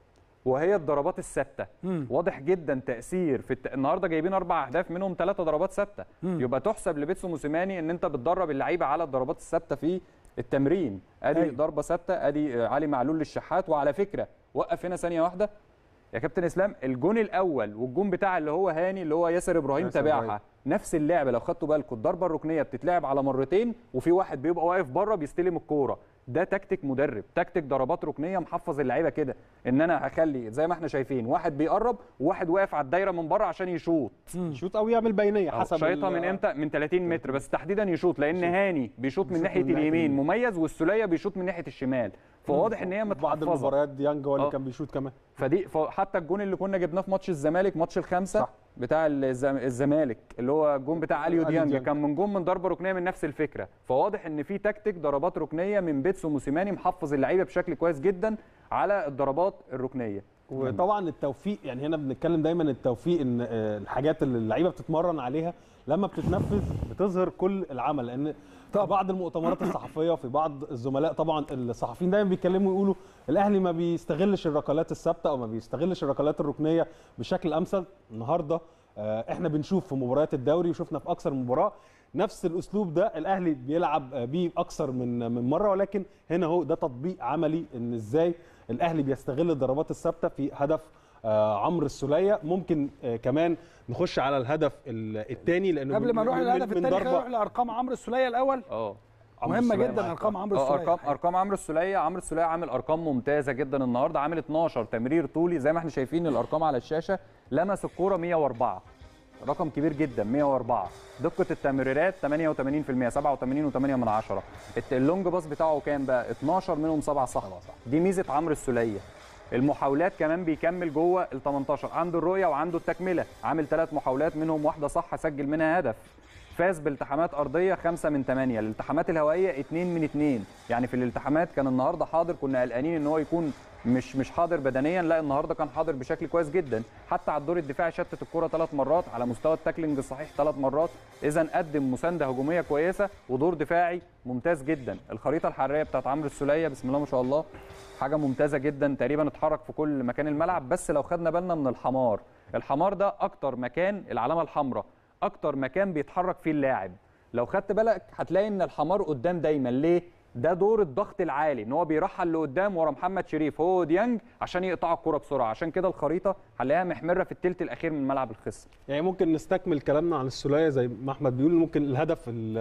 وهي الضربات الثابته واضح جدا تاثير في الت... النهارده جايبين اربع اهداف منهم ثلاثه ضربات ثابته يبقى تحسب لبيتسو موسيماني ان انت بتدرب اللعيبه على الضربات الثابته في التمرين ادي أيوة. ضربه ثابته ادي علي معلول للشحات وعلى فكره وقف هنا ثانيه واحده يا كابتن اسلام الجون الاول والجون بتاع اللي هو هاني اللي هو ياسر ابراهيم ياسر تابعها إبراهيم. نفس اللعبه لو خدتوا بالكم الضربه الركنيه بتتلعب على مرتين وفي واحد بيبقى واقف بره بيستلم الكوره ده تكتيك مدرب تكتيك ضربات ركنيه محفظ اللعيبه كده ان انا هخلي زي ما احنا شايفين واحد بيقرب وواحد واقف على الدايره من بره عشان يشوط شوت او يعمل بينيه حسب شايطها ال- من امتى من 30 متر بس تحديدا يشوط لان هاني بيشوط من ناحيه اليمين مميز والسوليه بيشوط من ناحيه الشمال فواضح ان هي بعض متحفظه المباريات ديانج هو اللي آه. كان بيشوط كمان فدي حتى الجون اللي كنا جبناه في ماتش الزمالك ماتش الخمسه صح. صح. بتاع الزم- الزمالك اللي هو الجون بتاع اليو أليو ديانج ديانج. كان من جون من ضربه ركنيه من نفس الفكره فواضح ان في تكتيك ضربات ركنيه من بيتسو موسيماني محفظ اللعيبه بشكل كويس جدا على الضربات الركنيه وطبعا التوفيق يعني هنا بنتكلم دايما التوفيق ان آه، الحاجات اللي اللعيبه بتتمرن عليها لما بتتنفذ بتظهر كل العمل لان في بعض المؤتمرات الصحفيه وفي بعض الزملاء طبعا الصحفيين دايما بيتكلموا يقولوا الاهلي ما بيستغلش الركلات الثابته او ما بيستغلش الركلات الركنيه بشكل امثل النهارده آه، احنا بنشوف في مباريات الدوري وشفنا في اكثر من مباراه نفس الاسلوب ده الاهلي بيلعب آه، بيه اكثر من من مره ولكن هنا هو ده تطبيق عملي ان ازاي الاهلي بيستغل الضربات الثابته في هدف آه، عمرو السوليه ممكن آه، كمان نخش على الهدف الثاني لانه قبل ما نروح من- للهدف من الثاني خلينا ضربة- نروح لارقام عمرو السوليه الاول اه عمرو مهمه السولية جدا معاك. ارقام عمرو اه السوليه ارقام ارقام عمرو السوليه عمرو السوليه عامل ارقام ممتازه جدا النهارده عامل 12 تمرير طولي زي ما احنا شايفين الارقام على الشاشه لمس الكوره 104 رقم كبير جدا 104 دقه التمريرات 88% 87.8 من عشرة الت- اللونج باص بتاعه كام بقى 12 منهم 7 صح دي ميزه عمرو السوليه المحاولات كمان بيكمل جوه ال 18 عنده الرؤيه وعنده التكمله عامل ثلاث محاولات منهم واحده صح سجل منها هدف فاز بالتحامات ارضيه 5 من 8 الالتحامات الهوائيه 2 من 2 يعني في الالتحامات كان النهارده حاضر كنا قلقانين ان هو يكون مش مش حاضر بدنيا لا النهارده كان حاضر بشكل كويس جدا حتى على الدور الدفاعي شتت الكره ثلاث مرات على مستوى التاكلينج الصحيح ثلاث مرات اذا قدم مسانده هجوميه كويسه ودور دفاعي ممتاز جدا الخريطه الحراريه بتاعت عمرو السوليه بسم الله ما شاء الله حاجه ممتازه جدا تقريبا اتحرك في كل مكان الملعب بس لو خدنا بالنا من الحمار الحمار ده اكتر مكان العلامه الحمراء اكتر مكان بيتحرك فيه اللاعب لو خدت بالك هتلاقي ان الحمار قدام دايما ليه ده دور الضغط العالي ان هو بيرحل لقدام ورا محمد شريف هو ديانج عشان يقطع الكره بسرعه عشان كده الخريطه هنلاقيها محمره في الثلث الاخير من ملعب الخصم يعني ممكن نستكمل كلامنا عن السوليه زي ما احمد بيقول ممكن الهدف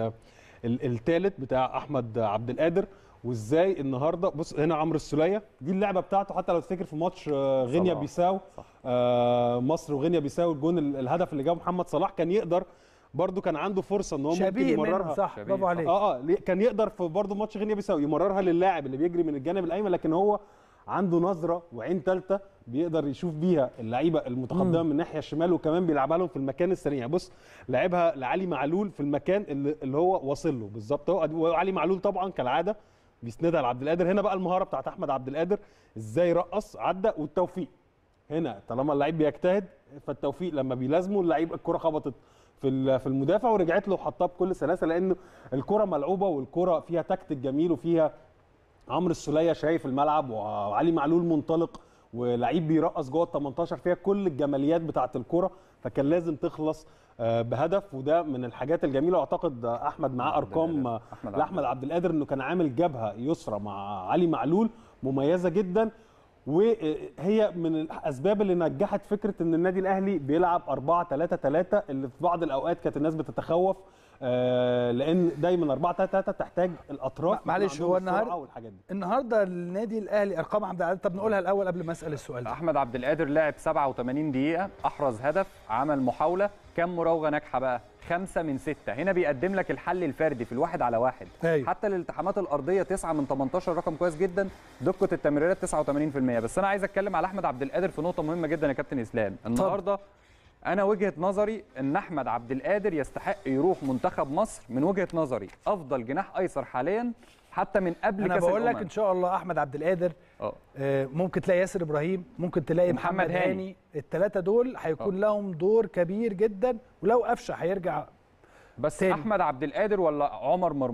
الثالث بتاع احمد عبد القادر وازاي النهارده بص هنا عمرو السوليه دي اللعبه بتاعته حتى لو تفتكر في ماتش آه، غينيا صلاح. بيساو آه مصر وغينيا بيساو الجون ال- الهدف اللي جابه محمد صلاح كان يقدر برده كان عنده فرصه ان هو ممكن شبيه منه يمررها صح شبيه، برافو عليك اه اه ليه- كان يقدر في برضه ماتش غينيا بيساو يمررها للاعب اللي بيجري من الجانب الايمن لكن هو عنده نظره وعين ثالثه بيقدر يشوف بيها اللعيبه المتقدمه من الناحيه الشمال وكمان بيلعبها لهم في المكان السريع بص لعبها لعلي معلول في المكان اللي, اللي هو واصل له بالظبط هو وعلي معلول طبعا كالعاده بيسندها لعبد القادر هنا بقى المهاره بتاعت احمد عبد القادر ازاي رقص عدى والتوفيق هنا طالما اللعيب بيجتهد فالتوفيق لما بيلازمه اللعيب الكره خبطت في ال- في المدافع ورجعت له وحطها بكل سلاسه لانه الكره ملعوبه والكره فيها تكتيك جميل وفيها عمرو السوليه شايف الملعب وعلي معلول منطلق ولعيب بيرقص جوه ال 18 فيها كل الجماليات بتاعه الكره فكان لازم تخلص آه، بهدف وده من الحاجات الجميله واعتقد آه، احمد معاه عبد ارقام القادر. آه، أحمد عبد لاحمد عبد القادر انه كان عامل جبهه يسرى مع علي معلول مميزه جدا وهي من الاسباب اللي نجحت فكره ان النادي الاهلي بيلعب 4 3 3 اللي في بعض الاوقات كانت الناس بتتخوف آه، لان دايما 4 3 3 تحتاج الاطراف معلش، يكون هو عندهم السرعة النهار- والحاجات دي النهارده النادي الاهلي ارقام عبد العزيز طب نقولها الاول قبل ما اسال السؤال ده احمد عبد القادر لعب 87 دقيقه احرز هدف عمل محاوله كم مراوغه ناجحه بقى خمسة من ستة هنا بيقدم لك الحل الفردي في الواحد على واحد أيوة. حتى الالتحامات الارضيه 9 من 18 رقم كويس جدا دقه التمريرات 89% بس انا عايز اتكلم على احمد عبد القادر في نقطه مهمه جدا يا كابتن اسلام النهارده انا وجهه نظري ان احمد عبد القادر يستحق يروح منتخب مصر من وجهه نظري افضل جناح ايسر حاليا حتى من قبل انا كاس بقول لك الأمم. ان شاء الله احمد عبد القادر اه آه، ممكن تلاقي ياسر ابراهيم ممكن تلاقي ومحمد محمد هاني. هاني الثلاثه دول هيكون لهم دور كبير جدا ولو قفشه هيرجع بس تاني. احمد عبد القادر ولا عمر مرموش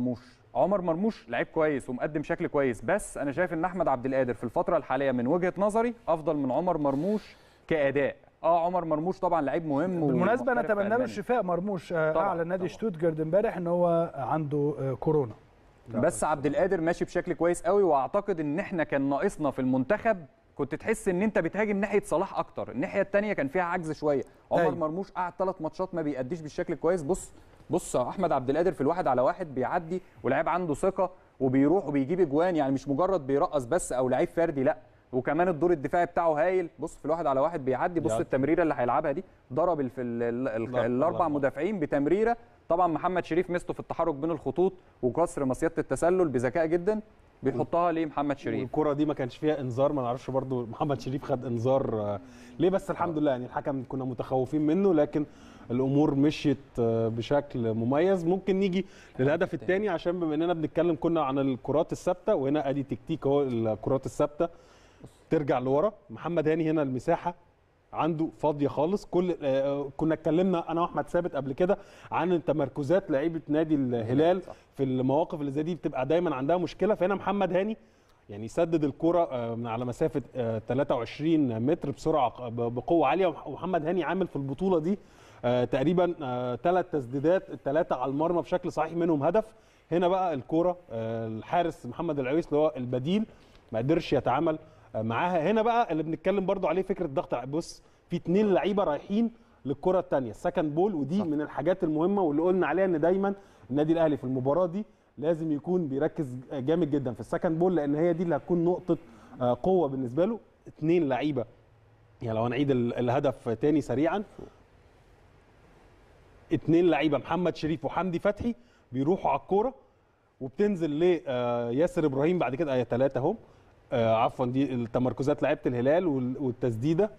عمر مرموش لعيب كويس ومقدم شكل كويس بس انا شايف ان احمد عبد القادر في الفتره الحاليه من وجهه نظري افضل من عمر مرموش كاداء اه عمر مرموش طبعا لعيب مهم بالمناسبه انا ومحترف في اتمنى له ألمانيا. الشفاء مرموش آه، طبعاً، اعلن نادي طبعاً. شتوتجارت امبارح ان هو عنده آه، كورونا بس عبد القادر ماشي بشكل كويس قوي واعتقد ان احنا كان ناقصنا في المنتخب كنت تحس ان انت بتهاجم ناحيه صلاح اكتر الناحيه الثانيه كان فيها عجز شويه عمر أيوة. مرموش قعد ثلاث ماتشات ما بيأديش بالشكل كويس بص بص احمد عبد القادر في الواحد على واحد بيعدي ولاعيب عنده ثقه وبيروح وبيجيب اجوان يعني مش مجرد بيرقص بس او لعيب فردي لا وكمان الدور الدفاعي بتاعه هايل بص في الواحد على واحد بيعدي بص بيعدي. التمريره اللي هيلعبها دي ضرب ال- في ال- ال- ال- لا، الاربع لا. مدافعين بتمريره طبعا محمد شريف مسته في التحرك بين الخطوط وكسر مصيده التسلل بذكاء جدا بيحطها ليه محمد شريف والكره دي ما كانش فيها انذار ما نعرفش برضو محمد شريف خد انذار آه، ليه بس الحمد لله يعني الحكم كنا متخوفين منه لكن الامور مشيت آه، بشكل مميز ممكن نيجي للهدف الثاني عشان بما اننا بنتكلم كنا عن الكرات الثابته وهنا ادي تكتيك اهو الكرات الثابته ترجع لورا محمد هاني هنا المساحه عنده فاضيه خالص كل آه، كنا اتكلمنا انا واحمد ثابت قبل كده عن تمركزات لعيبه نادي الهلال في المواقف اللي زي دي بتبقى دايما عندها مشكله فهنا محمد هاني يعني سدد الكرة آه، من على مسافة آه، 23 متر بسرعة ب- بقوة عالية ومح- ومحمد هاني عامل في البطولة دي آه، تقريبا ثلاث تسديدات الثلاثة على المرمى بشكل صحيح منهم هدف هنا بقى الكرة آه، الحارس محمد العويس اللي هو البديل ما قدرش يتعامل آه، معاها هنا بقى اللي بنتكلم برضو عليه فكرة ضغط بص في اتنين لعيبة رايحين للكرة الثانية السكند بول ودي من الحاجات المهمة واللي قلنا عليها ان دايما النادي الاهلي في المباراة دي لازم يكون بيركز جامد جدا في السكند بول لان هي دي اللي هتكون نقطه آه، قوه بالنسبه له اثنين لعيبه يعني لو هنعيد ال- الهدف تاني سريعا اثنين لعيبه محمد شريف وحمدي فتحي بيروحوا على الكوره وبتنزل لياسر ابراهيم بعد كده ايه ثلاثه اهم آه، عفوا دي التمركزات لعيبه الهلال وال- والتسديده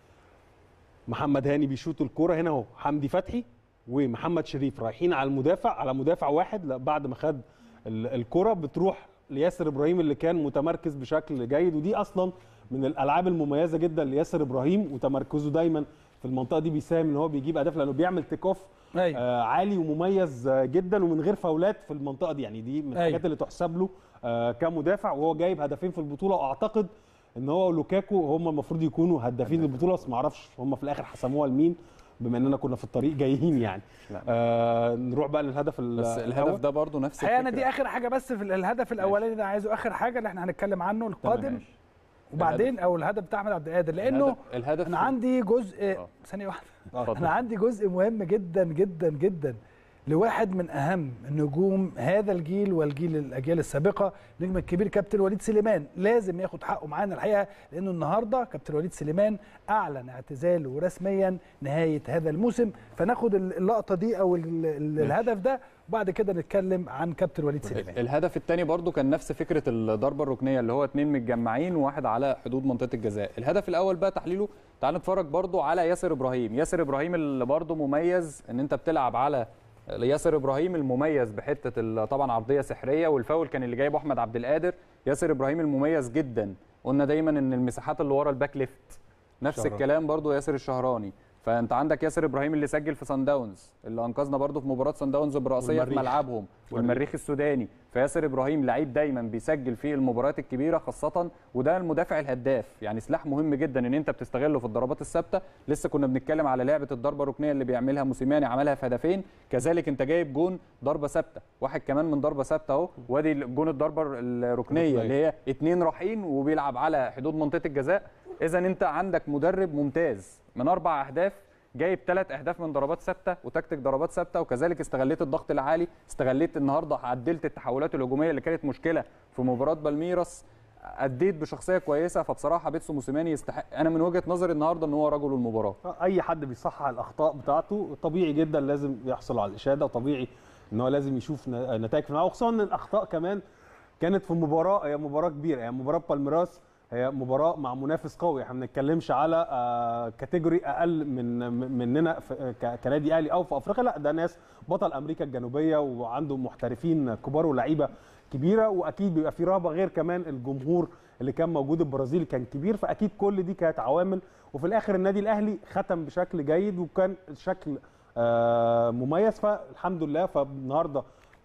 محمد هاني بيشوط الكوره هنا اهو حمدي فتحي ومحمد شريف رايحين على المدافع على مدافع واحد لا، بعد ما خد ال- الكره بتروح لياسر ابراهيم اللي كان متمركز بشكل جيد ودي اصلا من الالعاب المميزه جدا لياسر ابراهيم وتمركزه دايما في المنطقه دي بيساهم ان هو بيجيب اهداف لانه بيعمل تيك اوف أيوة. آه عالي ومميز آه جدا ومن غير فاولات في المنطقه دي يعني دي من أيوة. الحاجات اللي تحسب له آه كمدافع وهو جايب هدفين في البطوله واعتقد ان هو ولوكاكو هم المفروض يكونوا هدافين البطوله بس ما اعرفش هم في الاخر حسموها لمين بما اننا كنا في الطريق جايين يعني لا. آه نروح بقى للهدف ال- بس الهدف الأول. ده برضو نفس الحقيقه انا الفكرة. دي اخر حاجه بس في الهدف الاولاني ده عايزه اخر حاجه اللي احنا هنتكلم عنه القادم ماشي. وبعدين او الهدف بتاع احمد عبد القادر لانه الهدف- الهدف انا في- عندي جزء آه. ثانيه واحده اتفضل. انا عندي جزء مهم جدا جدا جدا لواحد من اهم نجوم هذا الجيل والجيل الاجيال السابقه نجم الكبير كابتن وليد سليمان لازم ياخد حقه معانا الحقيقه لانه النهارده كابتن وليد سليمان اعلن اعتزاله رسميا نهايه هذا الموسم فناخد اللقطه دي او ال- ال- الهدف ده وبعد كده نتكلم عن كابتن وليد سليمان الهدف الثاني برضو كان نفس فكره الضربه الركنيه اللي هو اتنين متجمعين وواحد على حدود منطقه الجزاء الهدف الاول بقى تحليله تعال نتفرج برضو على ياسر ابراهيم ياسر ابراهيم اللي برضو مميز ان انت بتلعب على ياسر ابراهيم المميز بحته ال- طبعا عرضيه سحريه والفاول كان اللي جايبه احمد عبد القادر ياسر ابراهيم المميز جدا قلنا دايما ان المساحات اللي ورا الباك ليفت نفس شهراني. الكلام برضو ياسر الشهراني فانت عندك ياسر ابراهيم اللي سجل في سان داونز اللي انقذنا برضو في مباراه سان داونز براسيه في والمريخ. ملعبهم والمريخ السوداني فياسر ابراهيم لعيب دايما بيسجل في المباريات الكبيره خاصه وده المدافع الهداف يعني سلاح مهم جدا ان انت بتستغله في الضربات الثابته لسه كنا بنتكلم على لعبه الضربه الركنيه اللي بيعملها موسيماني عملها في هدفين كذلك انت جايب جون ضربه ثابته واحد كمان من ضربه ثابته اهو وادي جون الضربه الركنيه اللي هي اتنين رايحين وبيلعب على حدود منطقه الجزاء اذا انت عندك مدرب ممتاز من اربع اهداف جايب ثلاث اهداف من ضربات ثابته وتكتيك ضربات ثابته وكذلك استغليت الضغط العالي استغليت النهارده عدلت التحولات الهجوميه اللي كانت مشكله في مباراه بالميراس اديت بشخصيه كويسه فبصراحه بيتسو موسيماني يستحق انا من وجهه نظري النهارده ان هو رجل المباراه اي حد بيصحح الاخطاء بتاعته طبيعي جدا لازم يحصل على الاشاده وطبيعي ان هو لازم يشوف ن- نتائج في الملعب وخصوصا ان الاخطاء كمان كانت في مباراه هي مباراه كبيره يعني مباراه بالميراس هي مباراه مع منافس قوي احنا ما بنتكلمش على آه، كاتيجوري اقل من من- مننا في- ك- كنادي اهلي او في افريقيا لا ده ناس بطل امريكا الجنوبيه وعنده محترفين كبار ولاعيبه كبيره واكيد بيبقى في رهبه غير كمان الجمهور اللي كان موجود البرازيل كان كبير فاكيد كل دي كانت عوامل وفي الاخر النادي الاهلي ختم بشكل جيد وكان الشكل آه، مميز فالحمد لله فالنهارده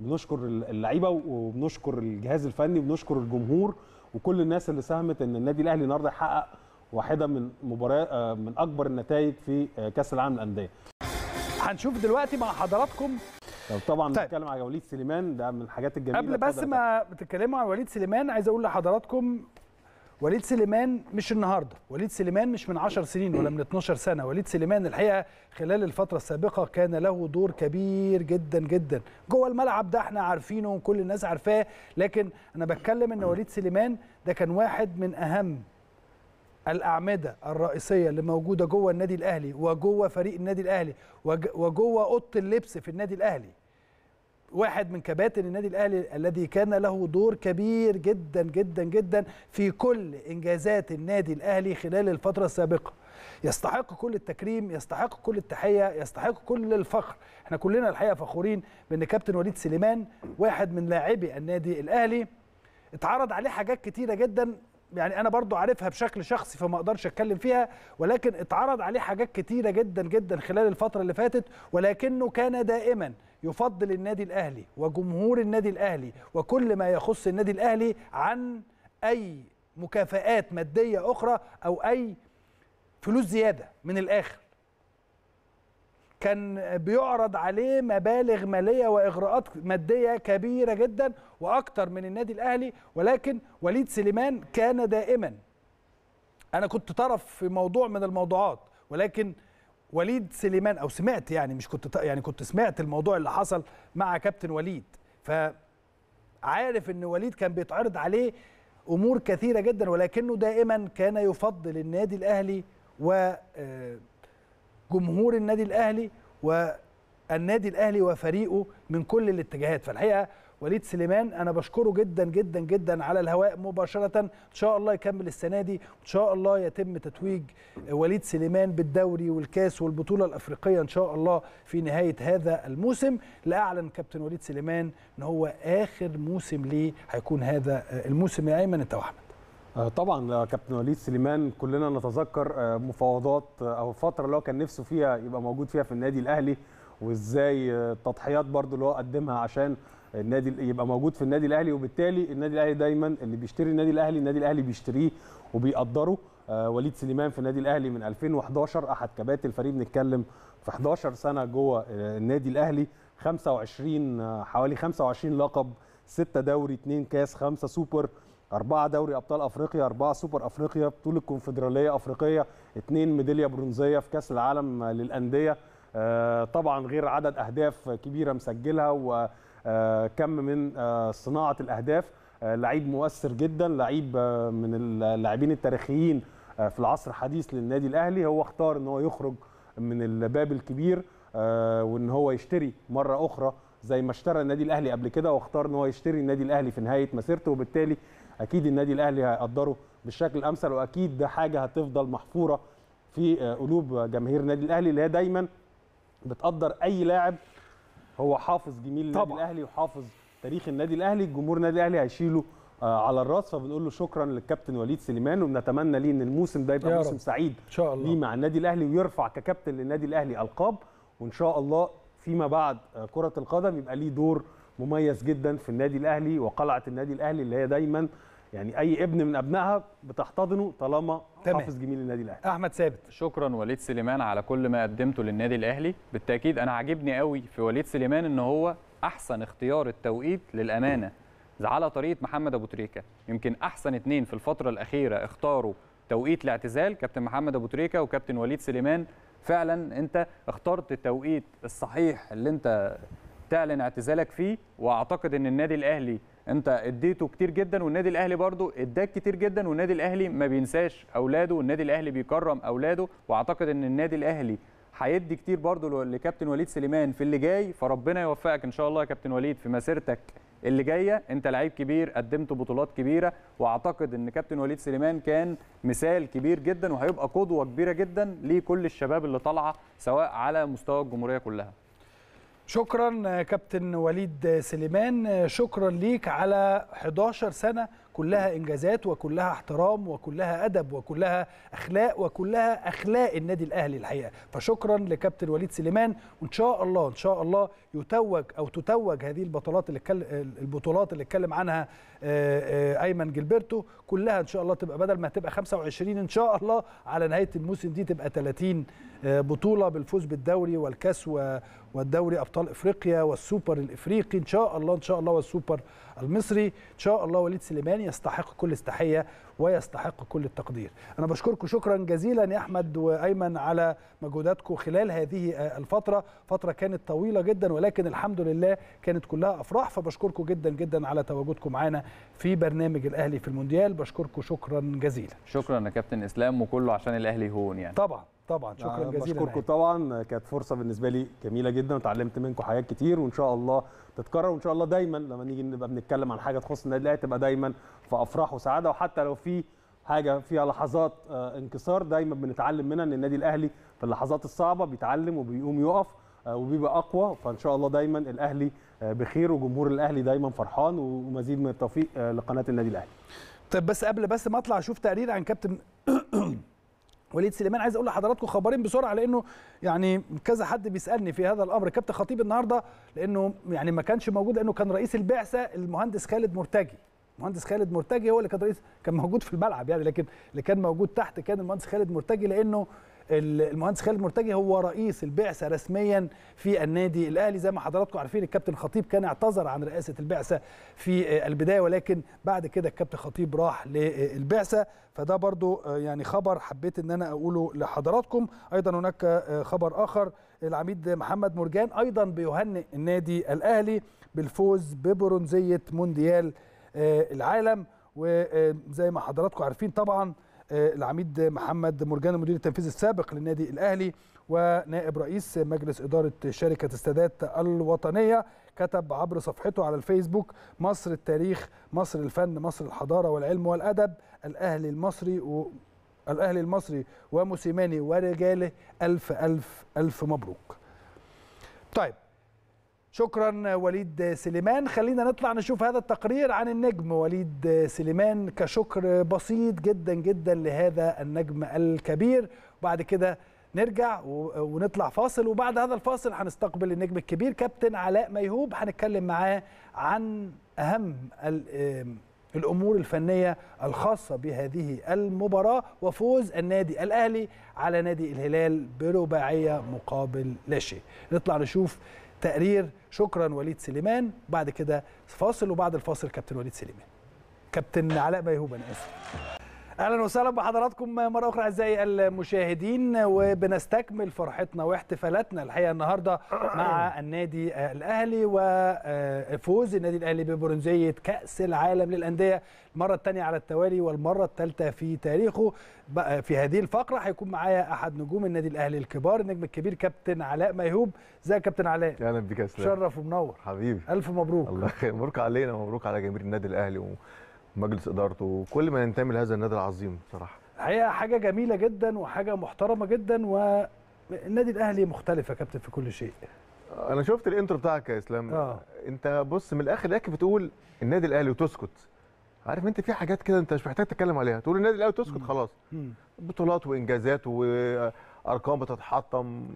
بنشكر اللعيبه وبنشكر الجهاز الفني وبنشكر الجمهور وكل الناس اللي ساهمت ان النادي الاهلي النهارده يحقق واحده من مباراه من اكبر النتائج في كاس العالم للانديه هنشوف دلوقتي مع حضراتكم طبعا طيب. بنتكلم على وليد سليمان ده من الحاجات الجميله قبل بس ما بتتكلموا عن وليد سليمان عايز اقول لحضراتكم وليد سليمان مش النهارده وليد سليمان مش من 10 سنين ولا من 12 سنه وليد سليمان الحقيقه خلال الفتره السابقه كان له دور كبير جدا جدا جوه الملعب ده احنا عارفينه وكل الناس عارفاه لكن انا بتكلم ان وليد سليمان ده كان واحد من اهم الاعمده الرئيسيه اللي موجوده جوه النادي الاهلي وجوه فريق النادي الاهلي وجوه اوضه اللبس في النادي الاهلي واحد من كباتن النادي الاهلي الذي كان له دور كبير جدا جدا جدا في كل انجازات النادي الاهلي خلال الفتره السابقه يستحق كل التكريم يستحق كل التحيه يستحق كل الفخر احنا كلنا الحقيقه فخورين بان كابتن وليد سليمان واحد من لاعبي النادي الاهلي اتعرض عليه حاجات كتيره جدا يعني انا برضو عارفها بشكل شخصي فما اقدرش اتكلم فيها ولكن اتعرض عليه حاجات كتيره جدا جدا خلال الفتره اللي فاتت ولكنه كان دائما يفضل النادي الاهلي وجمهور النادي الاهلي وكل ما يخص النادي الاهلي عن اي مكافآت ماديه اخرى او اي فلوس زياده من الاخر كان بيعرض عليه مبالغ ماليه واغراءات ماديه كبيره جدا واكتر من النادي الاهلي ولكن وليد سليمان كان دائما انا كنت طرف في موضوع من الموضوعات ولكن وليد سليمان او سمعت يعني مش كنت يعني كنت سمعت الموضوع اللي حصل مع كابتن وليد فعارف ان وليد كان بيتعرض عليه امور كثيره جدا ولكنه دائما كان يفضل النادي الاهلي و جمهور النادي الاهلي والنادي الاهلي وفريقه من كل الاتجاهات فالحقيقه وليد سليمان انا بشكره جدا جدا جدا على الهواء مباشره ان شاء الله يكمل السنه دي وان شاء الله يتم تتويج وليد سليمان بالدوري والكاس والبطوله الافريقيه ان شاء الله في نهايه هذا الموسم لاعلن كابتن وليد سليمان ان هو اخر موسم ليه هيكون هذا الموسم يا ايمن انت واحمد طبعا كابتن وليد سليمان كلنا نتذكر مفاوضات او الفتره اللي هو كان نفسه فيها يبقى موجود فيها في النادي الاهلي وازاي التضحيات برضو اللي هو قدمها عشان النادي يبقى موجود في النادي الاهلي وبالتالي النادي الاهلي دايما اللي بيشتري النادي الاهلي النادي الاهلي بيشتريه وبيقدره وليد سليمان في النادي الاهلي من 2011 احد كباتن الفريق بنتكلم في 11 سنه جوه النادي الاهلي 25 حوالي 25 لقب 6 دوري 2 كاس 5 سوبر أربعة دوري أبطال أفريقيا أربعة سوبر أفريقيا بطولة كونفدرالية أفريقية اثنين ميدالية برونزية في كأس العالم للأندية طبعا غير عدد أهداف كبيرة مسجلها وكم من صناعة الأهداف لعيب مؤثر جدا لعيب من اللاعبين التاريخيين في العصر الحديث للنادي الأهلي هو اختار ان هو يخرج من الباب الكبير وان هو يشتري مرة أخرى زي ما اشترى النادي الاهلي قبل كده واختار ان هو يشتري النادي الاهلي في نهايه مسيرته وبالتالي اكيد النادي الاهلي هيقدره بالشكل الامثل واكيد ده حاجه هتفضل محفوره في قلوب جماهير النادي الاهلي اللي هي دايما بتقدر اي لاعب هو حافظ جميل النادي الاهلي وحافظ تاريخ النادي الاهلي جمهور النادي الاهلي هيشيله على الراس فبنقول له شكرا للكابتن وليد سليمان وبنتمنى ليه ان الموسم ده يبقى موسم سعيد ان شاء الله ليه مع النادي الاهلي ويرفع ككابتن للنادي الاهلي القاب وان شاء الله فيما بعد كرة القدم يبقى ليه دور مميز جدا في النادي الاهلي وقلعه النادي الاهلي اللي هي دايما يعني اي ابن من ابنائها بتحتضنه طالما تمام. حافظ جميل النادي الاهلي احمد ثابت شكرا وليد سليمان على كل ما قدمته للنادي الاهلي بالتاكيد انا عاجبني قوي في وليد سليمان ان هو احسن اختيار التوقيت للامانه على طريقه محمد ابو تريكه يمكن احسن اثنين في الفتره الاخيره اختاروا توقيت الاعتزال كابتن محمد ابو تريكه وكابتن وليد سليمان فعلا انت اخترت التوقيت الصحيح اللي انت تعلن اعتزالك فيه واعتقد ان النادي الاهلي انت اديته كتير جدا والنادي الاهلي برضو اداك كتير جدا والنادي الاهلي ما بينساش اولاده والنادي الاهلي بيكرم اولاده واعتقد ان النادي الاهلي هيدي كتير برضو لكابتن وليد سليمان في اللي جاي فربنا يوفقك ان شاء الله يا كابتن وليد في مسيرتك اللي جايه انت لعيب كبير قدمت بطولات كبيره واعتقد ان كابتن وليد سليمان كان مثال كبير جدا وهيبقى قدوه كبيره جدا لكل الشباب اللي طالعه سواء على مستوى الجمهوريه كلها شكرا كابتن وليد سليمان شكرا ليك على 11 سنة كلها إنجازات وكلها احترام وكلها أدب وكلها أخلاق وكلها أخلاق النادي الأهلي الحقيقة فشكرا لكابتن وليد سليمان وإن شاء الله إن شاء الله يتوج أو تتوج هذه البطولات اللي اتكلم البطولات اللي اتكلم عنها أيمن جilberto كلها إن شاء الله تبقى بدل ما تبقى 25 إن شاء الله على نهاية الموسم دي تبقى 30 بطولة بالفوز بالدوري والكاس والدوري ابطال افريقيا والسوبر الافريقي ان شاء الله ان شاء الله والسوبر المصري ان شاء الله وليد سليمان يستحق كل استحيه ويستحق كل التقدير انا بشكركم شكرا جزيلا يا احمد وايمن على مجهوداتكم خلال هذه الفتره فتره كانت طويله جدا ولكن الحمد لله كانت كلها افراح فبشكركم جدا جدا على تواجدكم معنا في برنامج الاهلي في المونديال بشكركم شكرا جزيلا شكرا يا كابتن اسلام وكله عشان الاهلي هون يعني طبعا طبعا شكرا جزيلا بشكركم طبعا كانت فرصه بالنسبه لي جميله جدا وتعلمت منكم حاجات كتير وان شاء الله تتكرر وان شاء الله دايما لما نيجي نبقى بنتكلم عن حاجه تخص النادي الاهلي تبقى دايما في افراح وسعاده وحتى لو في حاجه فيها لحظات انكسار دايما بنتعلم منها ان النادي الاهلي في اللحظات الصعبه بيتعلم وبيقوم يقف وبيبقى اقوى فان شاء الله دايما الاهلي بخير وجمهور الاهلي دايما فرحان ومزيد من التوفيق لقناه النادي الاهلي طيب بس قبل بس ما اطلع اشوف تقرير عن كابتن وليد سليمان عايز اقول لحضراتكم خبرين بسرعه لانه يعني كذا حد بيسالني في هذا الامر كابتن خطيب النهارده لانه يعني ما كانش موجود لانه كان رئيس البعثه المهندس خالد مرتجي المهندس خالد مرتجي هو اللي كان رئيس كان موجود في الملعب يعني لكن اللي كان موجود تحت كان المهندس خالد مرتجي لانه المهندس خالد مرتجي هو رئيس البعثه رسميا في النادي الاهلي زي ما حضراتكم عارفين الكابتن خطيب كان اعتذر عن رئاسه البعثه في البدايه ولكن بعد كده الكابتن خطيب راح للبعثه فده برضو يعني خبر حبيت ان انا اقوله لحضراتكم ايضا هناك خبر اخر العميد محمد مرجان ايضا بيهنئ النادي الاهلي بالفوز ببرونزيه مونديال العالم وزي ما حضراتكم عارفين طبعا العميد محمد مرجان المدير التنفيذي السابق للنادي الاهلي ونائب رئيس مجلس اداره شركه السادات الوطنيه كتب عبر صفحته على الفيسبوك مصر التاريخ مصر الفن مصر الحضاره والعلم والادب الاهلي المصري و الاهلي المصري وموسيماني ورجاله الف الف الف مبروك. طيب شكرا وليد سليمان خلينا نطلع نشوف هذا التقرير عن النجم وليد سليمان كشكر بسيط جدا جدا لهذا النجم الكبير وبعد كده نرجع ونطلع فاصل وبعد هذا الفاصل هنستقبل النجم الكبير كابتن علاء ميهوب هنتكلم معاه عن اهم الامور الفنيه الخاصه بهذه المباراه وفوز النادي الاهلي على نادي الهلال برباعيه مقابل لا شيء نطلع نشوف تقرير شكرا وليد سليمان بعد كده فاصل وبعد الفاصل كابتن وليد سليمان كابتن علاء ميهوب انا اسف اهلا وسهلا بحضراتكم مره اخرى اعزائي المشاهدين وبنستكمل فرحتنا واحتفالاتنا الحقيقه النهارده مع النادي الاهلي وفوز النادي الاهلي ببرونزيه كاس العالم للانديه المره الثانيه على التوالي والمره الثالثه في تاريخه في هذه الفقره هيكون معايا احد نجوم النادي الاهلي الكبار النجم الكبير كابتن علاء ميهوب ازيك يا كابتن علاء اهلا بك يا اسلام شرف ومنور حبيبي الف مبروك الله خير مبروك علينا مبروك على جماهير النادي الاهلي و... مجلس ادارته وكل ما ينتمي لهذا النادي العظيم بصراحه الحقيقه حاجه جميله جدا وحاجه محترمه جدا والنادي الاهلي مختلف يا كابتن في كل شيء انا شفت الانترو بتاعك يا اسلام آه. انت بص من الاخر لك بتقول النادي الاهلي وتسكت عارف انت في حاجات كده انت مش محتاج تتكلم عليها تقول النادي الاهلي وتسكت خلاص مم. بطولات وانجازات وارقام بتتحطم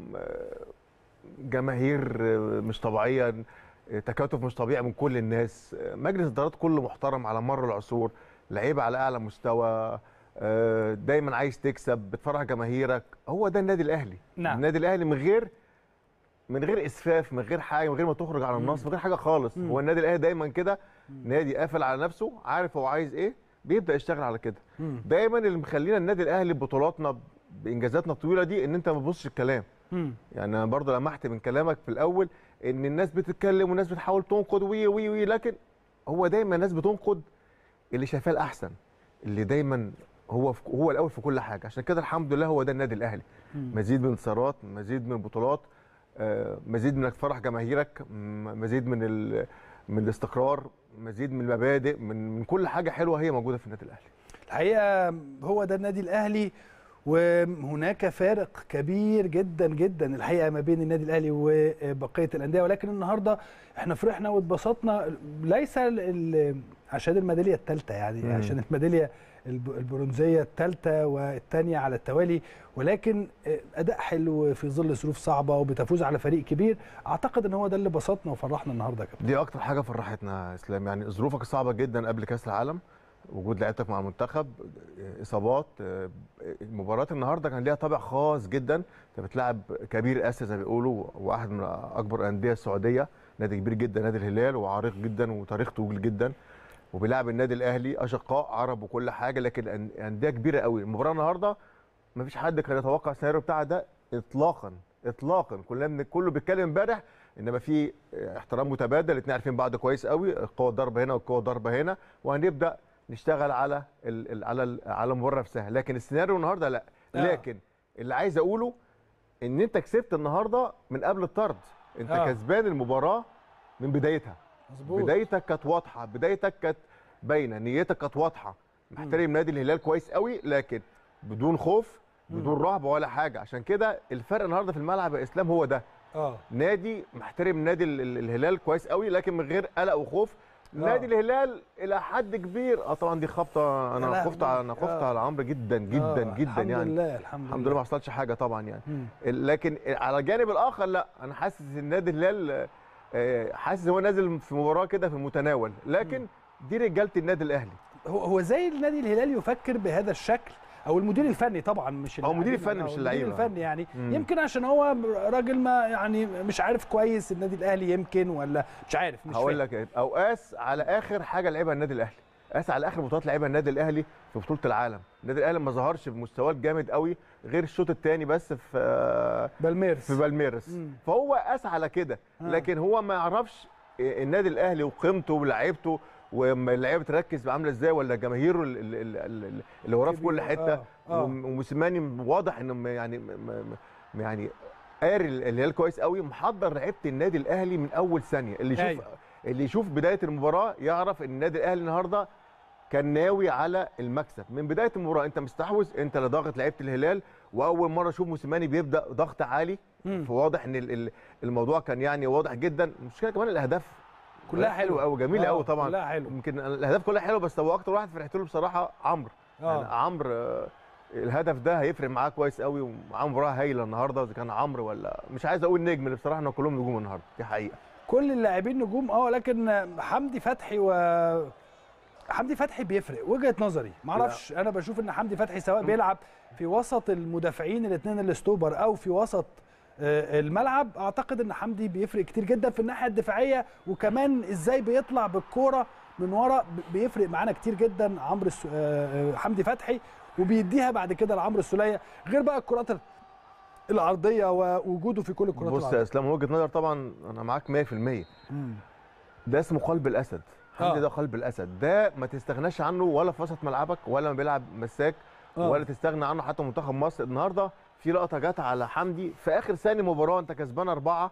جماهير مش طبيعيه تكاتف مش طبيعي من كل الناس مجلس ادارات كله محترم على مر العصور لعيبه على اعلى مستوى دايما عايز تكسب بتفرح جماهيرك هو ده النادي الاهلي نعم. النادي الاهلي من غير من غير اسفاف من غير حاجه من غير ما تخرج على النص من غير حاجه خالص مم. هو النادي الاهلي دايما كده نادي قافل على نفسه عارف هو عايز ايه بيبدا يشتغل على كده مم. دايما اللي مخلينا النادي الاهلي ببطولاتنا بانجازاتنا الطويله دي ان انت ما تبصش الكلام مم. يعني انا برضه لمحت من كلامك في الاول ان الناس بتتكلم والناس بتحاول تنقد وي وي وي لكن هو دايما الناس بتنقد اللي شايفاه الاحسن اللي دايما هو في هو الاول في كل حاجه عشان كده الحمد لله هو ده النادي الاهلي مم. مزيد من الانتصارات مزيد من البطولات آه، مزيد من انك تفرح جماهيرك م- مزيد من ال- من الاستقرار مزيد من المبادئ من من كل حاجه حلوه هي موجوده في النادي الاهلي الحقيقه هو ده النادي الاهلي وهناك فارق كبير جدا جدا الحقيقه ما بين النادي الاهلي وبقيه الانديه ولكن النهارده احنا فرحنا واتبسطنا ليس ال- ال- عشان الميداليه الثالثه يعني مم. عشان الميداليه الب- البرونزيه الثالثه والثانيه على التوالي ولكن اداء حلو في ظل ظروف صعبه وبتفوز على فريق كبير اعتقد ان هو ده اللي بسطنا وفرحنا النهارده يا كابتن دي اكتر حاجه فرحتنا يا اسلام يعني ظروفك صعبه جدا قبل كاس العالم وجود لعيبتك مع المنتخب اصابات آه، مباراه النهارده كان ليها طابع خاص جدا انت بتلعب كبير اسيا زي ما بيقولوا واحد من اكبر الانديه السعوديه نادي كبير جدا نادي الهلال وعريق جدا وتاريخ طويل جدا وبيلعب النادي الاهلي اشقاء عرب وكل حاجه لكن الأن- انديه كبيره قوي المباراه النهارده ما فيش حد كان يتوقع السيناريو بتاع ده اطلاقا اطلاقا كلنا من كله بيتكلم امبارح انما في احترام متبادل الاثنين عارفين بعض كويس قوي القوه ضربه هنا والقوه ضربه هنا وهنبدا نشتغل على ال ال على ال على المباراه نفسها لكن السيناريو النهارده لا آه. لكن اللي عايز اقوله ان انت كسبت النهارده من قبل الطرد انت آه. كسبان المباراه من بدايتها مظبوط بدايتك كانت واضحه بدايتك كانت باينه نيتك كانت واضحه محترم نادي الهلال كويس قوي لكن بدون خوف بدون رهبه ولا حاجه عشان كده الفرق النهارده في الملعب يا اسلام هو ده اه نادي محترم نادي ال- ال- الهلال كويس قوي لكن من غير قلق وخوف نادي الهلال الى حد كبير اه طبعا دي خبطه يا انا لهوي. خفت على انا خفت آه. على عمرو جدا جدا آه، جدا الحمد يعني لله الحمد, الحمد لله ما حصلش حاجه طبعا يعني لكن على الجانب الاخر لا انا حاسس ان النادي الهلال آه، حاسس ان هو نازل في مباراه كده في المتناول لكن دي رجاله النادي الاهلي هو هو زي النادي الهلال يفكر بهذا الشكل او المدير الفني طبعا مش هو مدير اللاعبين، الفني أو مش المدير اللعيبة. الفني يعني مم. يمكن عشان هو راجل ما يعني مش عارف كويس النادي الاهلي يمكن ولا مش عارف مش هقول فاهم. لك إيه، او قاس على اخر حاجه لعبها النادي الاهلي قاس على اخر بطولات لعبها النادي الاهلي في بطوله العالم النادي الاهلي ما ظهرش بمستواه الجامد قوي غير الشوط الثاني بس في آه، بالميرس في بالميرس مم. فهو قاس على كده آه. لكن هو ما يعرفش النادي الاهلي وقيمته ولاعيبته وما اللعيبه تركز عامله ازاي ولا جماهيره ال- ال- ال- ال- اللي وراه في كل كبير. حته آه، آه. وم- وموسيماني واضح انه م- يعني م- م- م- يعني قاري الهلال كويس قوي محضر لعيبه النادي الاهلي من اول ثانيه اللي يشوف أيوة. اللي يشوف بدايه المباراه يعرف ان النادي الاهلي النهارده كان ناوي على المكسب من بدايه المباراه انت مستحوذ انت اللي ضاغط لعيبه الهلال واول مره اشوف موسيماني بيبدا ضغط عالي مم. فواضح ان ال- ال- الموضوع كان يعني واضح جدا المشكله كمان الاهداف كلها حلوه قوي جميله آه، قوي طبعا كلها حلوه يمكن الاهداف كلها حلوه بس هو اكتر واحد فرحت له بصراحه عمرو آه. يعني عمرو آه، الهدف ده هيفرق معاه كويس قوي ومعاه مباراه هايله النهارده اذا كان عمرو ولا مش عايز اقول نجم اللي بصراحه انه كلهم نجوم النهارده دي حقيقه كل اللاعبين نجوم اه لكن حمدي فتحي و حمدي فتحي بيفرق وجهه نظري معرفش انا بشوف ان حمدي فتحي سواء بيلعب في وسط المدافعين الاثنين الاستوبر او في وسط آه، الملعب اعتقد ان حمدي بيفرق كتير جدا في الناحيه الدفاعيه وكمان ازاي بيطلع بالكوره من ورا ب- بيفرق معانا كتير جدا عمرو الس... آه، آه، حمدي فتحي وبيديها بعد كده لعمرو السوليه غير بقى الكرات العرضيه ووجوده في كل الكرات بص يا العرضيه اسلام من وجهه نظر طبعا انا معاك 100% مم. ده اسمه قلب الاسد حمدي آه. ده قلب الاسد ده ما تستغناش عنه ولا في وسط ملعبك ولا ما بيلعب مساك آه. ولا تستغنى عنه حتى منتخب مصر النهارده في لقطه جت على حمدي في اخر ثانيه مباراه انت كسبان اربعه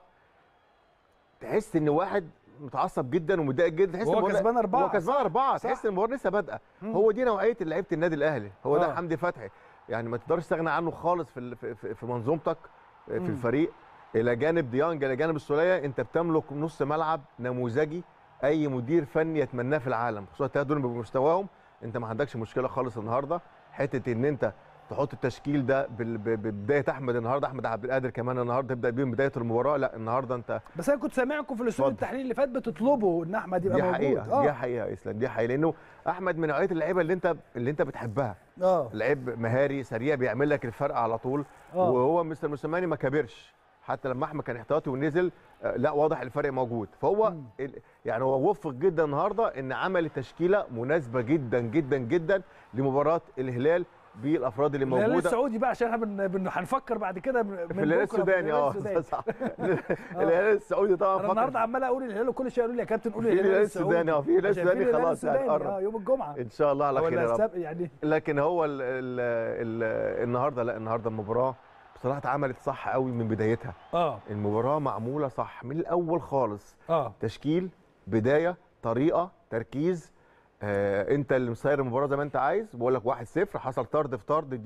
تحس ان واحد متعصب جدا ومتضايق جدا تحس وهو المباراة- كسبان أربعة. هو كسبان اربعه صح. تحس ان المباراه لسه بادئه مم. هو دي نوعيه لعيبه النادي الاهلي هو آه. ده حمدي فتحي يعني ما تقدرش تستغنى عنه خالص في ال- في, في, في منظومتك في مم. الفريق الى جانب ديانج الى جانب السوليه انت بتملك نص ملعب نموذجي اي مدير فني يتمناه في العالم خصوصا الثلاثه دول بمستواهم انت ما عندكش مشكله خالص النهارده حته ان انت تحط التشكيل ده بال- ب- ببدايه احمد النهارده احمد عبد القادر كمان النهارده تبدا بيهم بدايه المباراه لا النهارده انت بس انا كنت سامعكم في الاستوديو اتفضل. التحليلي اللي فات بتطلبوا ان احمد يبقى دي موجود حقيقه دي حقيقه يا اسلام دي حقيقه لانه احمد من نوعيه اللعيبه اللي انت اللي انت بتحبها اه لعيب مهاري سريع بيعمل لك الفرق على طول آه. وهو مستر موسيماني ما كبرش حتى لما احمد كان احتياطي ونزل آه، لا واضح الفرق موجود فهو ال- يعني هو وفق جدا النهارده ان عمل تشكيله مناسبه جدا جدا جدا لمباراه الهلال بالافراد اللي الهلال موجوده السعودي بقى عشان احنا بن- بن- هنفكر بعد كده من في الهلال بكرة في السوداني اه السوداني. صح الهلال السعودي طبعا انا فكر النهارده عمال اقول الهلال وكل شويه يقولوا لي يا كابتن قول في الهلال السوداني اه في الهلال عشان السوداني الهلال خلاص يعني السوداني، اه قرب يوم الجمعه ان شاء الله على أو خير يا رب السبت يعني لكن هو ال ال ال النهارده لا النهارده المباراه بصراحه اتعملت صح قوي من بدايتها اه المباراه معموله صح من الاول خالص اه تشكيل بدايه طريقه تركيز آه انت اللي مسير المباراه زي ما انت عايز بقول لك 1-0 حصل طرد في طرد دي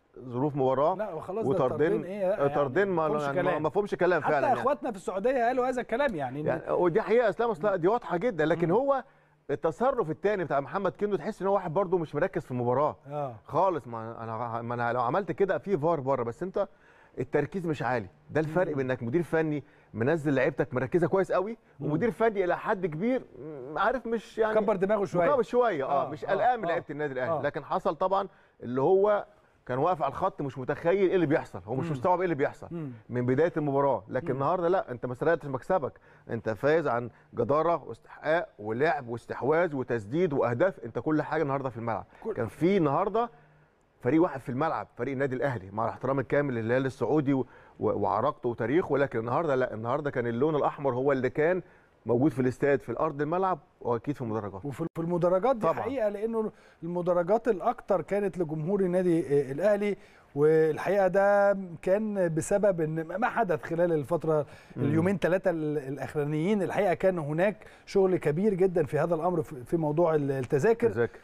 ظروف مباراه لا وخلاص ده وطردين طردين ايه لا، طردين ما مفهومش يعني ما- كلام. ما فهمش كلام حتى فعلا يعني. اخواتنا في السعوديه قالوا هذا الكلام يعني, يعني ودي حقيقه يا اسلام اصلا دي واضحه جدا لكن هو التصرف الثاني بتاع محمد كندو تحس ان هو واحد برده مش مركز في المباراه اه خالص ما انا ما انا لو عملت كده في فار بره بس انت التركيز مش عالي ده الفرق بين انك مدير فني منزل لعيبتك مركزه كويس قوي ومدير فني الى حد كبير م- عارف مش يعني كبر دماغه شويه مكبر شويه اه, آه، مش آه، قلقان من آه، لعيبه النادي الاهلي آه. لكن حصل طبعا اللي هو كان واقف على الخط مش متخيل ايه اللي بيحصل هو مش مم. مستوعب ايه اللي بيحصل مم. من بدايه المباراه لكن النهارده لا انت ما سرقتش مكسبك انت فايز عن جداره واستحقاق ولعب واستحواذ وتسديد واهداف انت كل حاجه النهارده في الملعب كل- كان في النهارده فريق واحد في الملعب فريق النادي الاهلي مع الاحترام الكامل للهلال السعودي و- و- وعراقته وتاريخه ولكن النهارده لا النهارده كان اللون الاحمر هو اللي كان موجود في الاستاد في الارض الملعب واكيد في المدرجات وفي في المدرجات دي طبعاً. حقيقه لانه المدرجات الاكثر كانت لجمهور النادي آه، الاهلي والحقيقه ده كان بسبب ان ما حدث خلال الفتره مم. اليومين ثلاثه الاخرانيين الحقيقه كان هناك شغل كبير جدا في هذا الامر في في موضوع التذاكر تذاكر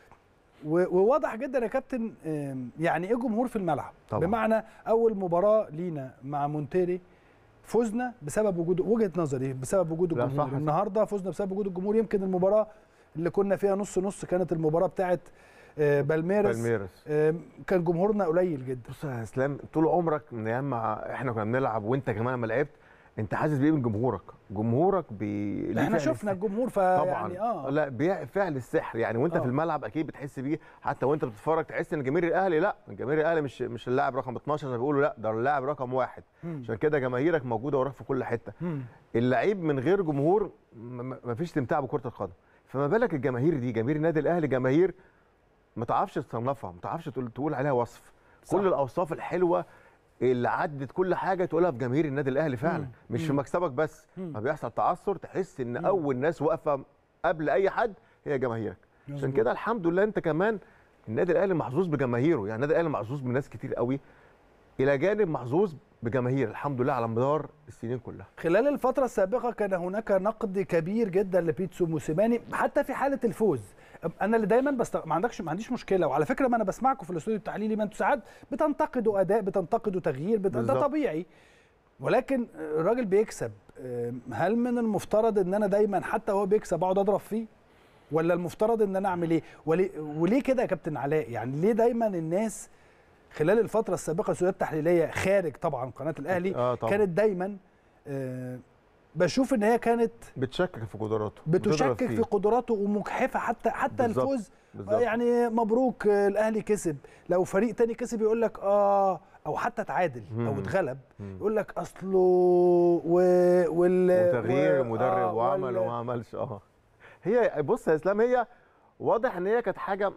و- وواضح جدا يا كابتن آم، يعني ايه جمهور في الملعب طبعاً. بمعنى اول مباراه لينا مع مونتيري فزنا بسبب وجود وجهه نظري بسبب وجود لا، الجمهور صح، صح. النهارده فزنا بسبب وجود الجمهور يمكن المباراه اللي كنا فيها نص نص كانت المباراه بتاعه آه، بالميرس بالميرس آم، كان جمهورنا قليل جدا بص يا اسلام طول عمرك من ايام ما احنا كنا بنلعب وانت كمان لما لعبت انت حاسس بايه من جمهورك جمهورك بي ليه احنا فعل شفنا الجمهور طبعا فيعني اه لا بيع فعل السحر يعني وانت آه. في الملعب اكيد بتحس بيه حتى وانت بتتفرج تحس ان جماهير الاهلي لا جماهير الاهلي مش مش اللاعب رقم 12 زي ما بيقولوا لا ده اللاعب رقم واحد مم. عشان كده جماهيرك موجوده وراك في كل حته مم. اللعيب من غير جمهور ما فيش استمتاع بكره القدم فما بالك الجماهير دي جماهير النادي الاهلي جماهير ما تعرفش تصنفها ما تعرفش تقول, تقول عليها وصف صح. كل الاوصاف الحلوه اللي عدت كل حاجه تقولها في جماهير النادي الاهلي فعلا مم. مش في مم. مكسبك بس مم. ما بيحصل تعثر تحس ان اول ناس واقفه قبل اي حد هي جماهيرك عشان مظبوط. كده الحمد لله انت كمان النادي الاهلي محظوظ بجماهيره يعني النادي الاهلي محظوظ بناس كتير قوي الى جانب محظوظ بجماهير الحمد لله على مدار السنين كلها خلال الفترة السابقة كان هناك نقد كبير جدا لبيتسو موسيماني حتى في حالة الفوز انا اللي دايما بست... ما عندكش ما عنديش مشكله وعلى فكره ما انا بسمعكم في الاستوديو التحليلي ما انتوا ساعات بتنتقدوا اداء بتنتقدوا تغيير بت... ده بالظبط. طبيعي ولكن الراجل بيكسب هل من المفترض ان انا دايما حتى هو بيكسب اقعد اضرب فيه ولا المفترض ان انا اعمل ايه وليه, وليه كده يا كابتن علاء يعني ليه دايما الناس خلال الفتره السابقه الاستوديوهات التحليليه خارج طبعا قناه الاهلي آه طبعاً. كانت دايما آه بشوف ان هي كانت بتشكك في قدراته بتشكك بتضرب في فيه. قدراته ومجحفه حتى حتى بالظبط، الفوز بالظبط. يعني مبروك آه، الاهلي كسب لو فريق تاني كسب يقول لك اه او حتى تعادل او مم. اتغلب مم. يقول لك اصله و... وال وتغيير و- المدرب آه، وعمل وال- وما عملش اه هي بص يا اسلام هي واضح ان هي كانت حاجه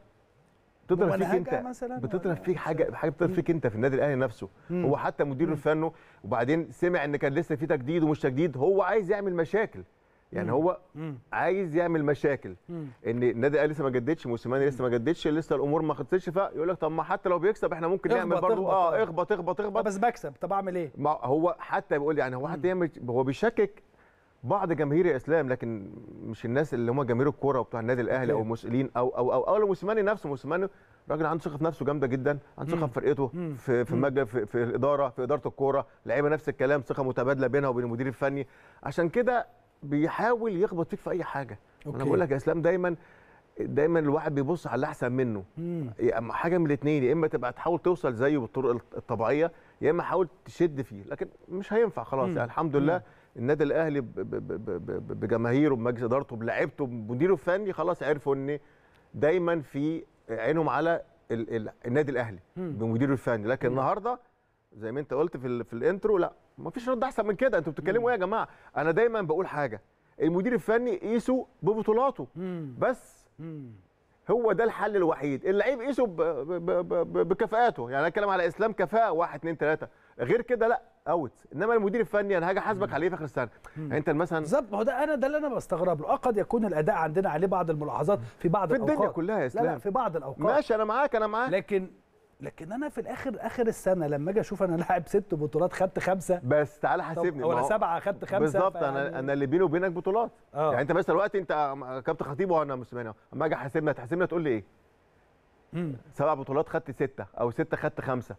بتضرب فيك ممنهجة انت مثلا بتضرب فيك حاجه حاجه بتضرب فيك انت في النادي الاهلي نفسه مم. هو حتى مدير الفني وبعدين سمع ان كان لسه في تجديد ومش تجديد هو عايز يعمل مشاكل يعني مم. هو مم. عايز يعمل مشاكل مم. ان النادي الاهلي لسه ما جددش موسيماني لسه ما جددش لسه الامور ما خلصتش فيقول لك طب ما حتى لو بيكسب احنا ممكن نعمل اخبط، برضه اخبط، اه آه. اخبط اخبط آه، اخبط بس بكسب طب اعمل ايه ما هو حتى بيقول يعني هو حتى يعمل هو بيشكك بعض جماهير الاسلام لكن مش الناس اللي هم جماهير الكوره وبتوع النادي الاهلي او أوكي. المسؤولين او او او او موسيماني نفسه موسيماني راجل عنده ثقه في نفسه جامده جدا عنده ثقه مم. في فرقته مم. في في مم. المجلس في, في الاداره في اداره الكوره لعيبه نفس الكلام ثقه متبادله بينها وبين المدير الفني عشان كده بيحاول يخبط فيك في اي حاجه انا أوكي. بقول لك يا اسلام دايما دايما الواحد بيبص على اللي احسن منه مم. يا اما حاجه من الاثنين يا اما تبقى تحاول توصل زيه بالطرق الطبيعيه يا اما حاول تشد فيه لكن مش هينفع خلاص مم. يعني الحمد لله النادي الاهلي ب- ب- ب- ب- بجماهيره بمجلس ادارته بلعيبته بمديره الفني خلاص عرفوا ان دايما في عينهم على ال ال النادي الاهلي مم. بمديره الفني لكن النهارده زي ما انت قلت في ال في الانترو لا ما فيش رد احسن من كده انتوا بتتكلموا ايه يا جماعه انا دايما بقول حاجه المدير الفني قيسه ببطولاته مم. بس مم. هو ده الحل الوحيد اللعيب قيسه ب- ب- ب- ب- بكفاءاته يعني انا اتكلم على اسلام كفاءه واحد اتنين تلاته غير كده لا اوت انما المدير الفني انا هاجي احاسبك عليه في اخر السنه يعني انت مثلا بالظبط ما هو ده انا ده اللي انا بستغرب له اه قد يكون الاداء عندنا عليه بعض الملاحظات في بعض في الدنيا الاوقات كلها يا لا لا اسلام في بعض الاوقات ماشي انا معاك انا معاك لكن لكن انا في الاخر اخر السنه لما اجي اشوف انا لاعب ست بطولات خدت خمسه بس تعالى طب حاسبني ما ولا هو- سبعه خدت خمسه بالظبط فيعني- انا انا اللي بيني وبينك بطولات آه. يعني انت مثلا دلوقتي انت كابتن خطيب وانا موسيماني أهو. اما اجي احاسبنا تحاسبنا تقول لي ايه مم. سبع بطولات خدت سته او سته خدت خمسه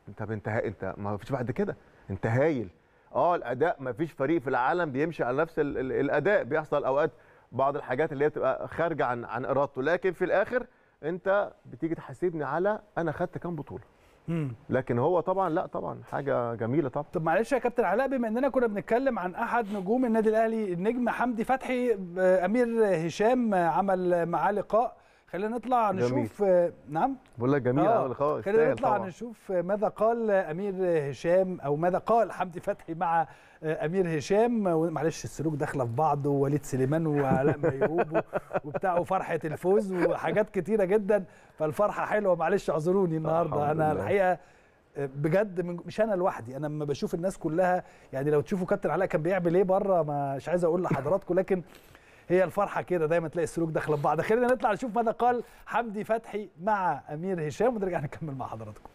انت انت انت ما فيش بعد كده انت هايل اه الاداء ما فيش فريق في العالم بيمشي على نفس ال ال الاداء بيحصل اوقات بعض الحاجات اللي هي بتبقى خارجه عن عن ارادته لكن في الاخر انت بتيجي تحاسبني على انا خدت كام بطوله لكن هو طبعا لا طبعا حاجه جميله طبعا طب معلش يا كابتن علاء بما اننا كنا بنتكلم عن احد نجوم النادي الاهلي النجم حمدي فتحي آه، امير هشام آه، عمل معاه لقاء خلينا نطلع جميل. نشوف آه، نعم بقول لك جميل آه، أوي خالص خلينا يستاهل نطلع طبعاً. نشوف ماذا قال امير هشام او ماذا قال حمدي فتحي مع امير هشام ومعلش السلوك داخله في بعض ووليد سليمان وعلاء ميهوب و- وبتاع وفرحه الفوز وحاجات كتيره جدا فالفرحه حلوه معلش اعذروني النهارده الحمد انا لله. الحقيقه بجد من- مش انا لوحدي انا لما بشوف الناس كلها يعني لو تشوفوا كابتن علاء كان بيعمل ايه بره مش عايز اقول لحضراتكم لكن هي الفرحه كده دايما تلاقي السلوك داخله في بعض خلينا نطلع نشوف ماذا قال حمدي فتحي مع امير هشام ونرجع نكمل مع حضراتكم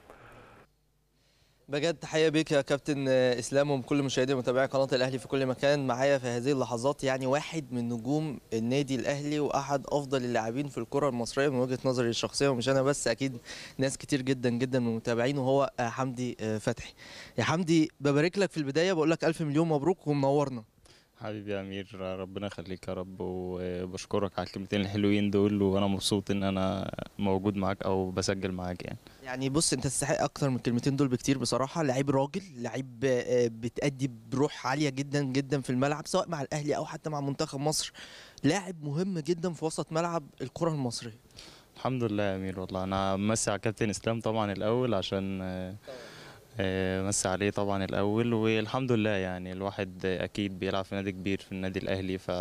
بجد تحية بيك يا كابتن اسلام وبكل مشاهدي ومتابعي قناة الاهلي في كل مكان معايا في هذه اللحظات يعني واحد من نجوم النادي الاهلي واحد افضل اللاعبين في الكرة المصرية من وجهة نظري الشخصية ومش انا بس اكيد ناس كتير جدا جدا من المتابعين وهو حمدي فتحي يا حمدي ببارك لك في البداية بقول لك الف مليون مبروك ومنورنا حبيبي يا امير ربنا يخليك يا رب وبشكرك على الكلمتين الحلوين دول وانا مبسوط ان انا موجود معاك او بسجل معاك يعني يعني بص انت تستحق اكتر من الكلمتين دول بكتير بصراحه لعيب راجل لعيب آه، بتأدي بروح عاليه جدا جدا في الملعب سواء مع الاهلي او حتى مع منتخب مصر لاعب مهم جدا في وسط ملعب الكره المصريه الحمد لله يا امير والله انا مسي على كابتن اسلام طبعا الاول عشان آه، آه، مسي عليه طبعا الاول والحمد لله يعني الواحد اكيد بيلعب في نادي كبير في النادي الاهلي ف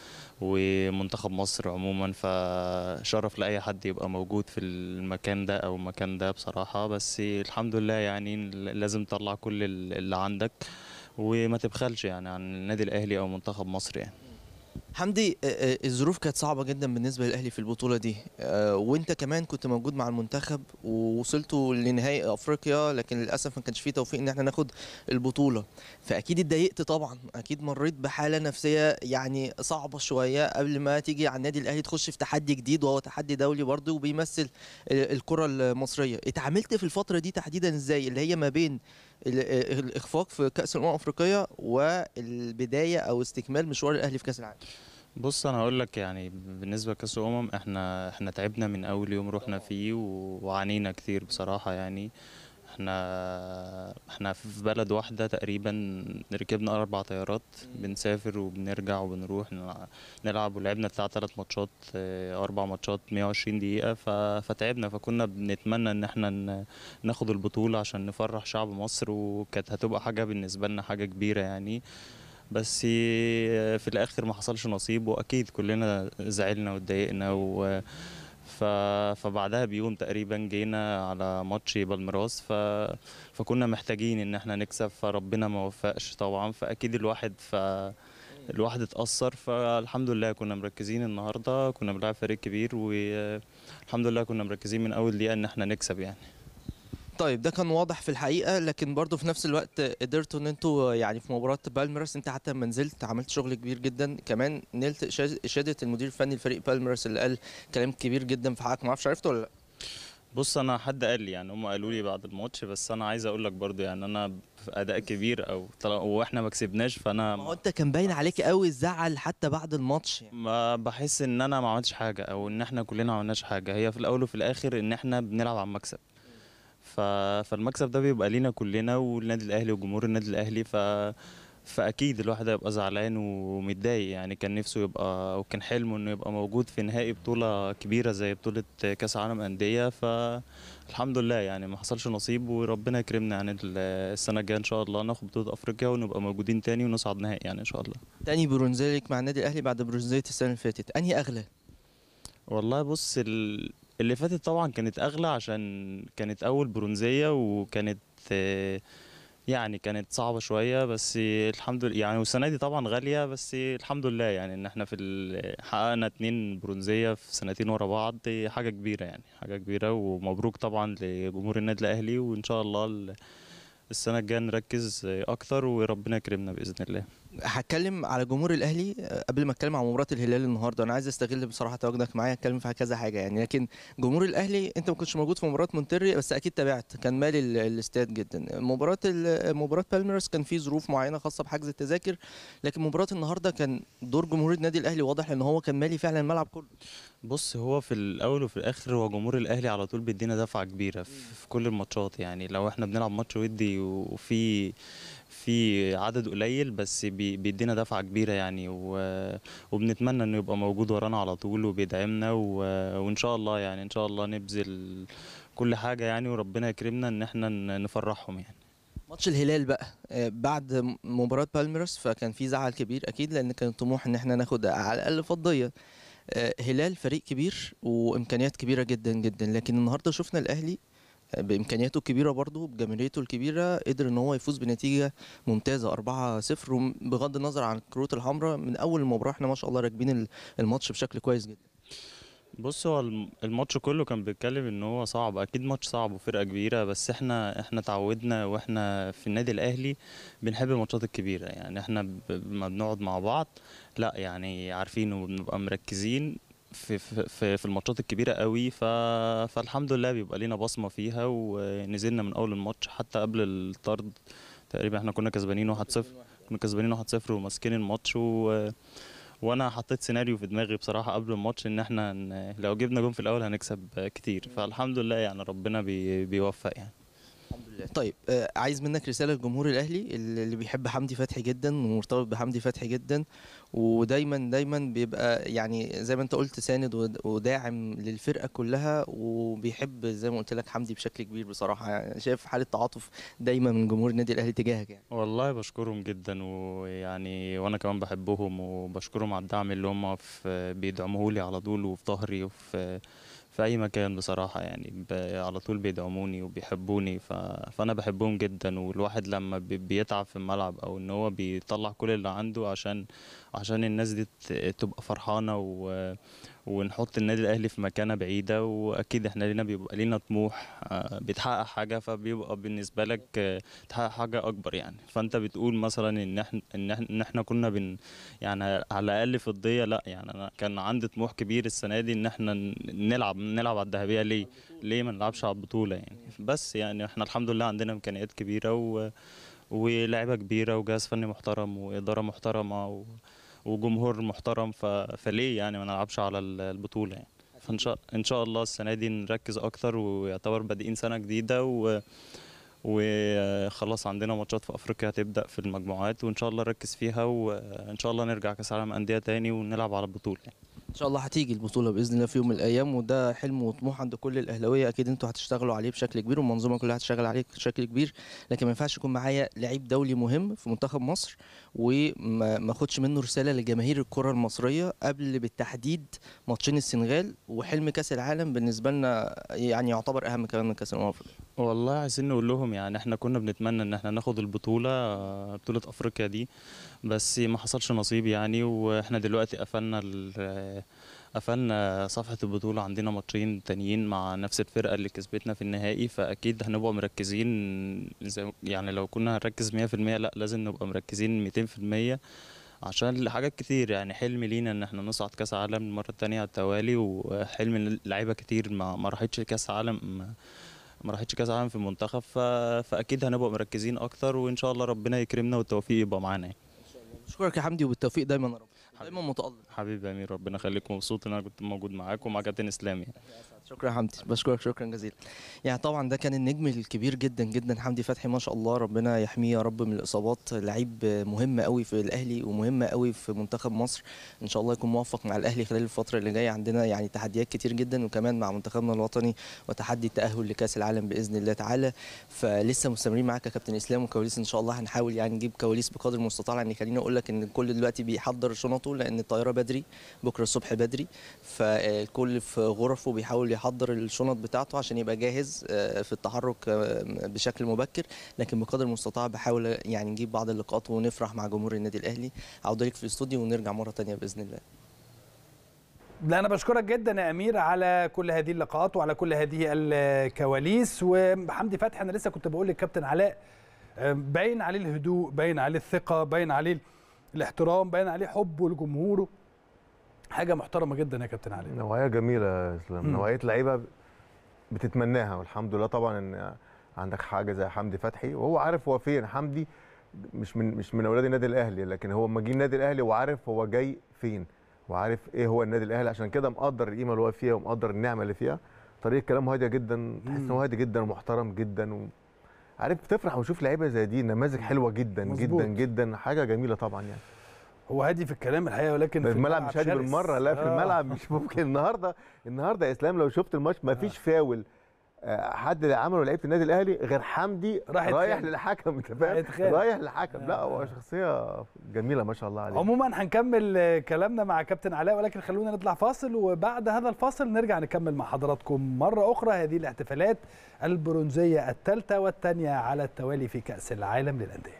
ومنتخب مصر عموما فشرف لاي حد يبقى موجود في المكان ده او المكان ده بصراحه بس الحمد لله يعني لازم تطلع كل اللي عندك وما تبخلش يعني عن النادي الاهلي او منتخب مصر يعني حمدي آه، آه، الظروف كانت صعبه جدا بالنسبه للاهلي في البطوله دي آه، وانت كمان كنت موجود مع المنتخب ووصلتوا لنهائي افريقيا لكن للاسف ما كانش فيه توفيق ان احنا ناخد البطوله فاكيد اتضايقت طبعا اكيد مريت بحاله نفسيه يعني صعبه شويه قبل ما تيجي على النادي الاهلي تخش في تحدي جديد وهو تحدي دولي برضه وبيمثل ال- الكره المصريه اتعاملت في الفتره دي تحديدا ازاي اللي هي ما بين ال- الاخفاق في كاس الامم الافريقيه والبدايه او استكمال مشوار الاهلي في كاس العالم بص انا هقول لك يعني بالنسبه لكاس الامم احنا احنا تعبنا من اول يوم رحنا فيه و- وعانينا كتير بصراحه يعني احنا احنا في بلد واحده تقريبا ركبنا اربع طيارات بنسافر وبنرجع وبنروح نلع- نلعب ولعبنا بتاع ثلاث ماتشات اه، اربع ماتشات 120 دقيقه ف- فتعبنا فكنا بنتمنى ان احنا ن- ناخد البطوله عشان نفرح شعب مصر وكانت هتبقى حاجه بالنسبه لنا حاجه كبيره يعني بس في الاخر ما حصلش نصيب واكيد كلنا زعلنا واتضايقنا و ف... فبعدها بيوم تقريبا جينا على ماتش بالميراس ف... فكنا محتاجين ان احنا نكسب فربنا ما وفقش طبعا فاكيد الواحد ف الواحد اتأثر فالحمد لله كنا مركزين النهارده كنا بنلعب فريق كبير والحمد لله كنا مركزين من اول دقيقة ان احنا نكسب يعني طيب ده كان واضح في الحقيقه لكن برضه في نفس الوقت قدرتوا ان انتوا يعني في مباراه بالميراس انت حتى لما نزلت عملت شغل كبير جدا كمان نلت إشا- اشاده المدير الفني لفريق بالميراس اللي قال كلام كبير جدا في حقك ما اعرفش عرفته ولا لا بص انا حد قال لي يعني هم قالوا لي بعد الماتش بس انا عايز اقول لك برضو يعني انا في اداء كبير او طل- واحنا ما كسبناش فانا ما هو انت كان باين عليك قوي الزعل حتى بعد الماتش يعني. ما بحس ان انا ما عملتش حاجه او ان احنا كلنا ما عملناش حاجه هي في الاول وفي الاخر ان احنا بنلعب على المكسب ف... فالمكسب ده بيبقى لينا كلنا والنادي الاهلي وجمهور النادي الاهلي ف فاكيد الواحد هيبقى زعلان ومتضايق يعني كان نفسه يبقى وكان حلمه انه يبقى موجود في نهائي بطوله كبيره زي بطوله كاس عالم انديه فالحمد لله يعني ما حصلش نصيب وربنا يكرمنا يعني ال- السنه الجايه ان شاء الله ناخد بطوله افريقيا ونبقى موجودين تاني ونصعد نهائي يعني ان شاء الله تاني برونزيه ليك مع النادي الاهلي بعد برونزيه السنه اللي فاتت انهي اغلى والله بص ال- اللي فاتت طبعا كانت اغلى عشان كانت اول برونزيه وكانت آه، يعني كانت صعبه شويه بس الحمد لله يعني والسنه دي طبعا غاليه بس الحمد لله يعني ان احنا في ال- حققنا اتنين برونزيه في سنتين ورا بعض دي حاجه كبيره يعني حاجه كبيره ومبروك طبعا لجمهور النادي الاهلي وان شاء الله ال- السنه الجايه نركز اكتر وربنا يكرمنا باذن الله هتكلم على جمهور الاهلي آه، قبل ما اتكلم عن مباراه الهلال النهارده انا عايز استغل بصراحه تواجدك معايا اتكلم في كذا حاجه يعني لكن جمهور الاهلي انت ما كنتش موجود في مباراه مونتري بس اكيد تابعت كان مالي ال- الاستاد جدا مباراه ال- مباراه بالميرس كان في ظروف معينه خاصه بحجز التذاكر لكن مباراه النهارده كان دور جمهور النادي الاهلي واضح ان هو كان مالي فعلا الملعب كله بص هو في الاول وفي الاخر هو جمهور الاهلي على طول بيدينا دفعه كبيره في في كل الماتشات يعني لو احنا بنلعب ماتش ودي وفي في عدد قليل بس بي- بيدينا دفعه كبيره يعني و- وبنتمنى انه يبقى موجود ورانا على طول وبيدعمنا و- وان شاء الله يعني ان شاء الله نبذل كل حاجه يعني وربنا يكرمنا ان احنا ن- نفرحهم يعني ماتش الهلال بقى آه، بعد م- مباراة بالميرس فكان في زعل كبير اكيد لان كان الطموح ان احنا ناخد على الاقل فضية آه، هلال فريق كبير وامكانيات كبيرة جدا جدا لكن النهارده شفنا الاهلي آه، بامكانياته الكبيره برضه بجماهيريته الكبيره قدر ان هو يفوز بنتيجه ممتازه 4-0 وبغض النظر عن الكروت الحمراء من اول المباراه احنا ما شاء الله راكبين ال- الماتش بشكل كويس جدا بص هو الم- الماتش كله كان بيتكلم ان هو صعب اكيد ماتش صعب وفرقه كبيره بس احنا احنا اتعودنا واحنا في النادي الاهلي بنحب الماتشات الكبيره يعني احنا ب- ما بنقعد مع بعض لا يعني عارفين وبنبقى مركزين في في في, في الماتشات الكبيره قوي ف فالحمد لله بيبقى لينا بصمه فيها ونزلنا من اول الماتش حتى قبل الطرد تقريبا احنا كنا كسبانين 1-0 كنا كسبانين 1-0 وماسكين الماتش و وانا حطيت سيناريو في دماغي بصراحه قبل الماتش ان احنا ن- لو جبنا جون في الاول هنكسب كتير فالحمد لله يعني ربنا بي بيوفق يعني طيب آه، عايز منك رساله لجمهور الاهلي اللي اللي بيحب حمدي فتحي جدا ومرتبط بحمدي فتحي جدا ودايما دايما بيبقى يعني زي ما انت قلت ساند ود- وداعم للفرقه كلها وبيحب زي ما قلت لك حمدي بشكل كبير بصراحه يعني شايف حاله تعاطف دايما من جمهور النادي الاهلي تجاهك يعني والله بشكرهم جدا ويعني وانا كمان بحبهم وبشكرهم على الدعم اللي هم في بيدعموه لي على طول وفي ظهري وفي في اي مكان بصراحه يعني ب- على طول بيدعموني وبيحبوني ف... فانا بحبهم جدا والواحد لما بي- بيتعب في الملعب او ان هو بيطلع كل اللي عنده عشان عشان الناس دي ت- تبقى فرحانه و... ونحط النادي الاهلي في مكانه بعيده واكيد احنا لينا بيبقى لينا طموح آه، بتحقق حاجه فبيبقى بالنسبه لك آه، تحقق حاجه اكبر يعني فانت بتقول مثلا ان احنا ان احنا, إن احنا كنا بن يعني على الاقل في الضيه لا يعني انا كان عندي طموح كبير السنه دي ان احنا ن- نلعب نلعب على الذهبيه ليه ليه ما نلعبش على البطوله يعني بس يعني احنا الحمد لله عندنا امكانيات كبيره و ولاعيبه كبيره وجهاز فني محترم واداره محترمه و... وجمهور محترم ف... فليه يعني ما نلعبش على ال- البطوله يعني فان شاء ان شاء الله السنه دي نركز اكتر ويعتبر بادئين سنه جديده و وخلاص عندنا ماتشات في افريقيا هتبدا في المجموعات وان شاء الله نركز فيها وان شاء الله نرجع كاس العالم انديه تاني ونلعب على البطوله يعني. ان شاء الله هتيجي البطوله باذن الله في يوم من الايام وده حلم وطموح عند كل الاهلاويه اكيد انتوا هتشتغلوا عليه بشكل كبير والمنظومه كلها هتشتغل عليه بشكل كبير لكن ما ينفعش يكون معايا لعيب دولي مهم في منتخب مصر وما ما اخدش منه رساله لجماهير الكره المصريه قبل بالتحديد ماتشين السنغال وحلم كاس العالم بالنسبه لنا يعني يعتبر اهم كمان من كاس الامم الافريقيه والله عايزين نقول لهم يعني احنا كنا بنتمنى ان احنا ناخد البطولة آه، بطولة افريقيا دي بس ما حصلش نصيب يعني واحنا دلوقتي قفلنا ال- قفلنا صفحة البطولة عندنا ماتشين تانيين مع نفس الفرقة اللي كسبتنا في النهائي فأكيد هنبقى مركزين زي يعني لو كنا هنركز 100% لا لازم نبقى مركزين 200% عشان حاجات كتير يعني حلم لينا ان احنا نصعد كاس عالم المرة التانية على التوالي وحلم إن لعيبة كتير ما ما راحتش كاس عالم ما راحتش كاس عالم في المنتخب ف... فاكيد هنبقى مركزين اكتر وان شاء الله ربنا يكرمنا والتوفيق يبقى معانا يعني. اشكرك يا حمدي وبالتوفيق دايما يا رب دايما متالق حبيبي يا امير ربنا يخليك مبسوط ان انا كنت موجود معاك ومع كابتن اسلام يعني. شكرا يا حمدي بشكرك شكرا جزيلا يعني طبعا ده كان النجم الكبير جدا جدا حمدي فتحي ما شاء الله ربنا يحميه يا رب من الاصابات لعيب مهم قوي في الاهلي ومهم قوي في منتخب مصر ان شاء الله يكون موفق مع الاهلي خلال الفتره اللي جايه عندنا يعني تحديات كتير جدا وكمان مع منتخبنا الوطني وتحدي التاهل لكاس العالم باذن الله تعالى فلسه مستمرين معاك يا كابتن اسلام وكواليس ان شاء الله هنحاول يعني نجيب كواليس بقدر المستطاع لان خليني اقول لك ان الكل دلوقتي بيحضر شنطه لان الطياره بدري بكره الصبح بدري فالكل في غرفه بيحاول يحضر الشنط بتاعته عشان يبقى جاهز آه، في التحرك آه، بشكل مبكر لكن بقدر المستطاع بحاول يعني نجيب بعض اللقاءات ونفرح مع جمهور النادي الاهلي عوده لك في الاستوديو ونرجع مره تانية باذن الله لا انا بشكرك جدا يا امير على كل هذه اللقاءات وعلى كل هذه الكواليس وحمدي فتحي انا لسه كنت بقول للكابتن علاء آه، باين عليه الهدوء باين عليه الثقه باين عليه الاحترام باين عليه حبه لجمهوره حاجه محترمه جدا يا كابتن علي نوعيه جميله يا اسلام مم. نوعيه لعيبه بتتمناها والحمد لله طبعا ان عندك حاجه زي حمدي فتحي وهو عارف هو فين حمدي مش من مش من اولاد النادي الاهلي لكن هو لما جه النادي الاهلي وعارف هو جاي فين وعارف ايه هو النادي الاهلي عشان كده مقدر القيمه اللي هو فيها ومقدر النعمه اللي فيها طريقه كلامه هاديه جدا تحس ان هو هادي جدا ومحترم جدا و... عارف بتفرح وتشوف لعيبه زي دي نماذج حلوه جدا مظبوط. جدا جدا حاجه جميله طبعا يعني هو هادي في الكلام الحقيقه ولكن في في الملعب مش هادي شرس. بالمره لا في آه. الملعب مش ممكن النهارده النهارده يا اسلام لو شفت الماتش ما فيش فاول آه، حد اللي عمله لعيبه النادي الاهلي غير حمدي راح رايح يتخانق. للحكم انت راح فاهم يتخانق. رايح للحكم لا هو شخصيه جميله ما شاء الله عليه عموما هنكمل آه، كلامنا مع كابتن علاء ولكن خلونا نطلع فاصل وبعد هذا الفاصل نرجع نكمل مع حضراتكم مرة أخرى هذه الاحتفالات البرونزية الثالثة والثانية على التوالي في كأس العالم للأندية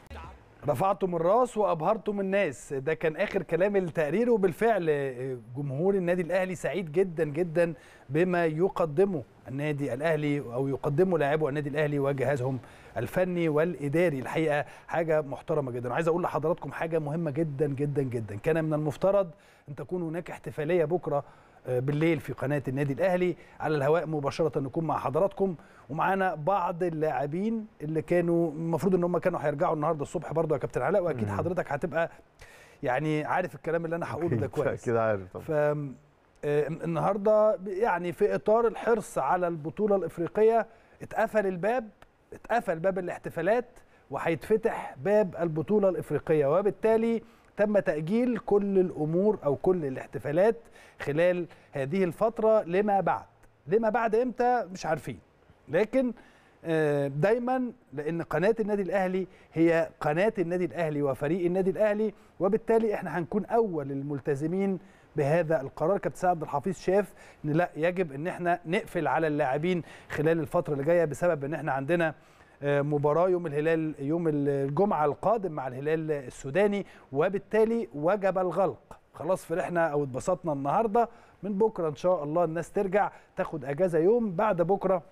رفعتم الراس وابهرتم الناس ده كان اخر كلام التقرير وبالفعل آه، جمهور النادي الاهلي سعيد جدا جدا بما يقدمه النادي الاهلي او يقدمه لاعبو النادي الاهلي وجهازهم الفني والاداري الحقيقه حاجه محترمه جدا وعايز اقول لحضراتكم حاجه مهمه جدا جدا جدا كان من المفترض ان تكون هناك احتفاليه بكره آه، بالليل في قناه النادي الاهلي على الهواء مباشره نكون مع حضراتكم ومعانا بعض اللاعبين اللي كانوا المفروض ان هم كانوا هيرجعوا النهارده الصبح برضه يا كابتن علاء واكيد مم. حضرتك هتبقى يعني عارف الكلام اللي انا هقوله ده كويس كده عارف طبعا ف آه، النهارده يعني في اطار الحرص على البطوله الافريقيه اتقفل الباب اتقفل باب الاحتفالات وهيتفتح باب البطوله الافريقيه وبالتالي تم تاجيل كل الامور او كل الاحتفالات خلال هذه الفتره لما بعد لما بعد امتى مش عارفين لكن آه، دايما لان قناه النادي الاهلي هي قناه النادي الاهلي وفريق النادي الاهلي وبالتالي احنا هنكون اول الملتزمين بهذا القرار كابتن سعد عبد الحفيظ شاف ان لا يجب ان احنا نقفل على اللاعبين خلال الفتره اللي جايه بسبب ان احنا عندنا آه، مباراه يوم الهلال يوم الجمعه القادم مع الهلال السوداني وبالتالي وجب الغلق خلاص فرحنا او اتبسطنا النهارده من بكره ان شاء الله الناس ترجع تاخد اجازه يوم بعد بكره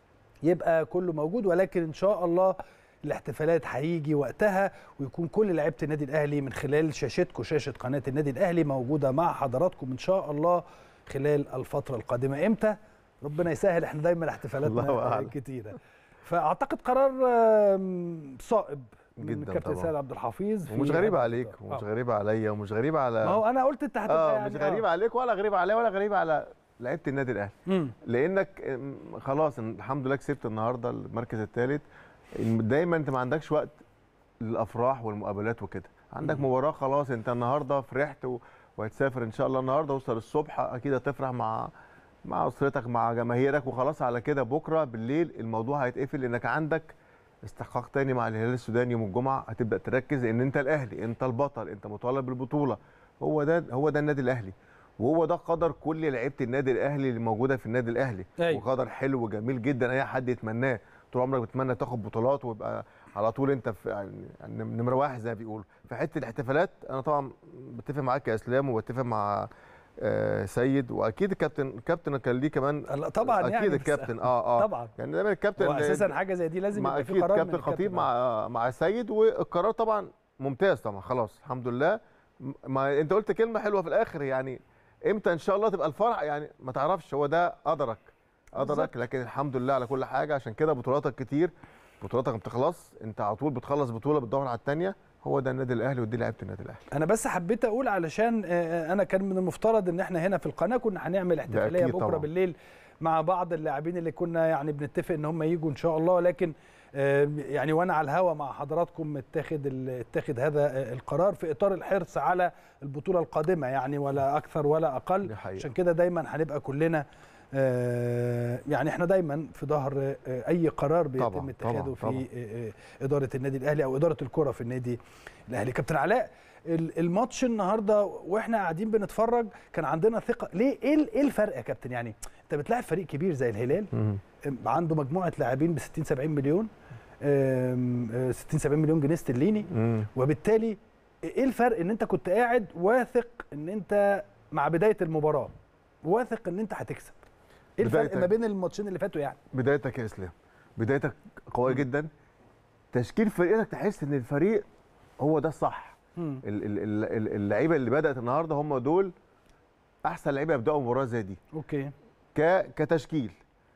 يبقى كله موجود ولكن ان شاء الله الاحتفالات هيجي وقتها ويكون كل لعيبه النادي الاهلي من خلال شاشتكم شاشه قناه النادي الاهلي موجوده مع حضراتكم ان شاء الله خلال الفتره القادمه امتى ربنا يسهل احنا دايما الله احتفالاتنا أعلم. كتيره فاعتقد قرار آم، صائب من جدا كابتن طبعا. سيد عبد الحفيظ في ومش غريبه هذا عليك القرار. ومش آه. غريبه عليا ومش غريبه على ما هو انا قلت انت هتبقى اه يعني مش غريبه عليك ولا غريبه عليا ولا غريبه على لعيبه النادي الاهلي مم. لانك ام، خلاص الحمد لله كسبت النهارده المركز الثالث دايما انت ما عندكش وقت للافراح والمقابلات وكده عندك مم. مباراه خلاص انت النهارده فرحت و- وهتسافر ان شاء الله النهارده وصل الصبح اكيد هتفرح مع مع اسرتك مع جماهيرك وخلاص على كده بكره بالليل الموضوع هيتقفل لانك عندك استحقاق تاني مع الهلال السوداني يوم الجمعه هتبدا تركز ان انت الاهلي انت البطل انت مطالب بالبطوله هو ده هو ده النادي الاهلي وهو ده قدر كل لعيبه النادي الاهلي اللي موجوده في النادي الاهلي أيوة. وقدر حلو وجميل جدا اي حد يتمناه طول عمرك بتتمنى تاخد بطولات ويبقى على طول انت في يعني نمره واحد زي ما بيقولوا في حته الاحتفالات انا طبعا بتفق معاك يا اسلام وبتفق مع آه سيد واكيد الكابتن الكابتن كان ليه كمان لا طبعا اكيد يعني بس- الكابتن اه اه طبعا يعني دايما الكابتن هو اساسا حاجه زي دي لازم مع يبقى في اكيد قرار من كابتن خطيب الكابتن. مع مع سيد والقرار طبعا ممتاز طبعا خلاص الحمد لله م- ما انت قلت كلمه حلوه في الاخر يعني امتى ان شاء الله تبقى الفرح يعني ما تعرفش هو ده قدرك قدرك بالظبط. لكن الحمد لله على كل حاجه عشان كده بطولاتك كتير بطولاتك ما بتخلص انت على طول بتخلص بطوله بتدور على الثانيه هو ده النادي الاهلي ودي لعيبه النادي الاهلي انا بس حبيت اقول علشان آه، انا كان من المفترض ان احنا هنا في القناه كنا هنعمل احتفاليه أكيد بكره طبعاً. بالليل مع بعض اللاعبين اللي كنا يعني بنتفق ان هم يجوا ان شاء الله لكن آه، يعني وانا على الهوا مع حضراتكم اتخذ ال- اتخذ هذا آه، القرار في اطار الحرص على البطوله القادمه يعني ولا اكثر ولا اقل عشان كده دايما هنبقى كلنا آه، يعني احنا دايما في ظهر آه، اي قرار بيتم طبعاً، اتخاذه طبعاً، في طبعاً. آه، آه، اداره النادي الاهلي او اداره الكره في النادي الاهلي كابتن علاء ال- الماتش النهارده واحنا قاعدين بنتفرج كان عندنا ثقه ليه ايه ال- ايه الفرق يا كابتن يعني انت بتلاعب فريق كبير زي الهلال أم، عنده مجموعه لاعبين ب 60 70 مليون أم، آه، 60 70 مليون جنيه استرليني وبالتالي ايه الفرق ان انت كنت قاعد واثق ان انت مع بدايه المباراه واثق ان انت هتكسب ايه الفرق بدايتك. ما بين الماتشين اللي فاتوا يعني بدايتك يا اسلام بدايتك قويه جدا تشكيل فريقك تحس ان الفريق هو ده الصح مم. ال- ال- ال- ال- اللعيبه اللي بدات النهارده هم دول احسن لعيبه يبداوا مباراه زي دي اوكي ك كتشكيل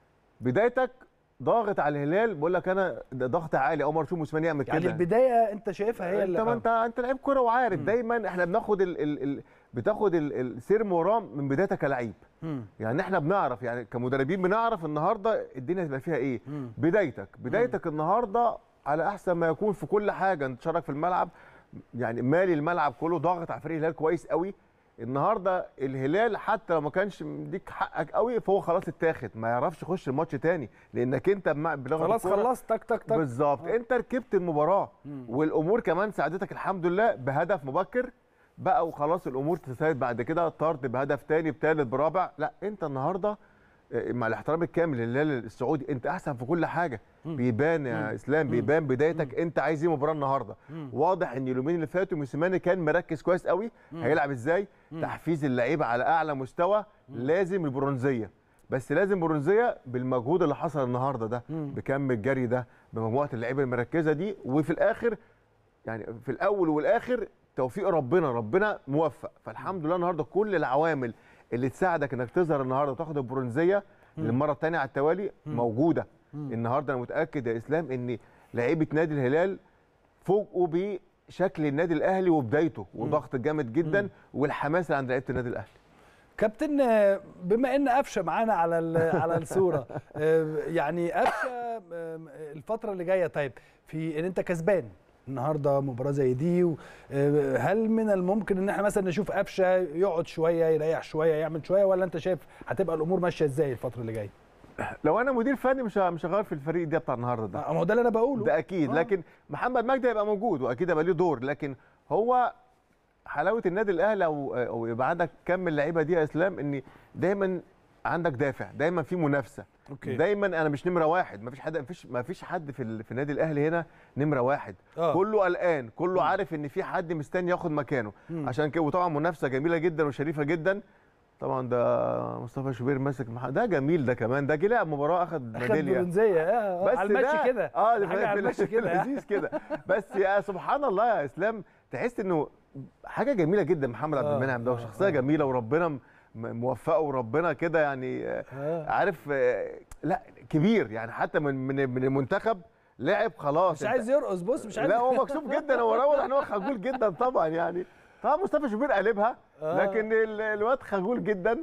بدايتك ضاغط على الهلال بقول لك انا ده ضغط عالي اول مره اشوف موسيماني يعمل كده يعني البدايه انت شايفها هي انت اللي ما انت انت لعيب كوره وعارف دايما احنا بناخد ال ال ال بتاخد ال- السير مرام من بدايتك كلعيب مم. يعني احنا بنعرف يعني كمدربين بنعرف النهارده الدنيا هتبقى فيها ايه مم. بدايتك بدايتك النهارده على احسن ما يكون في كل حاجه انت شارك في الملعب يعني مالي الملعب كله ضاغط على فريق الهلال كويس قوي النهارده الهلال حتى لو ما كانش مديك حقك قوي فهو خلاص اتاخد ما يعرفش يخش الماتش تاني لانك انت بمع- بلغه خلاص الكورة خلصت تك تك تك بالظبط انت ركبت المباراه مم. والامور كمان ساعدتك الحمد لله بهدف مبكر بقى وخلاص الامور تساعد بعد كده طرد بهدف تاني بثالث برابع لا انت النهارده اه، مع الاحترام الكامل للهلال السعودي انت احسن في كل حاجه مم. بيبان يا مم. اسلام مم. بيبان بدايتك انت عايز ايه مباراه النهارده مم. واضح ان اليومين اللي فاتوا موسيماني كان مركز كويس قوي مم. هيلعب ازاي مم. تحفيز اللعيبه على اعلى مستوى لازم البرونزيه بس لازم برونزيه بالمجهود اللي حصل النهارده ده مم. بكم الجري ده بمجموعه اللعيبه المركزه دي وفي الاخر يعني في الاول والاخر توفيق ربنا ربنا موفق فالحمد لله النهارده كل العوامل اللي تساعدك انك تظهر النهارده وتاخد البرونزيه مم. للمره الثانيه على التوالي مم. موجوده مم. النهارده انا متاكد يا اسلام ان لعيبه نادي الهلال فوجئوا بشكل النادي الاهلي وبدايته وضغط جامد جدا والحماس اللي عند لعيبه النادي الاهلي كابتن آه، بما ان قفشه معانا على ال- على الصوره آه، يعني قفشه آه، الفتره اللي جايه طيب في ان انت كسبان النهارده مباراه زي دي و- آه، هل من الممكن ان احنا مثلا نشوف قفشه يقعد شويه يريح شويه يعمل شويه ولا انت شايف هتبقى الامور ماشيه ازاي الفتره اللي جايه؟ لو انا مدير فني مش ه- مش هغير في الفريق ده بتاع النهارده ده ما هو ده اللي انا بقوله ده اكيد آه. لكن محمد مجدي هيبقى موجود واكيد هيبقى ليه دور لكن هو حلاوه النادي الاهلي او او يبقى عندك كم اللعيبه دي يا اسلام ان دايما عندك دافع دايما في منافسه أوكي. دايما انا مش نمره واحد ما فيش حد ما فيش ما فيش حد في ال- في النادي الاهلي هنا نمره واحد آه. كله قلقان كله عارف ان في حد مستني ياخد مكانه مم. عشان كده وطبعا منافسه جميله جدا وشريفه جدا طبعا ده مصطفى شوبير ماسك مح- ده جميل ده كمان ده جه لعب مباراه اخد اخد ميداليه برونزيه اه بس على المشي ده- كده اه ده حاجه على المشي كده لذيذ كده بس يا سبحان الله يا اسلام تحس انه حاجه جميله جدا محمد عبد آه، المنعم ده آه، وشخصيه آه. جميله وربنا م- موفقه وربنا كده يعني آه، آه. عارف آه، لا كبير يعني حتى من من من المنتخب لعب خلاص مش عايز يرقص بص مش عايز لا هو مكسوف جدا هو واضح ان هو خجول جدا طبعا يعني طبعا مصطفى شوبير قلبها آه. لكن ال- الواد خجول جدا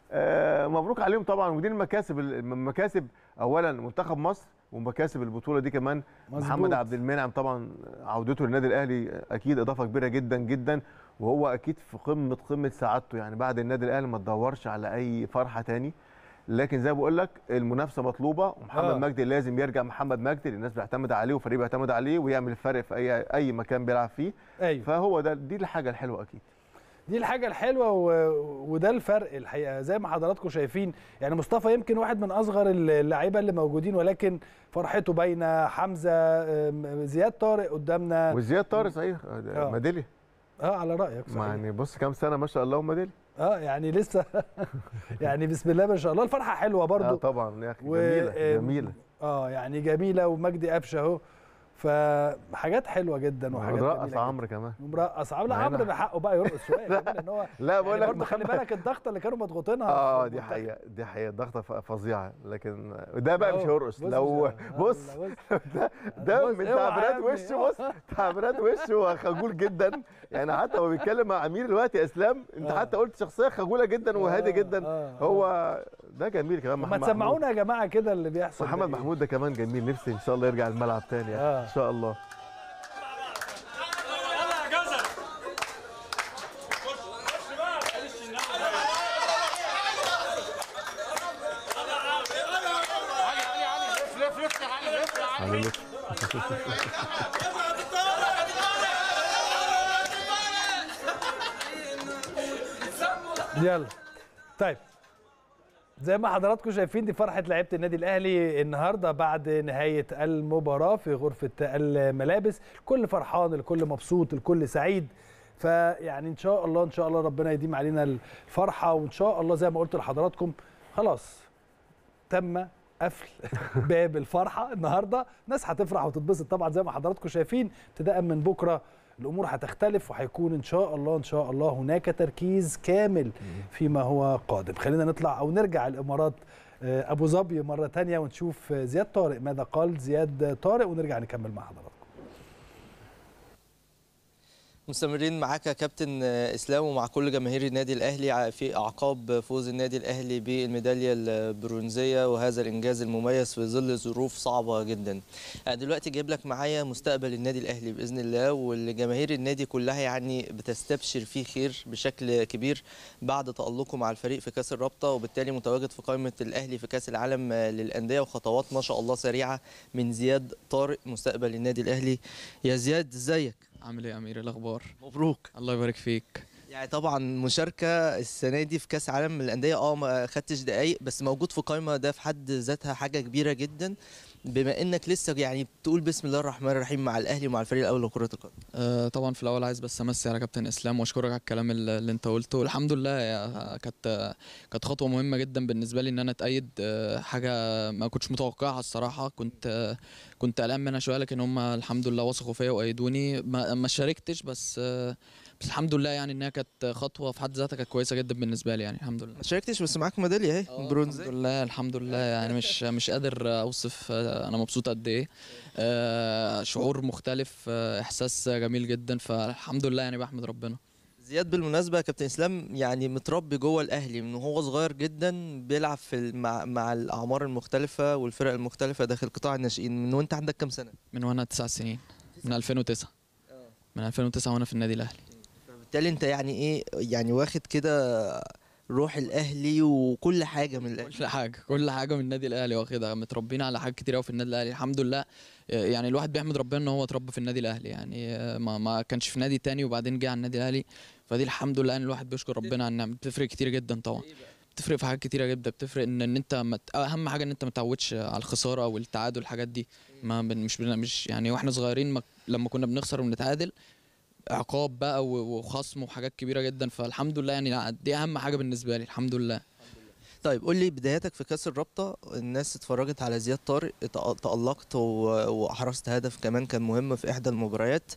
آه، مبروك عليهم طبعا ودي المكاسب المكاسب اولا منتخب مصر ومكاسب البطوله دي كمان مظبوط. محمد عبد المنعم طبعا عودته للنادي الاهلي اكيد اضافه كبيره جدا جدا وهو اكيد في قمه قمه سعادته يعني بعد النادي الاهلي ما تدورش على اي فرحه تاني لكن زي ما بقول لك المنافسه مطلوبه ومحمد آه. آه. مجدي لازم يرجع محمد مجدي الناس بتعتمد عليه والفريق بيعتمد عليه ويعمل الفرق في اي اي مكان بيلعب فيه ايوه فهو ده دي الحاجه الحلوه اكيد دي الحاجة الحلوة و... وده الفرق الحقيقة زي ما حضراتكم شايفين يعني مصطفى يمكن واحد من أصغر اللعيبة اللي موجودين ولكن فرحته باينة حمزة أم، زياد طارق قدامنا وزياد طارق صحيح آه. ميداليه اه على رأيك صحيح يعني بص كام سنه ما شاء الله وميداليه اه يعني لسه يعني بسم الله ما شاء الله الفرحة حلوة برضو اه طبعا يا اخي و- جميله آم، جميله اه يعني جميلة ومجدي قفشة اهو فحاجات حلوة جدا وحاجات رقص جميلة عمرو كمان مرقص عمرو لا معانا. عمرو بحقه بقى يرقص شويه كمان ان هو لا بقول يعني لك برضه خلي محمد- بالك الضغطه اللي كانوا مضغوطينها اه في دي المنتخب. حقيقه دي حقيقه ضغطه ف- فظيعه لكن ده بقى مش أهو، هيرقص بص لو مش- بص آه، بص. ده ده بص، من اوعى يا تعبيرات ابني، وشه بص تعبيرات وشه خجول جدا يعني حتى هو بيتكلم مع امير دلوقتي يا اسلام انت آه. حتى قلت شخصيه خجوله جدا وهادي آه، جدا آه، هو ده جميل كمان ما محمد تسمعونا يا جماعه كده اللي بيحصل محمد ده إيه. محمود ده كمان جميل نفسي ان شاء الله يرجع الملعب تاني يعني. آه. ان شاء الله على لف. يلا طيب زي ما حضراتكم شايفين دي فرحة لعيبة النادي الأهلي النهاردة بعد نهاية المباراة في غرفة الملابس الكل فرحان الكل مبسوط الكل سعيد فيعني إن شاء الله إن شاء الله ربنا يديم علينا الفرحة وإن شاء الله زي ما قلت لحضراتكم خلاص تم قفل باب الفرحة النهاردة ناس هتفرح وتتبسط طبعا زي ما حضراتكم شايفين ابتداء من بكرة الامور هتختلف وهيكون ان شاء الله ان شاء الله هناك تركيز كامل فيما هو قادم خلينا نطلع او نرجع الامارات آه، ابو ظبي مره تانية ونشوف آه، زياد طارق ماذا قال زياد طارق ونرجع نكمل مع حضراتكم مستمرين معاك يا كابتن اسلام ومع كل جماهير النادي الاهلي في اعقاب فوز النادي الاهلي بالميداليه البرونزيه وهذا الانجاز المميز في ظل ظروف صعبه جدا. انا دلوقتي جايب لك معايا مستقبل النادي الاهلي باذن الله واللي جماهير النادي كلها يعني بتستبشر فيه خير بشكل كبير بعد تالقه مع الفريق في كاس الرابطه وبالتالي متواجد في قائمه الاهلي في كاس العالم للانديه وخطوات ما شاء الله سريعه من زياد طارق مستقبل النادي الاهلي. يا زياد ازيك؟ عامل ايه يا امير إيه الاخبار مبروك الله يبارك فيك يعني طبعا مشاركه السنه دي في كاس عالم الانديه اه ما خدتش دقايق بس موجود في قائمه ده في حد ذاتها حاجه كبيره جدا بما انك لسه يعني بتقول بسم الله الرحمن الرحيم مع الاهلي ومع الفريق الاول لكره القدم آه طبعا في الاول عايز بس امسي على كابتن اسلام واشكرك على الكلام اللي اللي انت قلته الحمد لله يا- كانت كانت خطوه مهمه جدا بالنسبه لي ان انا اتايد آه، حاجه ما كنتش متوقعها الصراحه كنت آه، كنت قلقان منها شويه لكن هم الحمد لله وثقوا فيا وايدوني ما ما شاركتش بس آه، بس الحمد لله يعني انها كانت خطوه في حد ذاتها كانت كويسه جدا بالنسبه لي يعني الحمد لله ما شاركتش بس معاك ميداليه اهي برونزيه الحمد لله الحمد لله يعني مش مش قادر اوصف آه، انا مبسوط قد ايه آه، شعور مختلف آه، احساس جميل جدا فالحمد لله يعني بحمد ربنا زياد بالمناسبه يا كابتن اسلام يعني متربي جوه الاهلي من وهو صغير جدا بيلعب في ال- مع مع الاعمار المختلفه والفرق المختلفه داخل قطاع الناشئين من وانت عندك كام سنه من وانا تسع سنين من 2009 من 2009 وانا في النادي الاهلي بالتالي انت يعني ايه يعني واخد كده روح الاهلي وكل حاجه من الاهلي كل حاجه كل حاجه من النادي الاهلي واخدها متربيين على حاجات كتير قوي في النادي الاهلي الحمد لله آه، يعني الواحد بيحمد ربنا ان هو اتربى في النادي الاهلي يعني آه، ما ما كانش في نادي تاني وبعدين جه على النادي الاهلي فدي الحمد لله ان الواحد بيشكر ربنا على النعمه بتفرق كتير جدا طبعا بتفرق في حاجات كتيره جدا بتفرق ان ان انت مت... اهم حاجه ان انت ما تعودش على الخساره والتعادل الحاجات دي ما بن... مش بن... مش يعني واحنا صغيرين ما... لما كنا بنخسر ونتعادل عقاب بقى و- وخصم وحاجات كبيره جدا فالحمد لله يعني دي اهم حاجه بالنسبه لي الحمد لله طيب قول لي بداياتك في كاس الرابطه الناس اتفرجت على زياد طارق تأ- تألقت و- واحرزت هدف كمان كان مهم في احدى المباريات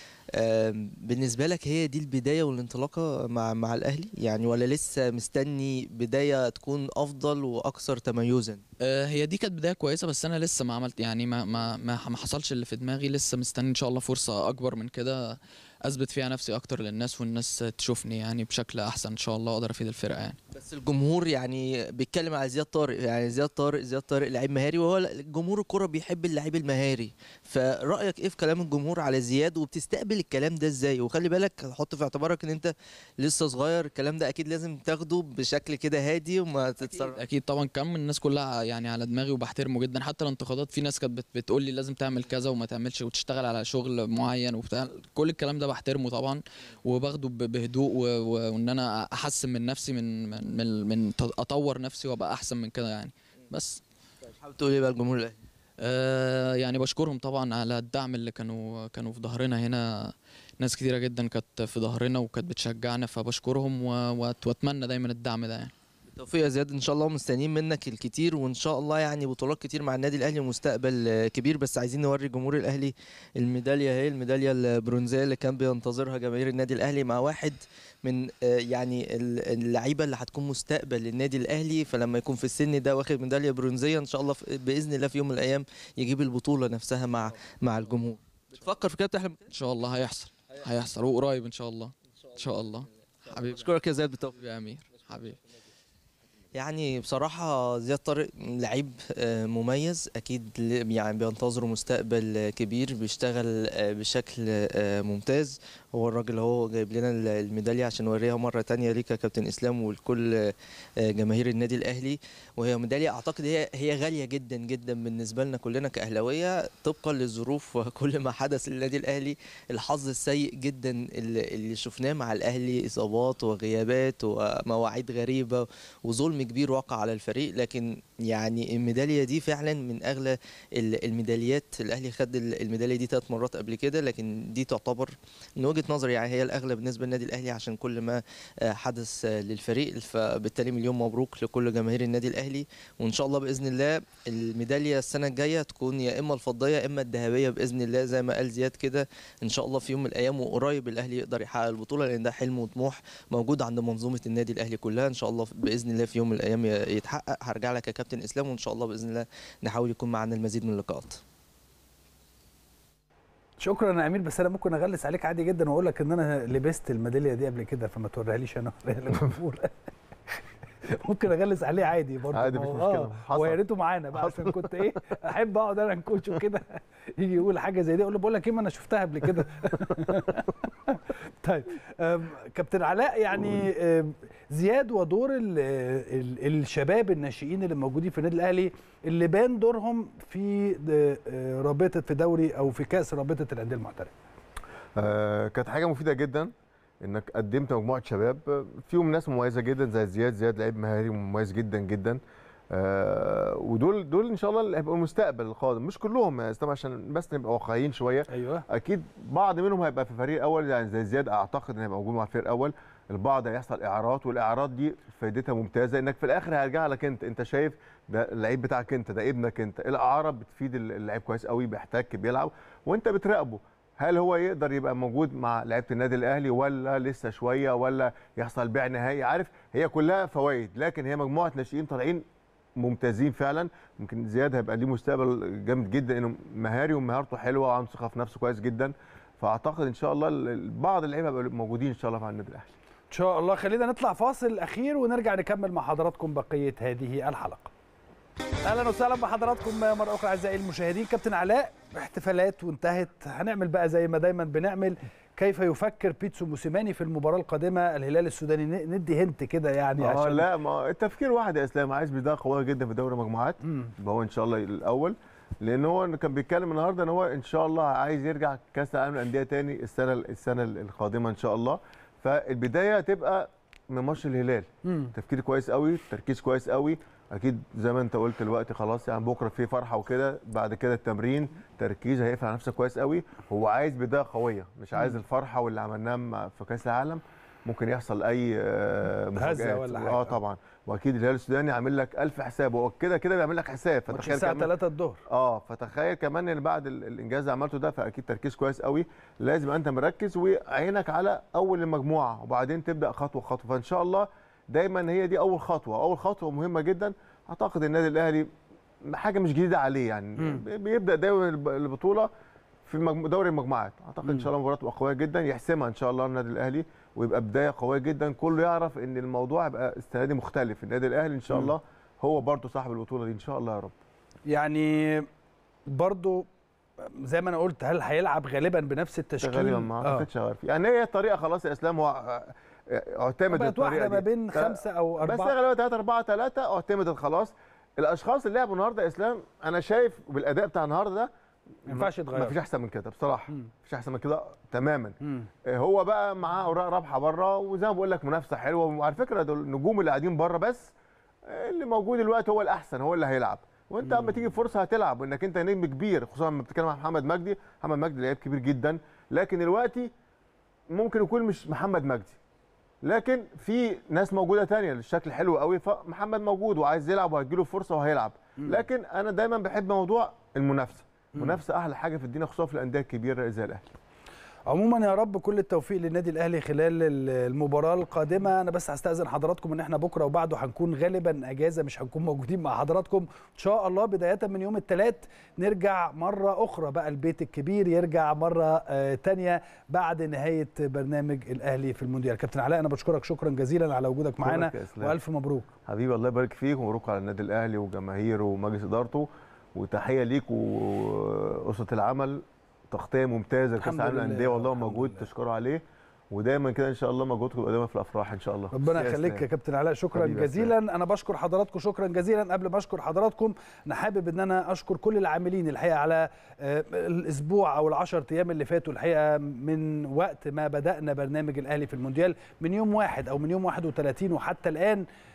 آم، بالنسبه لك هي دي البدايه والانطلاقه مع مع الاهلي يعني ولا لسه مستني بدايه تكون افضل واكثر تميزا آه، هي دي كانت بدايه كويسه بس انا لسه ما عملت يعني ما ما ما ما حصلش اللي في دماغي لسه مستني ان شاء الله فرصه اكبر من كده اثبت فيها نفسي اكتر للناس والناس تشوفني يعني بشكل احسن ان شاء الله اقدر افيد الفرقه يعني بس الجمهور يعني بيتكلم على زياد طارق يعني زياد طارق زياد طارق لعيب مهاري وهو جمهور الكرة بيحب اللعيب المهاري فرأيك ايه في كلام الجمهور على زياد وبتستقبل الكلام ده ازاي وخلي بالك حط في اعتبارك ان انت لسه صغير الكلام ده اكيد لازم تاخده بشكل كده هادي وما تتصرف اكيد طبعا كم من الناس كلها يعني على دماغي وبحترمه جدا حتى الانتقادات في ناس كانت بت- بتقول لي لازم تعمل كذا وما تعملش وتشتغل على شغل معين وبتاع كل الكلام ده بحترمه طبعا وباخده ب- بهدوء و- و- وان انا احسن من نفسي من من من, من ت- اطور نفسي وابقى احسن من كده يعني بس حابب تقول ايه بقى الجمهور الاهلي آه يعني بشكرهم طبعا على الدعم اللي كانوا كانوا في ظهرنا هنا ناس كتيرة جدا كانت في ظهرنا وكانت بتشجعنا فبشكرهم و- وأت- واتمنى دايما الدعم ده يعني بالتوفيق يا زياد ان شاء الله مستنيين منك الكتير وان شاء الله يعني بطولات كتير مع النادي الاهلي ومستقبل آه، كبير بس عايزين نوري جمهور الاهلي الميداليه اهي الميداليه البرونزيه اللي كان بينتظرها جماهير النادي الاهلي مع واحد من آه، يعني ال- اللعيبه اللي هتكون مستقبل للنادي الاهلي فلما يكون في السن ده واخد ميداليه برونزيه ان شاء الله في- باذن الله في يوم من الايام يجيب البطوله نفسها مع مع الجمهور بتفكر في كده بتحلم ان شاء الله هيحصل هيحصل وقريب ان شاء الله ان شاء الله حبيبي اشكرك يا زياد بالتوفيق يا امير حبيبي يعني بصراحة زياد طارق لعيب آه، مميز أكيد ل- يعني بينتظره مستقبل آه، كبير بيشتغل آه، بشكل آه، ممتاز هو الراجل هو جايب لنا ال- الميدالية عشان نوريها مرة تانية ليك يا كابتن إسلام ولكل آه، جماهير النادي الأهلي وهي ميدالية أعتقد هي هي غالية جدا جدا بالنسبة لنا كلنا كأهلاوية طبقا للظروف وكل ما حدث للنادي الأهلي الحظ السيء جدا اللي اللي شفناه مع الأهلي إصابات وغيابات ومواعيد غريبة وظلم كبير وقع على الفريق لكن يعني الميداليه دي فعلا من اغلى ال- الميداليات الاهلي خد ال- الميداليه دي ثلاث مرات قبل كده لكن دي تعتبر من وجهه نظري يعني هي الاغلى بالنسبه للنادي الاهلي عشان كل ما آه، حدث آه، للفريق فبالتالي مليون مبروك لكل جماهير النادي الاهلي وان شاء الله باذن الله الميداليه السنه الجايه تكون يا اما الفضيه يا اما الذهبيه باذن الله زي ما قال زياد كده ان شاء الله في يوم من الايام وقريب الاهلي يقدر يحقق البطوله لان ده حلم وطموح موجود عند منظومه النادي الاهلي كلها ان شاء الله باذن الله في يوم من الايام ي- يتحقق هرجع لك يا كابتن اسلام وان شاء الله باذن الله نحاول يكون معنا المزيد من اللقاءات شكرا يا امير بس انا ممكن اغلس عليك عادي جدا واقول لك ان انا لبست الميداليه دي قبل كده فما توريهاليش انا أوريها للجمهور. ممكن اغلس عليه عادي برضه عادي، ما مفيش هو- مشكلة. آه، حصل. هو يا ريته معانا بقى عشان كنت ايه احب اقعد انا انكوشه كده يجي يقول حاجه زي دي اقول له بقول لك ايه ما انا شفتها قبل كده طيب أم، كابتن علاء يعني أم، زياد ودور ال ال الشباب الناشئين اللي موجودين في النادي الاهلي اللي بان دورهم في د- آه، رابطه في دوري او في كاس رابطه الانديه المحترفه آه، كانت حاجه مفيده جدا انك قدمت مجموعه شباب آه، فيهم ناس مميزه جدا زي زياد زياد لعيب مهاري ومميز جدا جدا آه، ودول دول ان شاء الله اللي هيبقوا المستقبل القادم مش كلهم يا اسلام عشان بس نبقى واقعيين شويه ايوه اكيد بعض منهم هيبقى في الفريق الاول يعني زي زياد اعتقد ان هيبقى موجود مع الفريق الاول البعض هيحصل اعارات والاعارات دي فايدتها ممتازه انك في الاخر هيرجع لك انت انت شايف ده اللعيب بتاعك انت ده ابنك انت الاعاره بتفيد اللعيب كويس قوي بيحتك بيلعب وانت بتراقبه هل هو يقدر يبقى موجود مع لعيبه النادي الاهلي ولا لسه شويه ولا يحصل بيع نهائي عارف هي كلها فوائد لكن هي مجموعه ناشئين طالعين ممتازين فعلا ممكن زياد هيبقى ليه مستقبل جامد جدا انه مهاري ومهارته حلوه وعنده ثقه في نفسه كويس جدا فاعتقد ان شاء الله ال- بعض اللعيبه هيبقوا موجودين ان شاء الله مع النادي الاهلي ان شاء الله خلينا نطلع فاصل اخير ونرجع نكمل مع حضراتكم بقيه هذه الحلقه اهلا وسهلا بحضراتكم مره اخرى اعزائي المشاهدين كابتن علاء احتفالات وانتهت هنعمل بقى زي ما دايما بنعمل كيف يفكر بيتسو موسيماني في المباراه القادمه الهلال السوداني ن- ندي هنت كده يعني اه عشان لا ما التفكير واحد يا اسلام عايز بدايه قويه جدا في دوري المجموعات يبقى هو ان شاء الله الاول لان هو كان بيتكلم النهارده ان هو ان شاء الله عايز يرجع كاس العالم للانديه تاني السنه السنه القادمه ان شاء الله فالبدايه تبقى من ماتش الهلال مم. تفكير كويس قوي تركيز كويس قوي اكيد زي ما انت قلت دلوقتي خلاص يعني بكره في فرحه وكده بعد كده التمرين تركيز هيقفل على نفسك كويس قوي هو عايز بدايه قويه مش عايز مم. الفرحه واللي عملناه مع- في كاس العالم ممكن يحصل اي آه، مفاجآت ولا حاجة. اه طبعا واكيد الهلال السوداني عامل لك ألف حساب هو كده كده بيعمل لك حساب ماتش الساعه كمان 3 الظهر اه فتخيل كمان ان بعد ال- الانجاز اللي عملته ده فاكيد تركيز كويس قوي لازم انت مركز وعينك على اول المجموعه وبعدين تبدا خطوه خطوه فان شاء الله دايما هي دي اول خطوه اول خطوه مهمه جدا اعتقد النادي الاهلي حاجه مش جديده عليه يعني مم. بي- بيبدا دايما الب- البطوله في المجمو- دوري المجموعات اعتقد ان شاء الله مباراه تبقى قويه جدا يحسمها ان شاء الله النادي الاهلي ويبقى بدايه قويه جدا كله يعرف ان الموضوع يبقى السنه دي مختلف النادي الاهلي ان شاء مم. الله هو برضه صاحب البطوله دي ان شاء الله يا رب يعني برضو زي ما انا قلت هل هيلعب غالبا بنفس التشكيل غالبا ما آه. اعتقدش عارف يعني هي الطريقه خلاص يا اسلام هو اعتمد بقت الطريقه واحده ما دي. بين ت- خمسه او بس اربعه هي غالبا 3 4 3 اعتمدت خلاص الاشخاص اللي لعبوا النهارده يا اسلام انا شايف بالاداء بتاع النهارده ده ما ينفعش يتغير. ما فيش احسن من كده بصراحه مم. ما فيش احسن من كده تماما مم. آه، هو بقى معاه اوراق رابحه بره وزي ما بقول لك منافسه حلوه وعلى فكره دول النجوم اللي قاعدين بره بس آه، اللي موجود دلوقتي هو الاحسن هو اللي هيلعب وانت اما تيجي فرصه هتلعب وانك انت نجم كبير خصوصا لما بتتكلم عن محمد مجدي محمد مجدي لعيب كبير جدا لكن دلوقتي ممكن يكون مش محمد مجدي لكن في ناس موجوده تانية الشكل حلو قوي فمحمد موجود وعايز يلعب وهتجيله فرصه وهيلعب لكن انا دايما بحب موضوع المنافسه المنافسه احلى حاجه في الدنيا خصوصا في الانديه الكبيره زي الاهلي عموما يا رب كل التوفيق للنادي الاهلي خلال ال- المباراه القادمه انا بس هستاذن حضراتكم ان احنا بكره وبعده هنكون غالبا اجازه مش هنكون موجودين مع حضراتكم ان شاء الله بدايه من يوم الثلاث نرجع مره اخرى بقى البيت الكبير يرجع مره آه تانية بعد نهايه برنامج الاهلي في المونديال كابتن علاء انا بشكرك شكرا جزيلا على وجودك معانا شكرا يا إسلام. والف مبروك حبيبي الله يبارك فيك ومبروك على النادي الاهلي وجماهيره ومجلس ادارته وتحيه ليك واسره العمل تغطيه ممتازه لكاس الحمد العالم لله، للانديه والله موجود تشكره عليه ودايما كده ان شاء الله موجودكم قدامنا في الافراح ان شاء الله ربنا يا يخليك إسلام. يا كابتن علاء شكرا حبيبي يا جزيلا انا بشكر حضراتكم شكرا جزيلا قبل ما اشكر حضراتكم انا حابب ان انا اشكر كل العاملين الحقيقه على آه، الاسبوع او العشر ايام اللي فاتوا الحقيقه من وقت ما بدانا برنامج الاهلي في المونديال من يوم واحد او من يوم 31 وحتى الان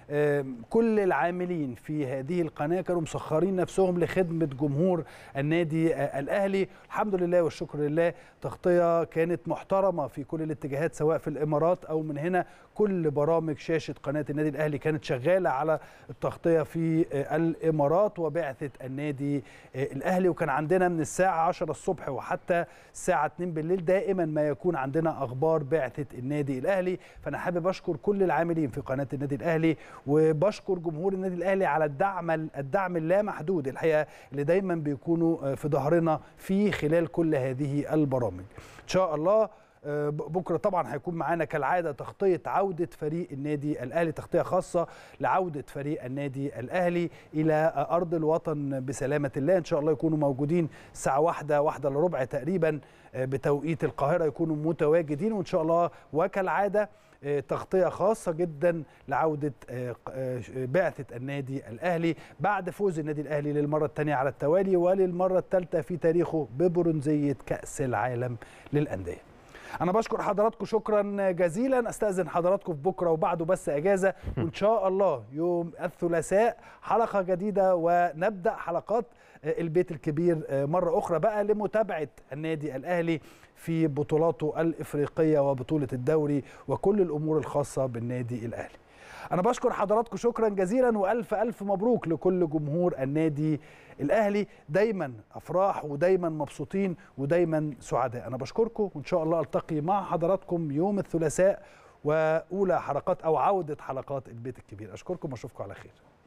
كل العاملين في هذه القناه كانوا مسخرين نفسهم لخدمه جمهور النادي الاهلي الحمد لله والشكر لله تغطيه كانت محترمه في كل الاتجاهات سواء في الامارات او من هنا كل برامج شاشه قناه النادي الاهلي كانت شغاله على التغطيه في الامارات وبعثه النادي الاهلي وكان عندنا من الساعه 10 الصبح وحتى الساعه 2 بالليل دائما ما يكون عندنا اخبار بعثه النادي الاهلي فانا حابب اشكر كل العاملين في قناه النادي الاهلي وبشكر جمهور النادي الاهلي على الدعم الدعم اللامحدود الحقيقه اللي دايما بيكونوا في ظهرنا في خلال كل هذه البرامج ان شاء الله بكره طبعا هيكون معانا كالعاده تغطيه عوده فريق النادي الاهلي تغطيه خاصه لعوده فريق النادي الاهلي الى ارض الوطن بسلامه الله ان شاء الله يكونوا موجودين الساعه واحدة واحدة الا ربع تقريبا بتوقيت القاهره يكونوا متواجدين وان شاء الله وكالعاده تغطية خاصة جدا لعودة بعثة النادي الأهلي بعد فوز النادي الأهلي للمرة الثانية على التوالي وللمرة الثالثة في تاريخه ببرونزية كأس العالم للأندية انا بشكر حضراتكم شكرا جزيلا استاذن حضراتكم في بكره وبعده بس اجازه وان شاء الله يوم الثلاثاء حلقه جديده ونبدا حلقات البيت الكبير مره اخرى بقى لمتابعه النادي الاهلي في بطولاته الافريقيه وبطوله الدوري وكل الامور الخاصه بالنادي الاهلي انا بشكر حضراتكم شكرا جزيلا والف الف مبروك لكل جمهور النادي الاهلي دايما افراح ودايما مبسوطين ودايما سعداء انا بشكركم وان شاء الله التقي مع حضراتكم يوم الثلاثاء واولى حلقات او عوده حلقات البيت الكبير اشكركم واشوفكم على خير